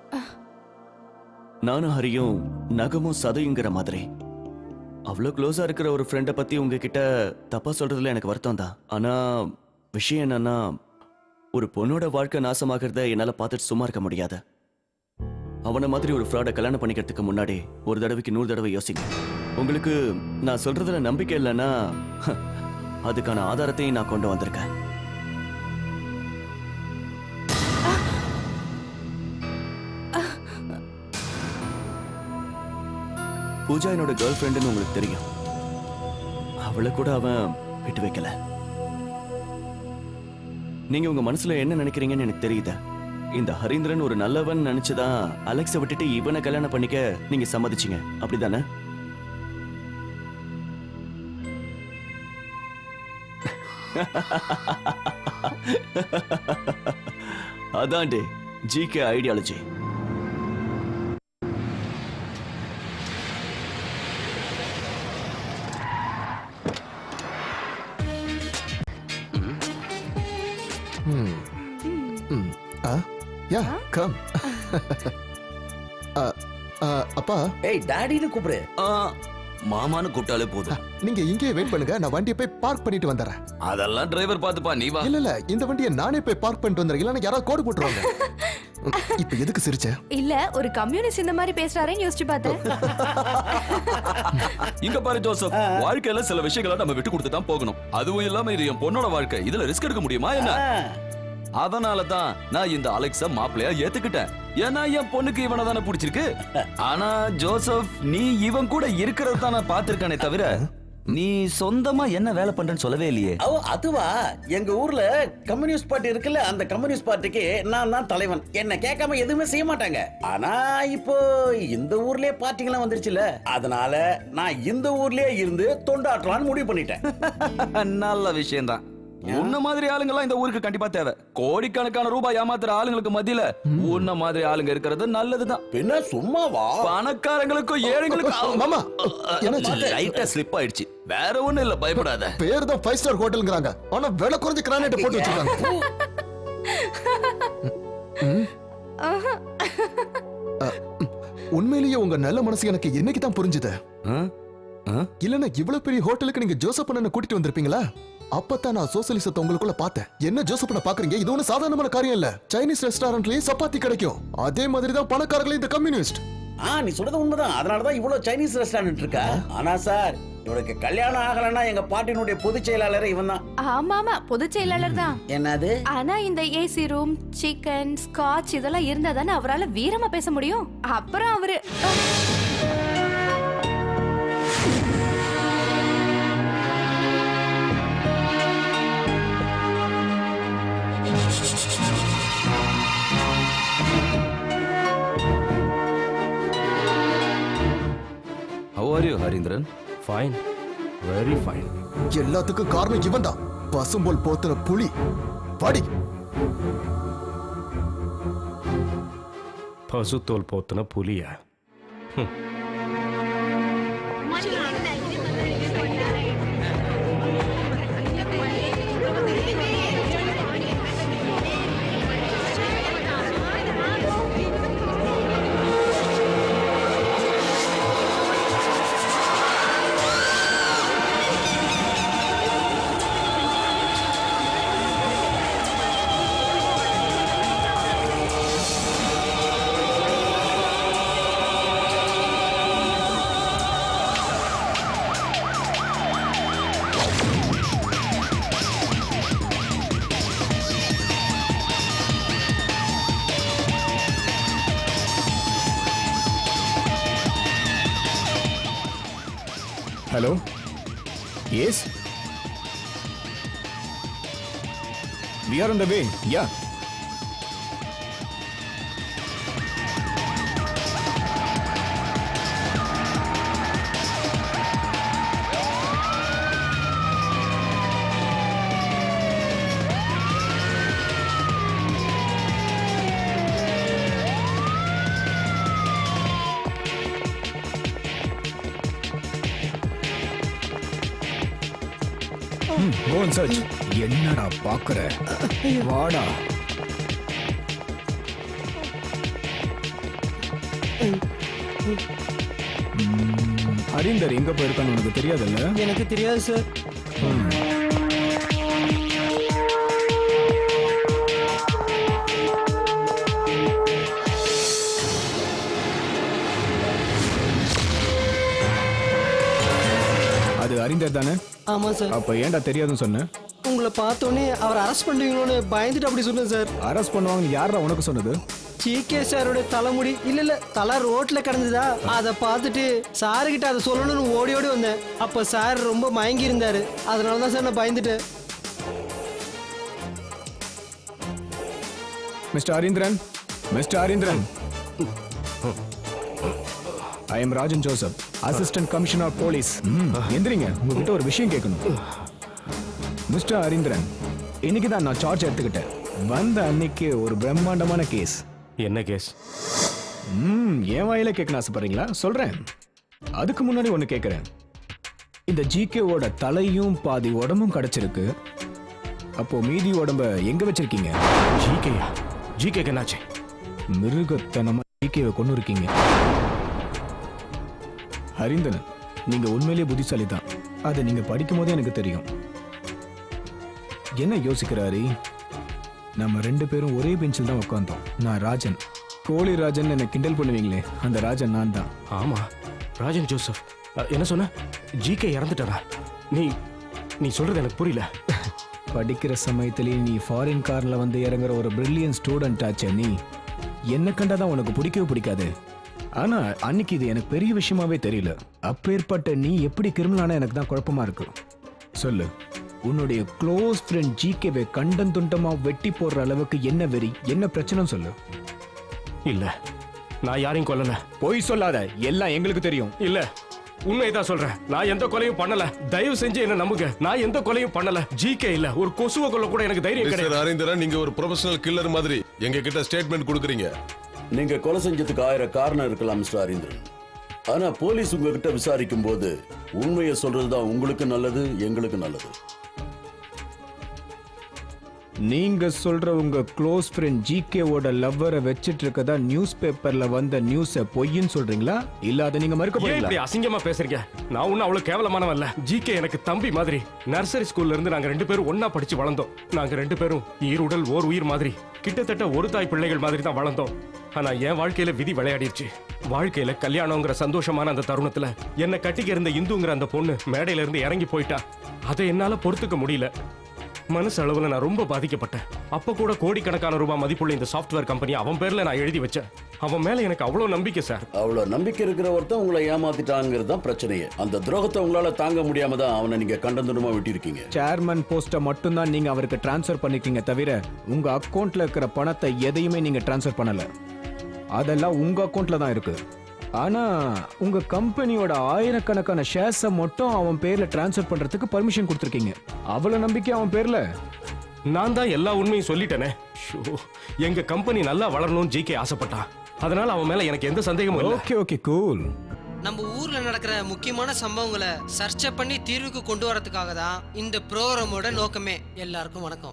நானும் ஹரியும் நகமும் சதையுங்கிற மாதிரி அவ்வளோ க்ளோஸா இருக்கிற ஒரு ஃப்ரெண்டை பத்தி உங்ககிட்ட தப்பா சொல்றதுல எனக்கு வருத்தம் தான் ஆனா விஷயம் என்னன்னா ஒரு பொண்ணோட வாழ்க்கை நாசமாகிறத என்னால பார்த்துட்டு சும்மா இருக்க முடியாது அவனை மாதிரி ஒரு ஃப்ராடை கல்யாணம் பண்ணிக்கிறதுக்கு முன்னாடி ஒரு தடவைக்கு நூறு தடவை யோசிங்க உங்களுக்கு நான் சொல்றதுல நம்பிக்கை இல்லைன்னா அதுக்கான ஆதாரத்தையும் நான் கொண்டு வந்திருக்கேன் பூஜா என்னோட கேர்ள் ஃப்ரெண்டுன்னு உங்களுக்கு தெரியும் அவளை கூட அவன் விட்டு வைக்கல நீங்க உங்க மனசுல என்ன நினைக்கிறீங்கன்னு எனக்கு தெரியுது இந்த ஹரீந்திரன் ஒரு நல்லவன் நினைச்சுதான் அலெக்ஸை விட்டுட்டு இவனை கல்யாணம் பண்ணிக்க நீங்க சம்மதிச்சீங்க அப்படிதானே அதான்டே ஜிகே ஐடியாலஜி Hmm. Hmm. ஆ யா கம் அப்பா ஏய் டாடின்னு கூப்பிடு மாமான்னு கூப்பிட்டாலே போதும் நீங்க இங்கேயே வெயிட் பண்ணுங்க நான் வண்டியை போய் பார்க் பண்ணிட்டு வந்துடுறேன் அதெல்லாம் டிரைவர் பார்த்துப்பா நீ வா இல்ல இல்ல இந்த வண்டியை நானே போய் பார்க் பண்ணிட்டு வந்துடுறேன் இல்லைன்னா யாராவது கோடு போட்டுருவாங்க இப்ப எதுக்கு சிரிச்ச இல்ல ஒரு கம்யூனிஸ்ட் இந்த மாதிரி பேசுறாருன்னு யோசிச்சு பார்த்தேன் இங்க பாரு ஜோசப் வாழ்க்கையில சில விஷயங்களை நம்ம விட்டு கொடுத்து தான் போகணும் அதுவும் இல்லாம இது என் பொண்ணோட வாழ்க்கை இதுல ரிஸ்க் எடுக்க முடியுமா என்ன அதனால தான் நான் இந்த அலெக்ஸ மாப்பிள்ளையா ஏத்துக்கிட்டேன் ஏன்னா என் பொண்ணுக்கு இவனை தானே பிடிச்சிருக்கு ஆனா ஜோசப் நீ இவன் கூட இருக்கிறது தான் நான் பார்த்திருக்கானே தவிர நீ சொந்தமா என்ன வேலை பண்றேன்னு சொல்லவே இல்லையே ஓ அதுவா எங்க ஊர்ல கம்யூனிஸ்ட் பார்ட்டி இருக்குல்ல அந்த கம்யூனிஸ்ட் பார்ட்டிக்கு நான் தான் தலைவன் என்ன கேட்காம எதுவுமே செய்ய மாட்டாங்க ஆனா இப்போ இந்த ஊர்லயே பார்ட்டிங்கெல்லாம் வந்துருச்சுல அதனால நான் இந்த ஊர்லயே இருந்து தொண்டாற்றலாம்னு முடிவு பண்ணிட்டேன் நல்ல விஷயம்தான் உன்ன மாதிரி ஆளுங்கெல்லாம் இந்த ஊருக்கு கண்டிப்பா தேவை கோடிக்கணக்கான ரூபாய் ஏமாத்துற ஆளுங்களுக்கு மத்தியில உன்ன மாதிரி ஆளுங்க இருக்கிறது நல்லதுதான் பின்ன சும்மாவா பணக்காரங்களுக்கும் ஏழைங்களுக்கும் மாமா என்னாச்சு? லைட்டா ஸ்லிப் ஆயிடுச்சு வேற ஒண்ணும் இல்ல பயப்படாத பேர் தான் ஃபைவ் ஸ்டார் ஹோட்டல்ங்கிறாங்க ஆனா விலை குறைஞ்ச கிரானைட் போட்டு வச்சிருக்காங்க ம். அ, ம். உண்மையிலேயே உங்க நல்ல மனசு எனக்கு இன்னைக்கு தான் புரிஞ்சுது இல்லன்னா இவ்வளவு பெரிய ஹோட்டலுக்கு நீங்க ஜோசப் அண்ணனை கூட்டிட்டு வந்திருப்பீங்களா அப்பதான் நான் சோசியலிசத்தை உங்களுக்குள்ள பார்த்தேன் என்ன ஜோசப் அண்ணா பாக்குறீங்க இது ஒன்றும் சாதாரணமான காரியம் இல்ல சைனீஸ் ரெஸ்டாரண்ட்லயும் சப்பாத்தி கிடைக்கும் அதே மாதிரி தான் பணக்காரர்களே இந்த கம்யூனிஸ்ட் ஆ நீ சொல்றது உண்மைதான் அதனாலதான் இவ்வளவு சைனீஸ் ரெஸ்டாரண்ட் இருக்கா ஆனா சார் இவனுக்கு கல்யாணம் ஆகலைன்னா எங்க பார்ட்டியினுடைய பொதுச் செயலாளர் இவன் தான் ஆமா ஆமா பொதுச் செயலாளர் தான் என்னது ஆனா இந்த ஏசி ரூம் சிக்கன் ஸ்காட்ச் இதெல்லாம் இருந்தா தானே அவரால வீரமா பேச முடியும் அப்புறம் அவரு how are you Harindran fine very fine எல்லாத்துக்கும் காரணம் இவன் தான் பசும்போல் போத்துன புலி பாடி பசுத்தோல் போத்துன புலியா ஹம். Hello? Yes? We are on the way. Yeah. Hmm, go and search. என்னடா பாக்குற வாடா ம், ஹரீந்தர் எங்க போயிருக்கான்னு உனக்கு தெரியாதுல்ல எனக்கு தெரியாது சார் அது ஹரீந்தர் தானே ஆமா சார் அப்ப ஏன்டா தெரியாதுன்னு சொன்ன உங்களை பார்த்தோன்னே அவர் அரெஸ்ட் பண்ணுவீங்களோன்னு பயந்துட்டு அப்படி சொன்னேன் சார் அரெஸ்ட் பண்ணுவாங்கன்னு யாரா உனக்கு சொன்னது ஜிகே சாரோட தலைமுடி இல்ல இல்ல தலை ரோட்ல கிடந்ததா அதை பார்த்துட்டு சாரு கிட்ட அதை சொல்லணும்னு ஓடி ஓடி வந்தேன் அப்ப சார் ரொம்ப மயங்கி இருந்தாரு அதனால தான் சார் நான் பயந்துட்டேன் mister Harindran mister Harindran I am Rajan Joseph assistant commissioner police எந்திரிங்க உங்ககிட்ட ஒரு விஷயம் கேட்கணும் மிஸ்டர் ஹரீந்திரன் இன்னைக்கு தான் நான் சார்ஜ் எடுத்துக்கிட்டேன் வந்த அன்னைக்கு ஒரு பிரம்மாண்டமான கேஸ் என்ன கேஸ் ம் என் வாயில கேட்க ஆசைப்படுறீங்களா சொல்றேன் அதுக்கு முன்னாடி ஒன்று கேட்குறேன் இந்த ஜிகேவோட தலையும் பாதி உடம்பும் கிடைச்சிருக்கு அப்போ மீதி உடம்ப எங்க வச்சிருக்கீங்க ஜிகேயா ஜிகேக்கு என்னாச்சு மிருகத்தனமா ஜிகேவை கொண்டு இருக்கீங்க ஹரிந்தனன் நீங்க உண்மையிலேயே புத்திசாலி தான் அதை நீங்க படிக்கும் போதே எனக்கு தெரியும் என்ன யோசிக்கிறாரு நம்ம ரெண்டு பேரும் ஒரே பெஞ்சில் தான் உட்காந்தோம் நான் ராஜன் கோழி ராஜன் என்னை கிண்டல் பண்ணுவீங்களே அந்த ராஜன் நான் தான் ஆமா ராஜன் ஜோசப் அ, என்ன சொன்ன ஜிகே இறந்துட்டாரா நீ நீ சொல்றது எனக்கு புரியல படிக்கிற சமயத்திலேயே நீ ஃபாரின் கார்ல வந்து இறங்குற ஒரு பிரில்லியன் ஸ்டூடெண்ட் ஆச்சே நீ என்ன கண்டாதான் உனக்கு பிடிக்கவே பிடிக்காது ஆனா அன்னைக்கு இது எனக்கு பெரிய விஷயமாவே தெரியல அப்பேற்பட்ட நீ எப்படி கிரிமினலான எனக்கு தான் குழப்பமா இருக்கு சொல்லு உன்னுடைய க்ளோஸ் ஃப்ரெண்ட் ஜிகேவை கண்டன் துண்டமா வெட்டி போடுற அளவுக்கு என்ன வெறி என்ன பிரச்சனை சொல்லு இல்ல நான் யாரையும் கொல்லல பொய் சொல்லாத எல்லாம் எங்களுக்கு தெரியும் இல்ல உண்மைதான் சொல்றேன் நான் எந்த கொலையும் பண்ணல தயவு செஞ்சு என்ன நம்புங்க நான் எந்த கொலையும் பண்ணல ஜிகே இல்ல ஒரு கொசுவை கொல்ல கூட எனக்கு தைரியம் மிஸ்டர் கிடையாது ஹரீந்திரன் நீங்க ஒரு ப்ரொஃபஷனல் கில்லர் மாதிரி எங்க கிட்ட ஸ்டேட்மெண்ட் கொடுக்குறீங்க நீங்க கொலை செஞ்சதுக்கு ஆயிரம் காரணம் இருக்கலாம் மிஸ்டர் ஹரீந்திரன் ஆனா போலீஸ் உங்ககிட்ட விசாரிக்கும் போது உண்மையை சொல்றதுதான் உங்களுக்கு நல்லது எங்களுக்கு நல்லது நீங்க சொல்ற உங்க க்ளோஸ் ஃப்ரெண்ட் ஜிகேவோட லவ்வரை வச்சிட்டு இருக்கதா நியூஸ் பேப்பர்ல வந்த நியூஸ பொய்ன்னு சொல்றீங்களா இல்ல அதை நீங்க மறுக்க ஏன் இப்படி போறீங்களா அசிங்கமா பேசுறீங்க நான் ஒன்னும் அவ்வளவு கேவலமானவன் இல்ல ஜிகே எனக்கு தம்பி மாதிரி நர்சரி ஸ்கூல்ல இருந்து நாங்க ரெண்டு பேரும் ஒண்ணா படிச்சு வளர்ந்தோம் நாங்க ரெண்டு பேரும் ஈருடல் ஓர் உயிர் மாதிரி கிட்டத்தட்ட ஒரு தாய் பிள்ளைகள் மாதிரி தான் வளர்ந்தோம் ஆனா என் வாழ்க்கையில விதி விளையாடிருச்சு வாழ்க்கையில கல்யாணங்கிற சந்தோஷமான அந்த தருணத்துல என்னை கட்டிக்க இருந்த இந்துங்கிற அந்த பொண்ணு மேடையில இருந்து இறங்கி போயிட்டா அதை என்னால பொறுத்துக்க முடியல மனசு அளவுல நான் ரொம்ப பாதிக்கப்பட்டேன் அப்ப கூட கோடிக்கணக்கான ரூபாய் மதிப்புள்ள இந்த சாஃப்ட்வேர் கம்பெனி அவன் பேர்ல நான் எழுதி வச்சேன் அவன் மேல எனக்கு அவ்வளவு நம்பிக்கை சார் அவ்வளவு நம்பிக்கை இருக்கிற ஒருத்தன் உங்களை ஏமாத்திட்டாங்கிறது தான் பிரச்சனையே அந்த துரோகத்தை உங்களால தாங்க முடியாம தான் அவனை நீங்க கண்டந்துடமா விட்டிருக்கீங்க சேர்மன் போஸ்ட்டை மட்டும்தான் நீங்க அவருக்கு டிரான்ஸ்ஃபர் பண்ணிருக்கீங்க தவிர உங்க அக்கவுண்ட்ல இருக்கிற பணத்தை எதையுமே நீங்க டிரான்ஸ்ஃபர் பண்ணல அதெல்லாம் உங்க அக்கவுண்ட்ல தான் இருக்கு ஆனா உங்க கம்பெனியோட ஆயிரக்கணக்கான ஷேர்ஸை மட்டும் அவன் பேர்ல டிரான்ஸ்ஃபர் பண்றதுக்கு பர்மிஷன் கொடுத்துருக்கீங்க அவ்வளவு நம்பிக்கை அவன் பேர்ல நான் தான் எல்லா உண்மையும் சொல்லிட்டேனே ஷோ, எங்க கம்பெனி நல்லா வளரணும்னு ஜிகே ஆசைப்பட்டான் அதனால அவன் மேல எனக்கு எந்த சந்தேகமும் இல்லை ஓகே ஓகே கூல் நம்ம ஊர்ல நடக்கிற முக்கியமான சம்பவங்களை சர்ச்சை பண்ணி தீர்வுக்கு கொண்டு வரதுக்காக தான் இந்த ப்ரோக்ராமோட நோக்கமே எல்லாருக்கும் வணக்கம்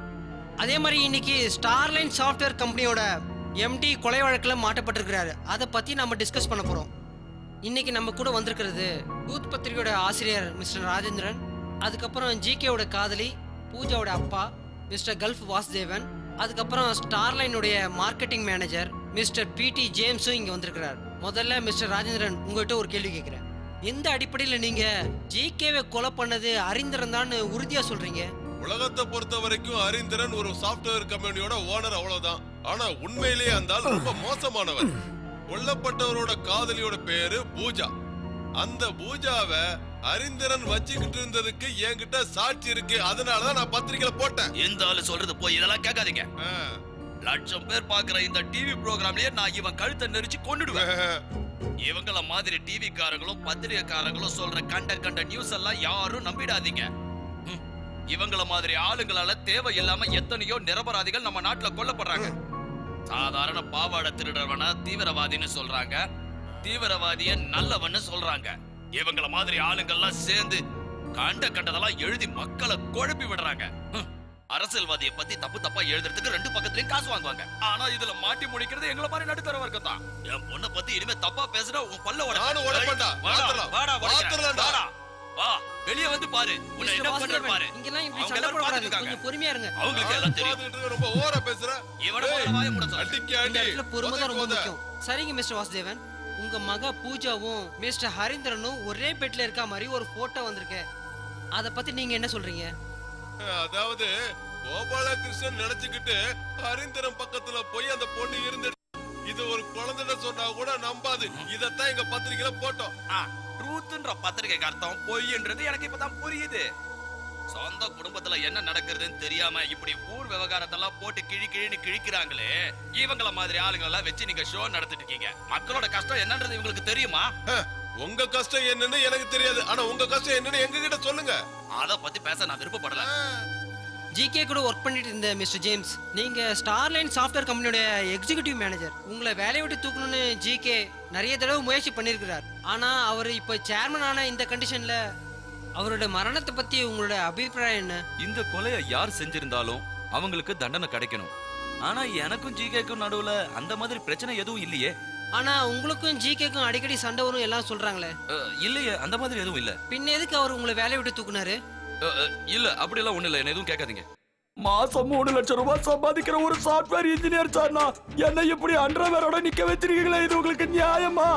அதே மாதிரி இன்னைக்கு ஸ்டார்லைன் சாஃப்ட்வேர் கம்பெனியோட எம்டி கொலை வழக்கில் மாட்டப்பட்டிருக்கிறாரு அதை பத்தி நம்ம டிஸ்கஸ் பண்ண போறோம் இன்னைக்கு நம்ம கூட வந்திருக்கிறது யூத் பத்திரிகையோட ஆசிரியர் மிஸ்டர் ராஜேந்திரன் அதுக்கப்புறம் ஜிகேவோட காதலி பூஜாவோட அப்பா மிஸ்டர் கல்ஃப் வாசுதேவன் அதுக்கப்புறம் ஸ்டார்லைனுடைய மார்க்கெட்டிங் மேனேஜர் மிஸ்டர் பிடி ஜேம்ஸும் இங்க வந்திருக்கிறார் முதல்ல மிஸ்டர் ராஜேந்திரன் உங்ககிட்ட ஒரு கேள்வி கேட்கிறேன் எந்த அடிப்படையில் நீங்க ஜிகேவை கொலை பண்ணது அறிந்திரன் தான் உறுதியா சொல்றீங்க உலகத்தை பொறுத்த வரைக்கும் அறிந்திரன் ஒரு சாஃப்ட்வேர் கம்பெனியோட ஓனர் அவ்வளவுதான் ஆனா உண்மையிலேயே அந்த ஆள் ரொம்ப மோசமானவர் கொல்லப்பட்டவரோட காதலியோட பேரு பூஜா அந்த பூஜாவை அறிந்திரன் வச்சுக்கிட்டு இருந்ததுக்கு என்கிட்ட சாட்சி இருக்கு அதனாலதான் நான் பத்திரிக்கையில போட்டேன் எந்த ஆளு சொல்றது போய் இதெல்லாம் கேட்காதீங்க லட்சம் பேர் பாக்குற இந்த டிவி ப்ரோக்ராம்லயே நான் இவன் கழுத்தை நெரிச்சு கொன்னுடுவேன் இவங்கள மாதிரி டிவி காரங்களும் பத்திரிகைக்காரங்களும் சொல்ற கண்ட கண்ட நியூஸ் எல்லாம் யாரும் நம்பிடாதீங்க ம். இவங்கள மாதிரி ஆளுங்களால தேவையில்லாம எத்தனையோ நிரபராதிகள் நம்ம நாட்டுல கொல்லப்படுறாங்க சாதாரண பாவாடை திருடவன தீவிரவாதின்னு சொல்றாங்க தீவிரவாதிய நல்லவன்னு சொல்றாங்க இவங்கள மாதிரி ஆளுங்கெல்லாம் சேர்ந்து கண்ட கண்டதெல்லாம் எழுதி மக்களை குழப்பி விடுறாங்க ஹம். அரசியல்வாதியை பத்தி தப்பு தப்பா எழுதுறதுக்கு ரெண்டு பக்கத்துலயும் காசு வாங்குவாங்க ஆனா இதுல மாட்டி முடிக்கிறது எங்கள மாதிரி நடுத்தர வர்க்கம் தான் என் பொண்ணை பத்தி இனிமே தப்பா பேசுனா உன் பல்ல உட நானும் உடைப்பேன்டா. பாத்துடலாம். வாடா உடைக்கிறேன். பாத்துடலாம்டா. வாடா வா வெளிய வந்து பாரு உன்னை மிஸ்டர் என்ன பண்ற வாசுதேவன், பாரு இங்கெல்லாம் இப்படி அவங்க சண்டை எல்லாரும் போடக்கூடாது. பார்த்துட்டு இருக்காங்க. கொஞ்சம் பொறுமையா இருங்க அவங்களுக்கு எல்லாம் தெரியும் பார்த்துக்கிட்டு இருக்க, ரொம்ப ஓவரா பேசுற இவன ஏய், முதல்ல வாயை மூட சொல்லு. அடிக்க இந்த அடி இடத்துல பொறுமை தான் ரொம்ப உதைக்கு உதை. முக்கியம் சரிங்க மிஸ்டர் வாசுதேவன் உங்க மக பூஜாவும் மிஸ்டர் ஹரிந்திரனும் ஒரே பெட்ல இருக்க மாதிரி ஒரு போட்டோ வந்திருக்கு அத பத்தி நீங்க என்ன சொல்றீங்க அதாவது கோபாலகிருஷ்ணன் நினைச்சுக்கிட்டு ஹரிந்திரம் பக்கத்துல போய் அந்த பொண்ணு இருந்து இது ஒரு குழந்தைன்னு சொன்னா கூட நம்பாது இதத்தான் எங்க பத்திரிக்கையில போட்டோம் ட்ரூத்ன்ற பத்திரிகைக்கு அர்த்தம் பொய்ன்றது எனக்கு இப்பதான் புரியுது சொந்த குடும்பத்துல என்ன நடக்குதுன்னு தெரியாம இப்படி ஊர் விவகாரத்தெல்லாம் போட்டு கிழி கிழின்னு கிழிக்கிறாங்களே இவங்கள மாதிரி ஆளுங்க எல்லாம் வச்சு நீங்க ஷோ நடத்திட்டு இருக்கீங்க மக்களோட கஷ்டம் என்னன்றது இவங்களுக்கு தெரியுமா உங்க கஷ்டம் என்னன்னு எனக்கு தெரியாது ஆனா உங்க கஷ்டம் என்னன்னு எங்க கிட்ட சொல்லுங்க அத பத்தி பேச நான் விருப்பப்படல ஜிகே கூட ஒர்க் பண்ணிட்டு இருந்த மிஸ்டர் ஜேம்ஸ் நீங்க ஸ்டார்லைன் சாஃப்ட்வேர் கம்பெனியோட எக்ஸிகியூட்டிவ் மேனேஜர் உங்களை வேலையை விட்டு தூக்கணும்னு ஜிகே நிறைய தடவை முயற்சி பண்ணியிருக்கிறார் ஆனா அவர் இப்போ சேர்மன் ஆன இந்த கண்டிஷன்ல அவரோட மரணத்தை பத்தி உங்களோட அபிப்பிராயம் என்ன இந்த கொலையை யார் செஞ்சிருந்தாலும் அவங்களுக்கு தண்டனை கிடைக்கணும் ஆனா எனக்கும் ஜிகேக்கும் நடுவுல அந்த மாதிரி பிரச்சனை எதுவும் இல்லையே ஆனா உங்களுக்கும் ஜிகேக்கும் அடிக்கடி சண்டை வரும் எல்லாம் சொல்றாங்களே அஹ், இல்லையே அந்த மாதிரி எதுவும் இல்ல பின்ன எதுக்கு அவர் உங்களை வேலையை விட்டு தூக்குனாரு அஹ், அஹ், இல்ல அப்படி எல்லாம் ஒண்ணு இல்ல என்ன எதுவும் கேட்காதீங்க மாசம் மூணு லட்சம் ரூபாய் சம்பாதிக்கிற ஒரு சாஃப்ட்வேர் இன்ஜினியர் சார்னா என்ன இப்படி அண்டர்வேரோட நிக்க வச்சிருக்கீங்களே இது உங்களுக்கு நியாயமா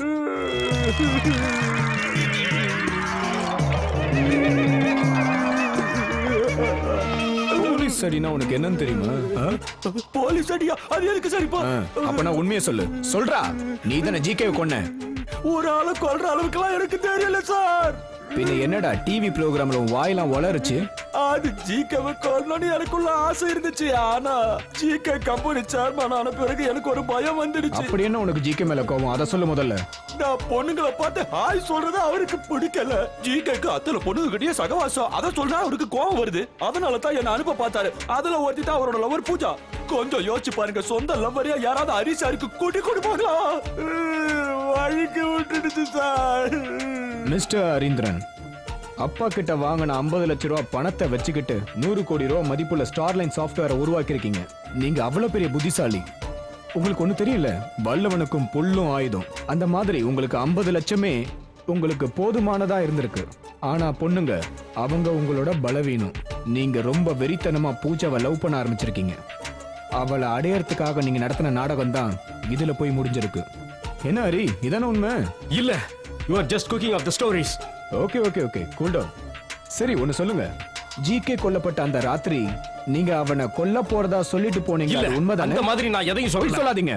போலீஸ் அடினா உனக்கு என்னன்னு தெரியுமா ஆ? போலீஸ் அடியா அது எதுக்கு சரிப்பா ஆ, அப்ப நான் உண்மையை சொல்லு சொல்றா நீ தானே ஜிகே கொன்ன ஒரு ஆளை கொல்ற அளவுக்குலாம் எனக்கு தெரியல சார் பின்ன என்னடா டிவி ப்ரோக்ராம்ல உன் வாயெல்லாம் வளருச்சு அது ஜிகேவை கொல்லணும்னு எனக்குள்ள ஆசை இருந்துச்சு ஆனா ஜிகே கம்பெனி சேர்மன் ஆன பிறகு எனக்கு ஒரு பயம் வந்துடுச்சு அப்படி என்ன உனக்கு ஜிகே மேல கோவம் அதை சொல்லு முதல்ல நான் பொண்ணுங்களை பார்த்து ஹாய் சொல்றது அவருக்கு பிடிக்கல ஜிகேக்கு அத்தனை பொண்ணுகிட்டயே சகவாசம் அத சொல்றா அவருக்கு கோவம் வருது அதனால தான் என்ன அனுப்ப பார்த்தாரு அதுல ஒருத்தி தான் அவரோட லவர் பூஜா கொஞ்சம் யோசிச்சு பாருங்க சொந்த லவ்வரியா யாராவது ஹரிசாருக்கு கூட்டி கொடுப்பாங்களா வழிக்கு விட்டுடுச்சு சார் மிஸ்டர் அரீந்திரன் அப்பா கிட்ட வாங்கின ஐம்பது லட்ச ரூபா பணத்தை வச்சுக்கிட்டு நூறு கோடி ரூபா மதிப்புள்ள ஸ்டார்லைன் சாஃப்ட்வேரை உருவாக்கியிருக்கீங்க நீங்க அவ்வளவு பெரிய புத்திசாலி உங்களுக்கு ஒண்ணு தெரியல வல்லவனுக்கும் புல்லும் ஆயுதம் அந்த மாதிரி உங்களுக்கு ஐம்பது லட்சமே உங்களுக்கு போதுமானதா இருந்திருக்கு ஆனா பொண்ணுங்க அவங்க உங்களோட பலவீனம் நீங்க ரொம்ப வெறித்தனமா பூஜாவை லவ் பண்ண ஆரம்பிச்சிருக்கீங்க அவளை அடையறதுக்காக நீங்க நடத்தின நாடகம் தான் இதுல போய் முடிஞ்சிருக்கு என்ன ஹரி இதானே உண்மை இல்ல you are just cooking of the stories okay okay okay cool down சரி ஒன்னு சொல்லுங்க ஜிகே கொல்லப்பட்ட அந்த ராத்திரி நீங்க அவனை கொல்ல போறதா சொல்லிட்டு போனீங்க இல்ல, அது உண்மைதானே அந்த மாதிரி நான் எதையும் பொய் சொல்லல. சொல்லாதீங்க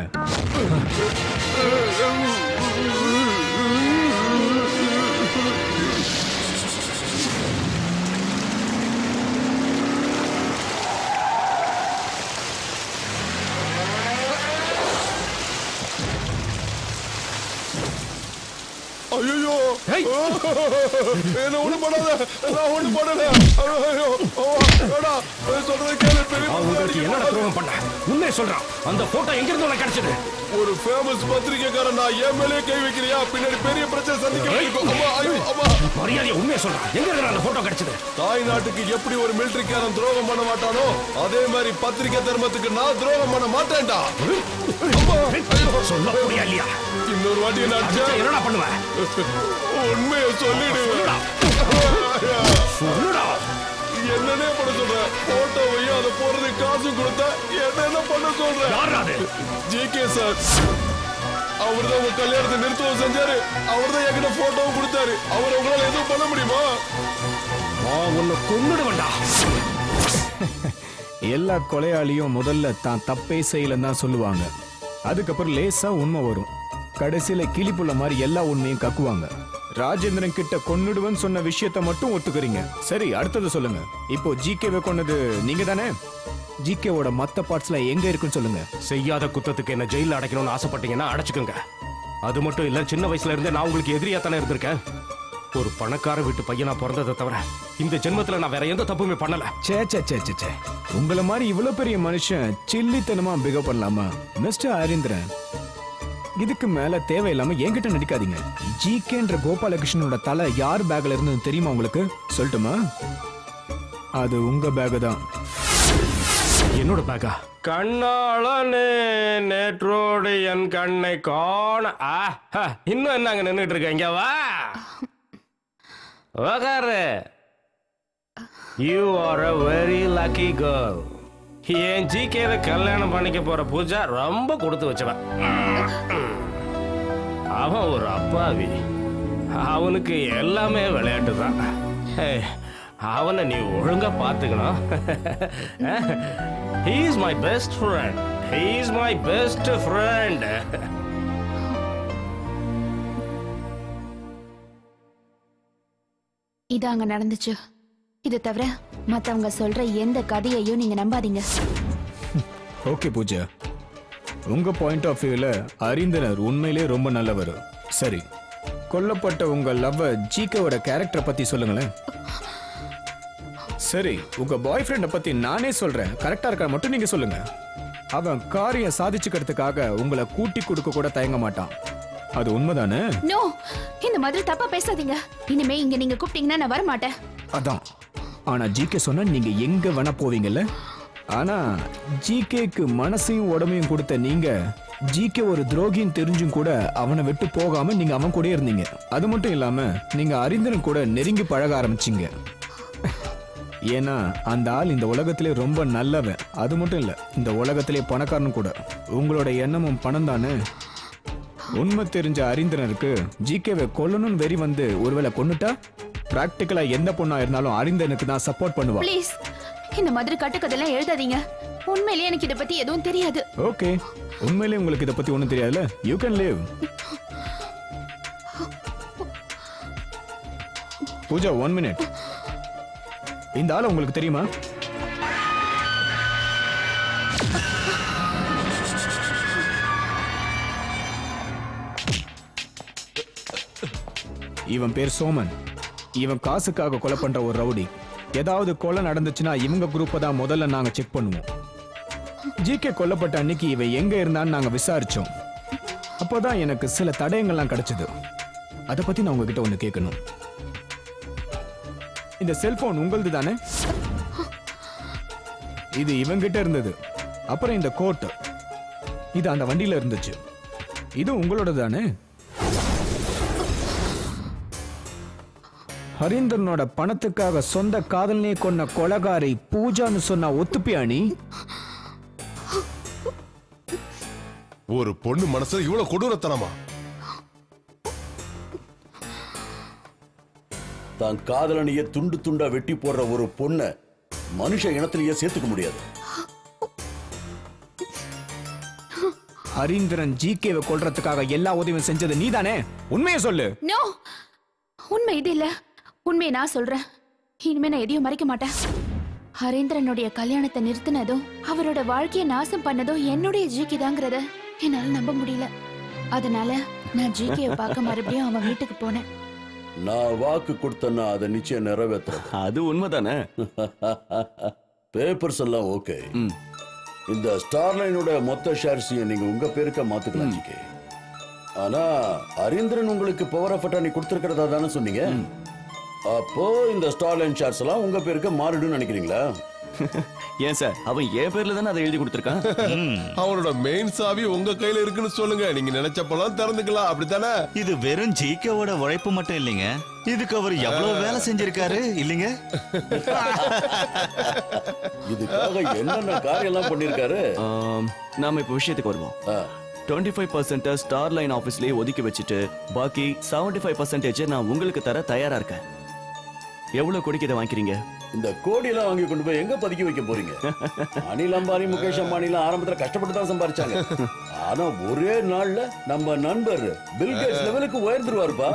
ஐயோ என்ன ஒண்ணு பண்ணாத நான் ஒண்ணு பண்ணல ஐயோ ஏடா சொல்றத கேளு பெரிய அவன் உங்களுக்கு என்னடா துரோகம் பண்ண உண்மையை சொல்றான் அந்த போட்டோ எங்க இருந்து உனக்கு கிடைச்சது ஒரு ஃபேமஸ் பத்திரிக்கைக்காரன் நான் என் மேலே கை வைக்கிறியா பின்னாடி பெரிய பிரச்சனை சந்திக்க வேண்டியிருக்கும். அம்மா ஐயோ அம்மா மரியாதையை உண்மையை சொல்றான் எங்க இருந்து அந்த போட்டோ கிடைச்சது தாய் நாட்டுக்கு எப்படி ஒரு மிலிட்டரிக்காரன் துரோகம் பண்ண மாட்டானோ அதே மாதிரி பத்திரிக்கை தர்மத்துக்கு நான் துரோகம் பண்ண மாட்டேன்டா அம்மா, ஐயோ. சொல்ல முடியா இல்லையா இன்னொரு வாட்டி என்ன அடிச்சா? என்னடா பண்ணுவ உண்மையை சொல்லிடு சொல்லுடா என்னன்னே பண்ண சொல்ற போட்டோவையும் அதை போறது காசு கொடுத்தா என்னென்ன பண்ண சொல்ற யாரா அது? ஜிகே சார் அவர்தான் உங்க கல்யாணத்தை நிறுத்தவும் செஞ்சாரு அவர்தான் என்கிட்ட போட்டோவும் கொடுத்தாரு அவர் உங்களால எதுவும் பண்ண முடியுமா நான் உன்னை கொன்னுடுவேன்டா எல்லா கொலையாளியும் முதல்ல தான் தப்பே செய்யலன்னு தான் சொல்லுவாங்க அதுக்கப்புறம் லேசா உண்மை வரும் கடைசியில கிளிப்புள்ள மாதிரி எல்லா உண்மையும் கக்குவாங்க ராஜேந்திரன் கிட்ட கொன்னுடுவேன்னு சொன்ன விஷயத்த மட்டும் ஒத்துக்கிறீங்க சரி அடுத்தது சொல்லுங்க இப்போ ஜிகேவை கொன்னது நீங்க தானே ஜிகேவோட மத்த பார்ட்ஸ்ல எங்க இருக்குன்னு சொல்லுங்க செய்யாத குத்தத்துக்கு என்ன ஜெயில அடைக்கணும்னு ஆசைப்பட்டீங்கன்னா அடைச்சுக்கோங்க அது மட்டும் இல்ல சின்ன வயசுல இருந்தே நான் உங்களுக்கு எதிரியா தானே இருந்திருக்கேன் ஒரு பணக்கார வீட்டு பையனா பிறந்ததை தவிர இந்த ஜென்மத்துல நான் வேற எந்த தப்புமே பண்ணல சே சே சே சே சே உங்கள மாதிரி இவ்வளவு பெரிய மனுஷன் சில்லித்தனமா பிகவ் பண்ணலாமா மிஸ்டர் ஹரீந்திரன் இதுக்கு மேல தேவையில்லாம என்கிட்ட நடிக்காதீங்க ஜிகேன்ற கோபாலகிருஷ்ணனோட தலை யார் பேக்ல இருந்தது தெரியுமா உங்களுக்கு சொல்லட்டுமா அது உங்க பேக் தான் என்னோட பேக்கா கண்ணாளனே நேற்றோடு என் கண்ணை காண ஆ, ஹ, இன்னும் என்னங்க நின்றுட்டு இருக்க இங்க வா உக்காரு you are a very lucky girl என் ஜிகேவை கல்யாணம் பண்ணிக்க போற பூஜா ரொம்ப கொடுத்து வச்சவன் அவன் ஒரு அப்பாவி அவனுக்கு எல்லாமே விளையாட்டு தான் அவனை நீ ஒழுங்கா பார்த்துக்கணும் He is my best friend. He is my best friend. இது அங்க நடந்துச்சு இது தவிர மத்தவங்க சொல்ற எந்த கதையையும் நீங்க நம்பாதீங்க ஓகே பூஜா உங்க பாயிண்ட் ஆஃப் வியூல அறிந்தனர் உண்மையிலே ரொம்ப நல்லவர் சரி கொல்லப்பட்ட உங்க லவ் ஜிகேவோட கேரக்டரை பத்தி சொல்லுங்களேன் சரி உங்க பாய் ஃப்ரெண்டை பத்தி நானே சொல்றேன் கரெக்டா இருக்கா மட்டும் நீங்க சொல்லுங்க அவன் காரியம் சாதிச்சுக்கிறதுக்காக உங்களை கூட்டி கொடுக்க கூட தயங்க மாட்டான் அது உண்மைதானே நோ இந்த மாதிரி தப்பா பேசாதீங்க இனிமே இங்க நீங்க கூப்பிட்டீங்கன்னா நான் வர மாட்டேன் அதான் ஆனா ஜிகே சொன்னா நீங்க எங்க வேணா போவீங்கல்ல ஆனா ஜிகேக்கு மனசையும் உடம்பையும் கொடுத்த நீங்க ஜிகே ஒரு துரோகின்னு தெரிஞ்சும் கூட அவனை விட்டு போகாம நீங்க அவன் கூடயே இருந்தீங்க அது மட்டும் இல்லாம நீங்க அறிந்தனும் கூட நெருங்கி பழக ஆரம்பிச்சீங்க ஏன்னா அந்த ஆள் இந்த உலகத்திலே ரொம்ப நல்லவன் அது மட்டும் இல்ல இந்த உலகத்திலே பணக்காரன் கூட உங்களோட எண்ணமும் பணம் தானே உண்மை தெரிஞ்ச அறிந்தனருக்கு ஜிகேவை கொல்லணும்னு வெறி வந்து ஒருவேளை கொன்னுட்டா பிராக்டிக்கலா எந்த பொண்ணா இருந்தாலும் அறிந்தனுக்கு தான் சப்போர்ட் பண்ணுவா ப்ளீஸ் இந்த மாதிரி கட்டுக்கதெல்லாம் எழுதாதீங்க உண்மையிலேயே எனக்கு இதை பத்தி எதுவும் தெரியாது ஓகே உண்மையிலேயே உங்களுக்கு இதை பத்தி ஒண்ணும் தெரியாதுல்ல you can leave Pooja one minute இந்த ஆள் உங்களுக்கு தெரியுமா இவன் பேர் சோமன் இவன் காசுக்காக கொலை பண்ற ஒரு ரவுடி ஏதாவது கொலை நடந்துச்சுன்னா இவங்க குரூப்பை தான் முதல்ல நாங்க செக் பண்ணுவோம் ஜிகே கொல்லப்பட்ட அன்னைக்கு இவன் எங்க இருந்தான்னு நாங்க விசாரிச்சோம் அப்போதான் எனக்கு சில தடயங்கள்லாம் கிடைச்சது அதை பத்தி நான் உங்ககிட்ட ஒண்ணு கேட்கணும் இந்த செல்போன் உங்களது தானே இது இவங்கிட்ட இருந்தது அப்புறம் இந்த கோட் இது அந்த வண்டியில இருந்துச்சு இது உங்களோட தானே ஹரீந்திரனோட பணத்துக்காக சொந்த காதலனே கொன்ன கொலகாரி பூஜான்னு சொன்ன ஒத்துப்பியா நீ ஒரு பொண்ணு மனசுல இவ்வளவு கொடூரத்தனமா தான் காதலனையே துண்டு துண்டா வெட்டி போடுற ஒரு பொண்ணை மனுஷ இனத்திலேயே சேர்த்துக்க முடியாது ஹரீந்திரன் ஜிகேவை கொல்றதுக்காக எல்லா உதவியும் செஞ்சது நீதானே உண்மையை சொல்லு நோ உண்மை இது இல்ல உண்மையை நான் சொல்றேன் இனிமே நான் எதையும் மறைக்க மாட்டேன் ஹரேந்திரனுடைய கல்யாணத்தை நிறுத்தினதும் அவரோட வாழ்க்கையை நாசம் பண்ணதும் என்னுடைய ஜிகே தாங்கிறத என்னால நம்ப முடியல அதனால நான் ஜிகேவை பார்க்க மறுபடியும் அவன் வீட்டுக்கு போனேன் நான் வாக்கு கொடுத்தேன்னா அதை நிச்சயம் நிறைவேற்றுறேன் அது உண்மைதானே பேப்பர்ஸ் எல்லாம் ஓகே இந்த ஸ்டார்லைனோட மொத்த ஷேர்ஸையும் நீங்க உங்க பேருக்க மாத்துக்கலாம் ஜிகே ஆனா அரீந்திரன் உங்களுக்கு பவர் ஆஃப் அட்டானி கொடுத்துருக்கிறதா தானே சொன்னீங்க அப்போ இந்த ஸ்டார்லைன் ஷேர்ஸ் எல்லாம் உங்க பேருக்கு மாறிடும்னு நினைக்கிறீங்களா ஏன் சார் அவன் என் பேர்ல தானே அதை எழுதி கொடுத்துருக்கான் அவனோட மெயின் சாவி உங்க கையில இருக்குன்னு சொல்லுங்க நீங்க நினைச்சப்பெல்லாம் திறந்துக்கலாம் அப்படித்தானே இது வெறும் ஜிகேவோட உழைப்பு மட்டும் இல்லைங்க இதுக்கு அவர் எவ்வளவு வேலை செஞ்சிருக்காரு இல்லைங்க இதுக்காக என்னென்ன காரியம் எல்லாம் பண்ணிருக்காரு ஆம், நாம இப்ப விஷயத்துக்கு வருவோம் twenty five percent Starline ஆஃபீஸ்லயே ஒதுக்கி வச்சுட்டு பாக்கி செவன்டி ஃபைவ் பர்சன்டேஜ் நான் உங்களுக்கு தர தயாரா இருக்கேன் எவ்வளவு கொடிக்கு இதை வாங்கிக்கிறீங்க இந்த கோடி எல்லாம் வாங்கி கொண்டு போய் எங்க பதுக்கி வைக்க போறீங்க அனில் அம்பானி முகேஷ் அம்பானி எல்லாம் ஆரம்பத்துல கஷ்டப்பட்டு தான் சம்பாரிச்சாங்க ஆனா ஒரே நாள்ல நம்ம நண்பர் பில் கேட்ஸ் லெவலுக்கு உயர்ந்துருவாருப்பா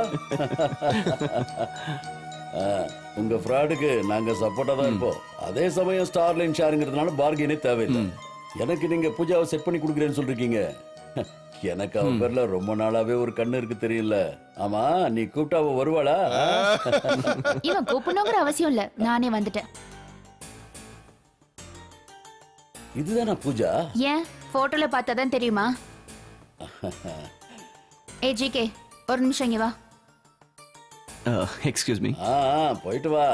ஆ, உங்க ஃப்ராடுக்கு நாங்க சப்போர்ட்டா தான் இருப்போம் அதே சமயம் ஸ்டார்லைன் ஷேருங்கிறதுனால பார்கெனே தேவையில்லை எனக்கு நீங்க பூஜாவை செட் பண்ணி கொடுக்குறேன்னு சொல்றீங்க எனக்கு அவன் பேர்ல ரொம்ப நாளாவே ஒரு கண்ணு இருக்கு தெரியல ஆமா நீ கூப்பிட்டா அவ வருவாளா இவன் கூப்பிடணுங்கிற அவசியம் இல்ல நானே வந்துட்டேன் இதுதானா பூஜா ஏன் போட்டோல பார்த்தாதான் தெரியுமா ஏ ஜிகே ஒரு நிமிஷம் இங்க வா எக்ஸ்கியூஸ் மீ ஆ போயிட்டு வா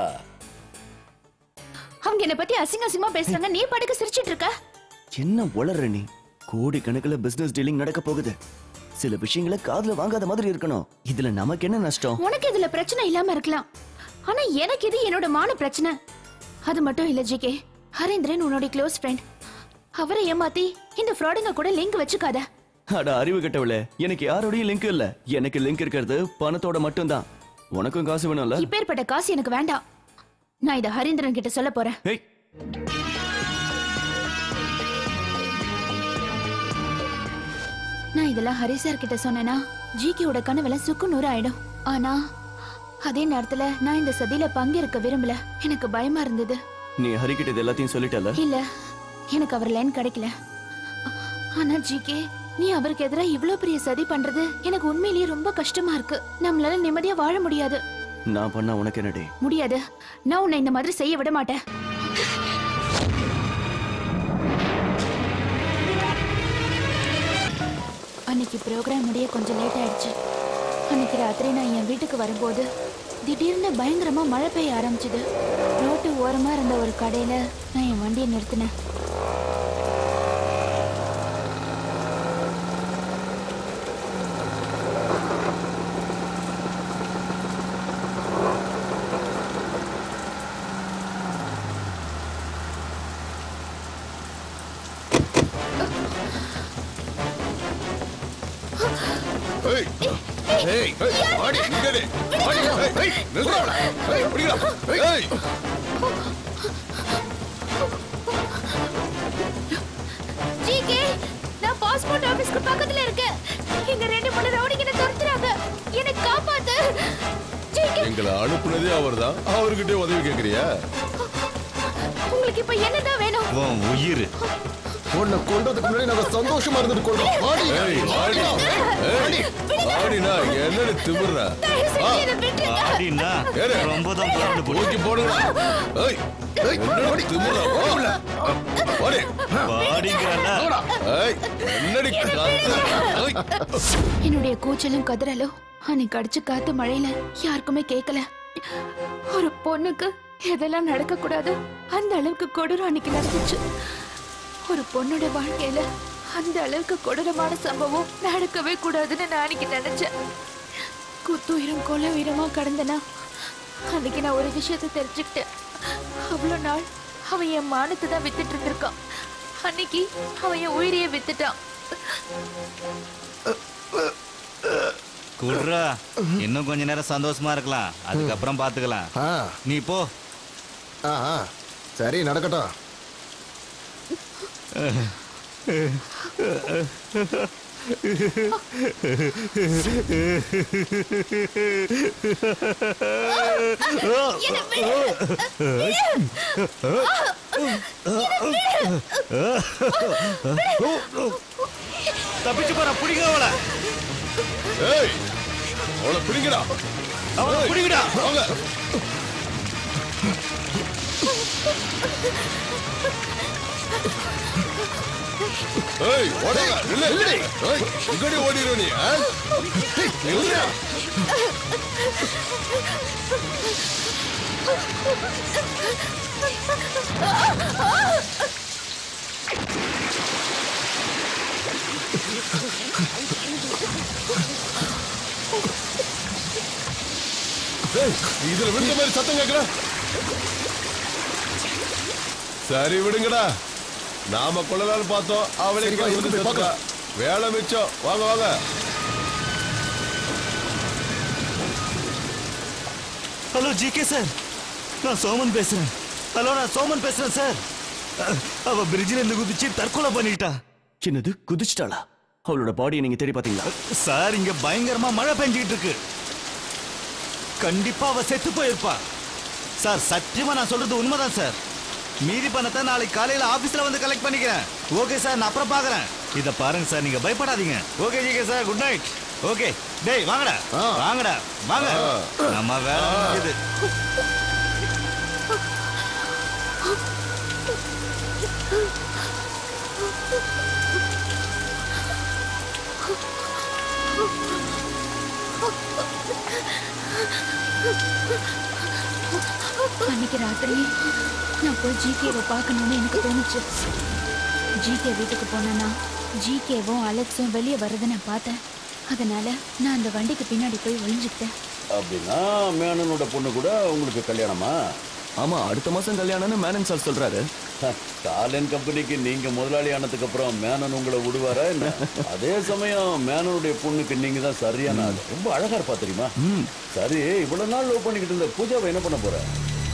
அவங்க என்ன பத்தி அசிங்க அசிங்கமா பேசுறாங்க நீ படுக்க சிரிச்சிட்டு இருக்க என்ன உளற நீ கோடி கணக்குல பிசினஸ் டீலிங் நடக்க போகுது சில விஷயங்களை காதுல வாங்காத மாதிரி இருக்கணும் இதுல நமக்கு என்ன நஷ்டம் உனக்கு இதுல பிரச்சனை இல்லாம இருக்கலாம் ஆனா எனக்கு இது என்னோட மான பிரச்சனை அது மட்டும் இல்ல ஜிகே ஹரேந்திரன் உன்னோட க்ளோஸ் ஃப்ரெண்ட் அவரை ஏமாத்தி இந்த ஃப்ராடுங்க கூட லிங்க் வச்சுக்காத அட அறிவு கட்டவளே எனக்கு யாரோடையும் லிங்க் இல்ல எனக்கு லிங்க் இருக்கிறது பணத்தோட மட்டும்தான் உனக்கும் காசு வேணும்ல இப்பேற்பட்ட காசு எனக்கு வேண்டாம் நான் இத ஹரீந்திரன் கிட்ட சொல்ல போறேன் ஏய் நான் இதெல்லாம் ஹரி சார் கிட்ட சொன்னேன்னா ஜிகேவோட கனவுல சுக்கு நூறு ஆயிடும் ஆனா அதே நேரத்துல நான் இந்த சதியில பங்கேற்க விரும்பல எனக்கு பயமா இருந்தது நீ ஹரிக்கிட்ட இது எல்லாத்தையும் சொல்லிட்டல இல்ல எனக்கு அவர் லைன் கிடைக்கல ஆனா ஜிகே நீ அவருக்கு எதிரா இவ்ளோ பெரிய சதி பண்றது எனக்கு உண்மையிலேயே ரொம்ப கஷ்டமா இருக்கு நம்மளால நிம்மதியா வாழ முடியாது நான் பண்ணா உனக்கு என்னடி முடியாது நான் உன்னை இந்த மாதிரி செய்ய விட மாட்டேன் அன்னைக்கு ப்ரோக்ராம் முடிய கொஞ்சம் லேட் ஆயிடுச்சு அன்னைக்கு ராத்திரி நான் என் வீட்டுக்கு வரும்போது திடீர்னு பயங்கரமா மழை பெய்ய ஆரம்பிச்சது ரோட்டு ஓரமா இருந்த ஒரு கடையில நான் என் வண்டியை நிறுத்தினேன் ஏய் ஏய் ஏய் ஆடி இங்கடே ஆடி ஏய் ஏய் நில்றா ஏய் பிடிடா ஏய் ஜிகே நான் பாஸ்போர்ட் ஆபீஸ்க்கு பக்கத்துல இருக்கேன் இங்க ரெண்டு மூணு ரவுடிங்க என்ன துரத்துறாங்க என்னை காப்பாத்து ஜிகே எங்களை அனுப்புனதே அவர்தான் அவர்கிட்ட உதவி கேக்குறியா உங்களுக்கு இப்ப என்னதான் வேணும் உன் உயிர் உன்னை கொண்டதுக்கு முன்னாடி நாங்க சந்தோஷமா இருந்துட்டு கொள்றோம் ஆடி ஏய் ஆடி ஏய் ஆடினா என்னடி திமிர்ற ஆடினா ரொம்ப தான் புரண்டு போடு. ஓகி போடுங்க ஏய் ஏய் என்னடி திமிர்ற போடுல ஆடி பாடிங்கிறல்ல ஏய் என்னடி கத்து ஏய் என்னுடைய கூச்சலும் கதறலும் அன்னைக்கு அடிச்சு காத்து மழையில யாருக்குமே கேட்கல ஒரு பொண்ணுக்கு எதெல்லாம் நடக்கக்கூடாதோ அந்த அளவுக்கு கொடூரம் அன்னைக்கு நடந்துச்சு ஒரு பொண்ணோட வாழ்க்கையில அந்த அளவுக்கு கொடூரமான சம்பவம் நடக்கவே கூடாதுன்னு நான் அன்னைக்கு நினைச்சேன் குத்துயிரம் கொலை உயிரமா கடந்தனா அன்னைக்கு நான் ஒரு விஷயத்தை தெரிஞ்சுக்கிட்டேன் அவ்வளோ நாள் அவன் என் மானத்தை தான் வித்துட்டு இருந்திருக்கான் அன்னைக்கு அவன் என் உயிரையே வித்துட்டான் குடுறா இன்னும் கொஞ்ச நேரம் சந்தோஷமா இருக்கலாம் அதுக்கப்புறம் பாத்துக்கலாம் ஆ நீ போ ஆ ஆ. சரி நடக்கட்டும் தப்பிச்சு போற பிடிங்க அவள ஏய் அவளை பிடிங்கடா அவளை பிடிங்கடா வாங்க ஏய் ஓடுங்க நில்லு நில்லு ஏய் இங்கடி ஓடிரோ நீ ஆ? ஏய், நில்லுடா. ஏய், இதுல விழுந்த மாதிரி சத்தம் கேக்குற சரி விடுங்கடா நாம கொள்ளலாம்னு பார்த்தோம் அவளே சரி, வா, இங்க இருக்கு வந்து போய் செத்துட்டா. வேலை மிச்சம் வாங்க வாங்க ஹலோ ஜிகே சார் நான் சோமன் பேசுறேன் ஹலோ நான் சோமன் பேசுறேன் சார் அஹ், அவ பிரிட்ஜில் இருந்து குதிச்சு தற்கொலை பண்ணிட்டா என்னது குதிச்சிட்டாளா அவளோட பாடியை நீங்க தேடி பாத்தீங்களா சார் இங்க பயங்கரமா மழை பெஞ்சிட்டு இருக்கு கண்டிப்பா அவ செத்து போயிருப்பா சார் சத்தியமா நான் சொல்றது உண்மைதான் சார் மீதி பணத்தை நாளைக்கு காலையில ஆபீஸ்ல வந்து கலெக்ட் பண்ணிக்கிறேன் ஓகே சார் நான் அப்புறம் பாக்குறேன் இத பாருங்க சார் நீங்க பயப்படாதீங்க okay GK sir good night okay டேய் வாங்கடா வாங்கடா வாங்க நம்ம வேலை முடியுது அன்னைக்கு ராத்திரி நான் போய் ஜிகேவை பார்க்கணும்னு எனக்கு தோணுச்சு ஜிகே வீட்டுக்கு போனேன்னா ஜிகேவும் அலெக்ஸும் வெளியே வரதை நான் பார்த்தேன் அதனால நான் அந்த வண்டிக்கு பின்னாடி போய் ஒளிஞ்சுக்கிட்டேன் அப்படின்னா மேனனோட பொண்ணு கூட உங்களுக்கு கல்யாணமா ஆமா அடுத்த மாசம் கல்யாணம்னு மேனன் சார் சொல்றாரு டாலன் கம்பெனிக்கு நீங்க முதலாளி ஆனதுக்கு அப்புறம் மேனன் உங்களை விடுவாரா என்ன அதே சமயம் மேனனுடைய பொண்ணுக்கு நீங்க தான் சரியான ஆளு ரொம்ப அழகா இருப்பா தெரியுமா சரி இவ்வளவு நாள் லவ் பண்ணிக்கிட்டு இருந்த பூஜாவை என்ன பண்ண போற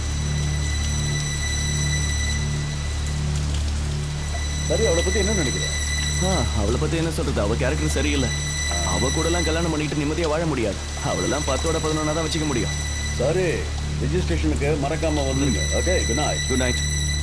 சரி அவளை பத்தி என்ன நினைக்கிற ஆ, அவளை பத்தி என்ன சொல்றது அவ கேரக்டர் சரியில்லை அவ கூட எல்லாம் கல்யாணம் பண்ணிட்டு நிம்மதியா வாழ முடியாது அவளெல்லாம் பத்தோட பதினொன்னா தான் வச்சுக்க முடியும் சரி ரிஜிஸ்ட்ரேஷனுக்கு மறக்காம வந்துருங்க okay good night good night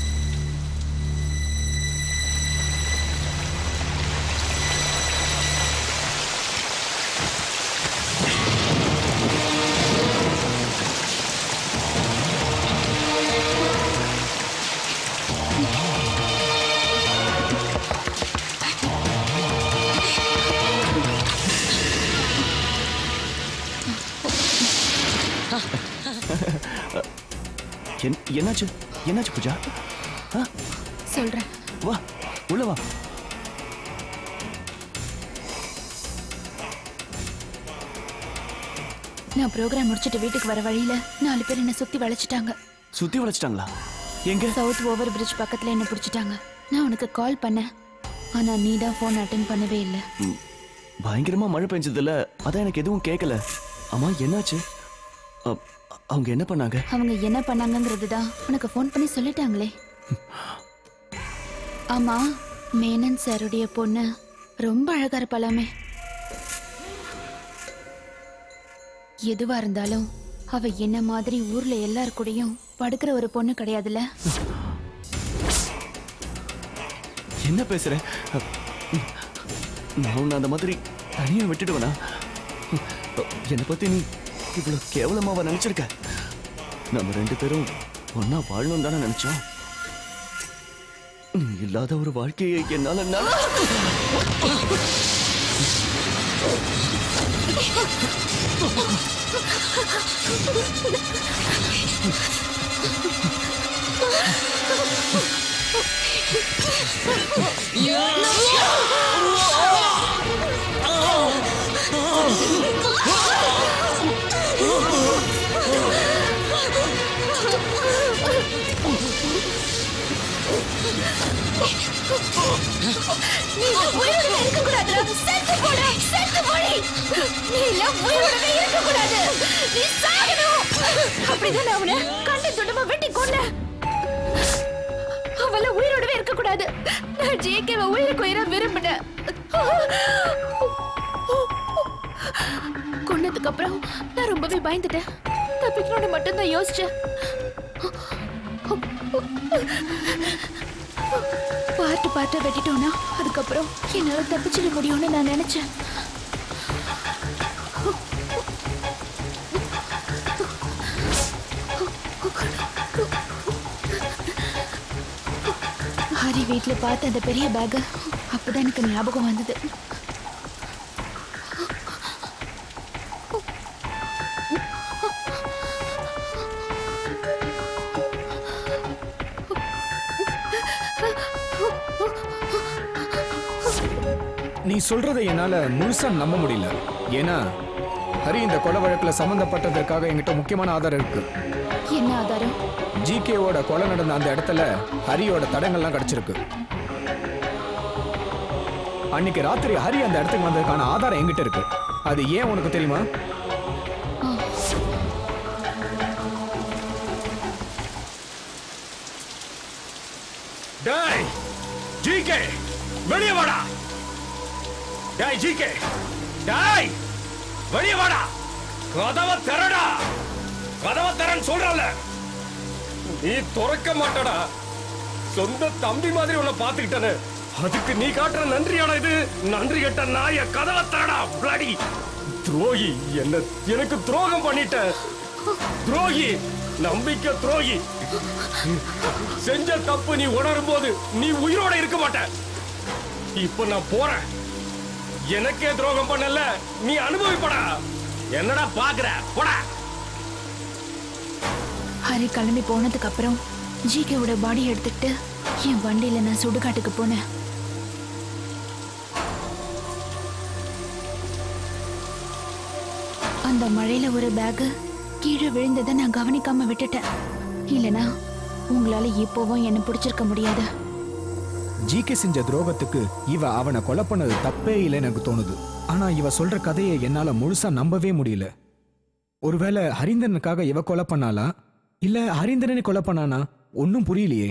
என்- என்னாச்சு என்னாச்சு பூஜா ஆ, சொல்றேன் வா உள்ள வா நான் ப்ரோக்ராம் முடிச்சிட்டு வீட்டுக்கு வர வழியில நாலு பேர் என்ன சுத்தி வளைச்சிட்டாங்க சுத்தி வளைச்சிட்டாங்களா எங்க சவுத் ஓவர் பிரிட்ஜ் பக்கத்துல என்ன பிடிச்சிட்டாங்க நான் உனக்கு கால் பண்ணேன் ஆனா நீ தான் ஃபோன் அட்டன் பண்ணவே இல்லை ம், பயங்கரமா மழை பெஞ்சதுல அதான் எனக்கு எதுவும் கேட்கல அம்மா என்னாச்சு அ, அவங்க என்ன பண்ணாங்க அவங்க என்ன பண்ணாங்கங்கிறது தான் உனக்கு ஃபோன் பண்ணி சொல்லிட்டாங்களே ஆமா மேனன் சாருடைய பொண்ணு ரொம்ப அழகா இருப்பாளாமே எதுவா இருந்தாலும் அவ என்ன மாதிரி ஊர்ல எல்லார் கூடயும் படுக்கிற ஒரு பொண்ணு கிடையாதுல்ல என்ன பேசுற அ, நான் உன்னை அந்த மாதிரி தனியா விட்டுடுவேனா அ, என்னை பத்தி நீ இவ்வளவு கேவலமாவா நினைச்சிருக்க நம்ம ரெண்டு பேரும் ஒன்னா வாழணும் தானே நினைச்சோம் நீ இல்லாத ஒரு வாழ்க்கையை என்னால நட- நீ உயிரோடவே இருக்கக்கூடாதுடா. செத்து போடா, செத்து போடி. நீ எல்லாம் உயிரோடவே இருக்கக்கூடாது. நீ சாகணும். அப்படிதான் நான் அவனை கண்ட துண்டமா வெட்டி கொன்னேன். அவள உயிரோடவே இருக்கக்கூடாது. நான் ஜேகேவை உயிருக்கு உயிரா விரும்பினேன். கொன்னதுக்கு அப்புறம் நான் ரொம்பவே பயந்துட்டேன் தப்பிக்கணும்னு மட்டும்தான் யோசிச்சேன் பார்த்து பார்த்து வெட்டிட்டோன்னா அதுக்கப்புறம் என்னால தப்பிச்சிட முடியும்னு நான் நினைச்சேன் ஹரி வீட்ல பார்த்த அந்த பெரிய பேக் அப்பதான் எனக்கு ஞாபகம் வந்தது நீ சொல்றதை என்னால முழுசா நம்ப முடியல ஏன்னா ஹரி இந்த கொலை வழக்குல சம்பந்தப்பட்டதற்காக என்கிட்ட முக்கியமான ஆதாரம் இருக்கு என்ன ஆதாரம் ஜிகேவோட கொலை நடந்த அந்த இடத்துல ஹரியோட தடங்கள்லாம் கிடைச்சிருக்கு அன்னைக்கு ராத்திரி ஹரி அந்த இடத்துக்கு வந்ததுக்கான ஆதாரம் என்கிட்ட இருக்கு அது ஏன் உனக்கு தெரியுமா டேய் ஜிகே வெளியே வாடா டேய் ஜிகே டேய் வெளியே வாடா கதவை திறடா கதவை திறன்னு சொல்றல நீ துறக்க மாட்டடா சொந்த தம்பி மாதிரி உன்னை பாத்துக்கிட்டனே அதுக்கு நீ காட்டுற நன்றியாடா இது நன்றி கெட்ட நாய கதவை திறடா பிளடி துரோகி என்ன எனக்கு துரோகம் பண்ணிட்ட துரோகி நம்பிக்கை துரோகி செஞ்ச தப்பு நீ உணரும் போது நீ உயிரோட இருக்க மாட்ட இப்ப நான் போறேன் எனக்கே துரோகம் பண்ணல நீ அனுபவிப்படா என்னடா பாக்குற போடா ஹரி கிளம்பி போனதுக்கு அப்புறம் ஜிகேவோட பாடி எடுத்துக்கிட்டு என் வண்டியில நான் சுடுகாட்டுக்கு போனேன் அந்த மழையில ஒரு பேக் கீழே விழுந்ததை நான் கவனிக்காம விட்டுட்டேன் இல்லனா உங்களால இப்போவும் என்ன பிடிச்சிருக்க முடியாது ஜிகே செஞ்ச துரோகத்துக்கு இவ அவனை கொலை பண்ணது தப்பே இல்லைன்னு எனக்கு தோணுது ஆனா இவ சொல்ற கதையை என்னால முழுசா நம்பவே முடியல ஒருவேளை ஹரிந்தனுக்காக இவ கொலை பண்ணாளா இல்ல ஹரிந்தரனை கொலை பண்ணானா ஒன்னும் புரியலையே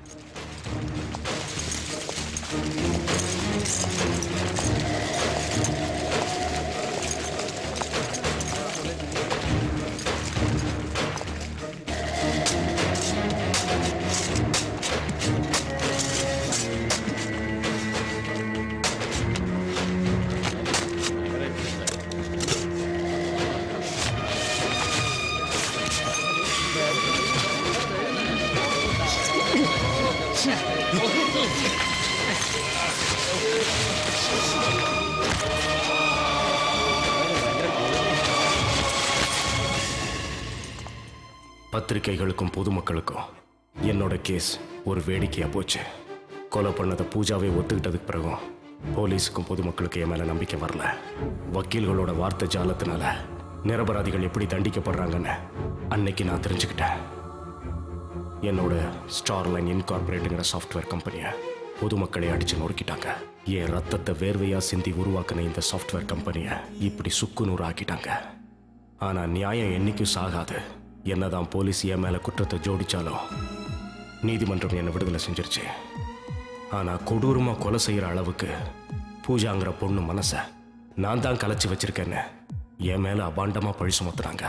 பத்திரிகைகளுக்கும் பொதுமக்களுக்கும் என்னோட கேஸ் ஒரு வேடிக்கையா போச்சு கொலை பண்ணதை பூஜாவே ஒத்துக்கிட்டதுக்கு பிறகும் போலீஸுக்கும் பொதுமக்களுக்கு என் மேல நம்பிக்கை வரல வக்கீல்களோட வார்த்தை ஜாலத்தினால நிரபராதிகள் எப்படி தண்டிக்கப்படுறாங்கன்னு அன்னைக்கு நான் தெரிஞ்சுக்கிட்டேன் என்னோட ஸ்டார்லைன் இன்கார்பரேட்டுங்கிற சாஃப்ட்வேர் கம்பெனியை பொதுமக்களை அடிச்சு நொறுக்கிட்டாங்க என் ரத்தத்தை வேர்வையா சிந்தி உருவாக்கின இந்த சாஃப்ட்வேர் கம்பெனியை இப்படி சுக்கு நூறு ஆக்கிட்டாங்க ஆனா நியாயம் என்னைக்கும் சாகாது என்னதான் போலீஸ் என் மேல குற்றத்தை ஜோடிச்சாலும் நீதிமன்றம் என்னை விடுதலை செஞ்சிருச்சு ஆனா கொடூரமா கொலை செய்யற அளவுக்கு பூஜாங்கிற பொண்ணு மனச நான் தான் கலைச்சு வச்சிருக்கேன்னு என் மேல அபாண்டமா பழி சுமத்துறாங்க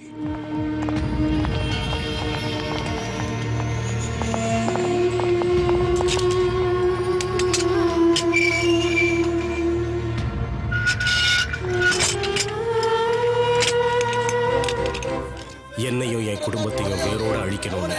என்னையும் என் குடும்பத்தையும் வேரோட அழிக்கணும்னு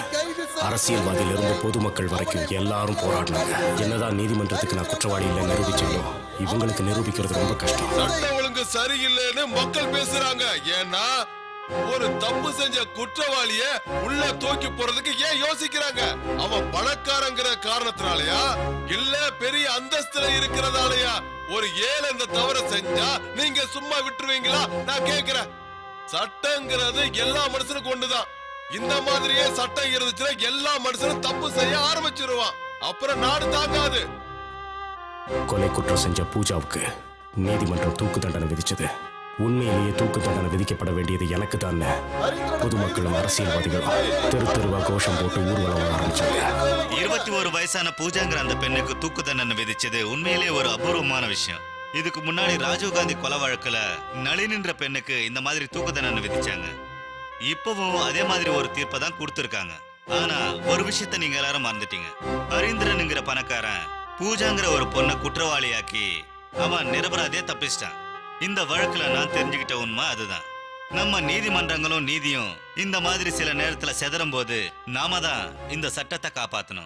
அரசியல்வாதியிலிருந்து பொதுமக்கள் வரைக்கும் எல்லாரும் போராடினாங்க என்னதான் நீதிமன்றத்துக்கு நான் குற்றவாளி இல்லை நிரூபிச்சாலும் இவங்களுக்கு நிரூபிக்கிறது ரொம்ப கஷ்டம் சட்ட ஒழுங்கு சரியில்லைன்னு மக்கள் பேசுறாங்க ஏன்னா ஒரு தப்பு செஞ்ச குற்றவாளிய உள்ள தூக்கி போறதுக்கு ஏன் யோசிக்கிறாங்க அவன் பணக்காரங்கிற காரணத்தினாலயா இல்ல பெரிய அந்தஸ்துல இருக்கிறதாலயா ஒரு ஏழை இந்த தவற செஞ்சா நீங்க சும்மா விட்டுருவீங்களா நான் கேக்குறேன் சட்டங்கிறது எல்லா மனுஷனுக்கும் ஒண்ணுதான் இந்த மாதிரியே சட்டம் இருந்துச்சுன்னா எல்லா மனுஷனும் தப்பு செய்ய ஆரம்பிச்சிருவான் அப்புறம் நாடு தாங்காது கொலை குற்றம் செஞ்ச பூஜாவுக்கு நீதிமன்றம் தூக்கு தண்டனை விதிச்சது உண்மையிலேயே தூக்கு தண்டனை விதிக்கப்பட வேண்டியது எனக்கு தான் பொதுமக்களும் அரசியல்வாதிகளும் தெரு தெருவா கோஷம் போட்டு ஊர்வலம் வர ஆரம்பிச்சாங்க இருபத்தி ஒரு வயசான பூஜாங்கிற அந்த பெண்ணுக்கு தூக்கு தண்டனை விதிச்சது உண்மையிலேயே ஒரு அபூர்வமான விஷயம் இதுக்கு முன்னாடி ராஜீவ்காந்தி கொலை வழக்குல நளினின்ற பெண்ணுக்கு இந்த மாதிரி தூக்கு தண்டனை விதிச்சாங்க இப்பவும் அதே மாதிரி ஒரு தீர்ப்பை தான் கொடுத்திருக்காங்க ஆனா ஒரு விஷயத்த நீங்க எல்லாரும் மறந்துட்டீங்க ஹரீந்திரனுங்கிற பணக்காரன் பூஜாங்கிற ஒரு பொண்ணை குற்றவாளியாக்கி அவன் நிரபராதியா தப்பிச்சிட்டான் இந்த வழக்குல நான் தெரிஞ்சுக்கிட்ட உண்மை அதுதான் நம்ம நீதிமன்றங்களும் நீதியும் இந்த மாதிரி சில நேரத்துல செதறும் போது நாம தான் இந்த சட்டத்தை காப்பாத்தணும்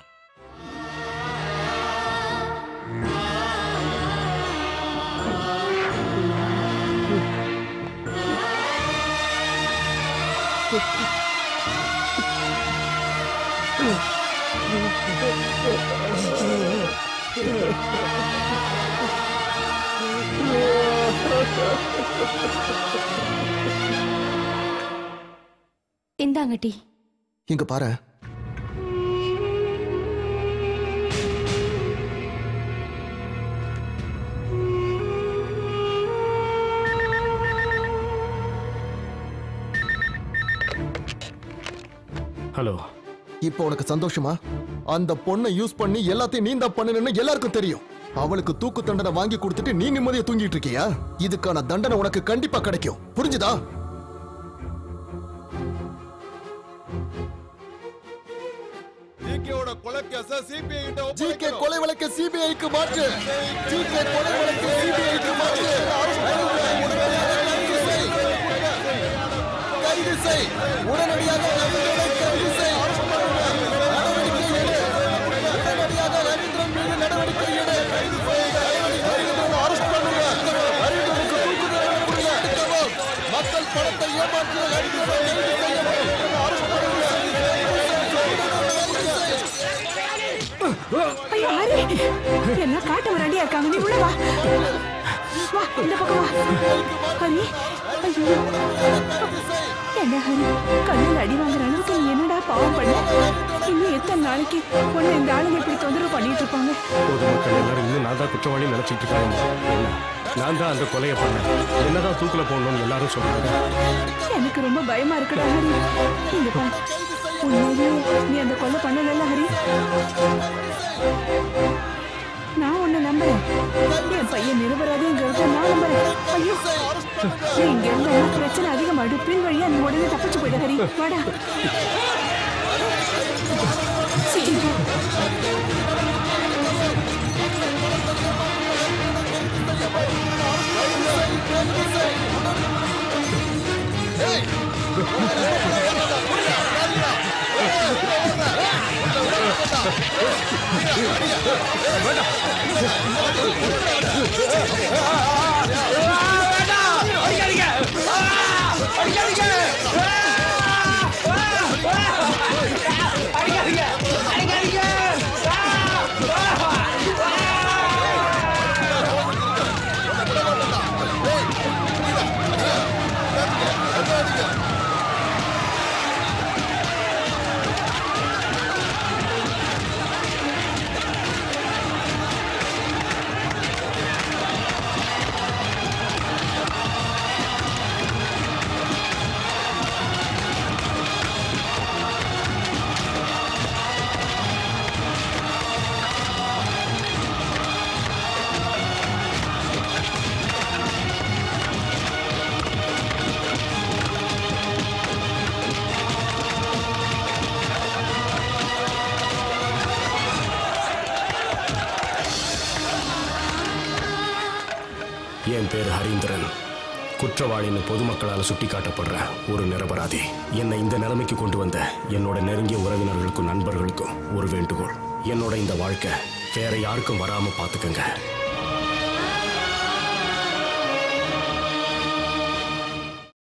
இந்தாங்க டீ இங்க பாரு ஹலோ இப்போ உனக்கு சந்தோஷமா அந்த பொண்ணை யூஸ் பண்ணி எல்லாத்தையும் நீ தான் பண்ணுன்னு எல்லாருக்கும் தெரியும் அவளுக்கு தூக்கு தண்டனை வாங்கி கொடுத்துட்டு நீ நிம்மதியா தூங்கிட்டு இருக்கியா இதுக்கான தண்டனை உனக்கு கண்டிப்பா கிடைக்கும் புரிஞ்சுதா ஜிகேவோட கொலை கேஸ சிபிஐ கிட்ட ஜிகே கொலை வழக்கு சிபிஐக்கு மாற்று ஜிகே கொலை வழக்கு சிபிஐக்கு மாற்று கைது செய் உடனடியாக ரவீந்திரனை கைது செய் நடவடிக்கை எடு உடனடியாக ரவீந்திரன் மீது நடவடிக்கை எடு ரவீந்திரனை அரெஸ்ட் பண்ணுங்க ரவீந்திரனுக்கு தூக்கு தண்டனை கொடுங்க எடுக்கவும். மக்கள் பணத்தை ஏமாற்றிய ரவீந்திரனை கைது செய்யவும் அரெஸ்ட் பண்ணுங்க ஐயோ ஹரி என்ன காட்டு வராண்டியா இருக்காங்க நீ உள்ள வா வா இந்த பக்கம் வா ஹரி ஐயோ என்ன ஹரி கண்ணில் அடி வாங்குற அளவுக்கு நீ என்னடா பாவம் பண்ண இன்னும் எத்தனை நாளைக்கு உன்னை இந்த ஆளுங்க இப்படி தொந்தரவு பண்ணிட்டு இருப்பாங்க பொதுமக்கள் எல்லாரும் இன்னும் நான் தான் குற்றவாளி நினைச்சிட்டு இருக்காங்க என்ன நான் தான் அந்த கொலையை பண்ணேன் என்னதான் தூக்குல போடணும்னு எல்லாரும் சொல்றாங்க எனக்கு ரொம்ப பயமா இருக்குடா ஹரி இங்க பாரு உண்மையிலேயே நீ அந்த கொலை பண்ணல ஹரி நான் உன்னை நம்புறேன் என் பையன் நிரபராதிங்கிறத நான் நம்புறேன் ஐயோ நீ இங்க இருந்தா பிரச்சனை அதிகமாடு பின் வழியா நீ உடனே தப்பிச்சு போயிடு ஹரி வாடா சீக்கிரம் போ. என் பேர் ஹரீந்திரன் குற்றவாளின்னு பொதுமக்களால் சுட்டி காட்டப்படுற ஒரு நிரபராதி என்னை இந்த நிலைமைக்கு கொண்டு வந்த என்னோட நெருங்கிய உறவினர்களுக்கும் நண்பர்களுக்கும் ஒரு வேண்டுகோள் என்னோட இந்த வாழ்க்கை வேற யாருக்கும் வராம பாத்துக்கங்க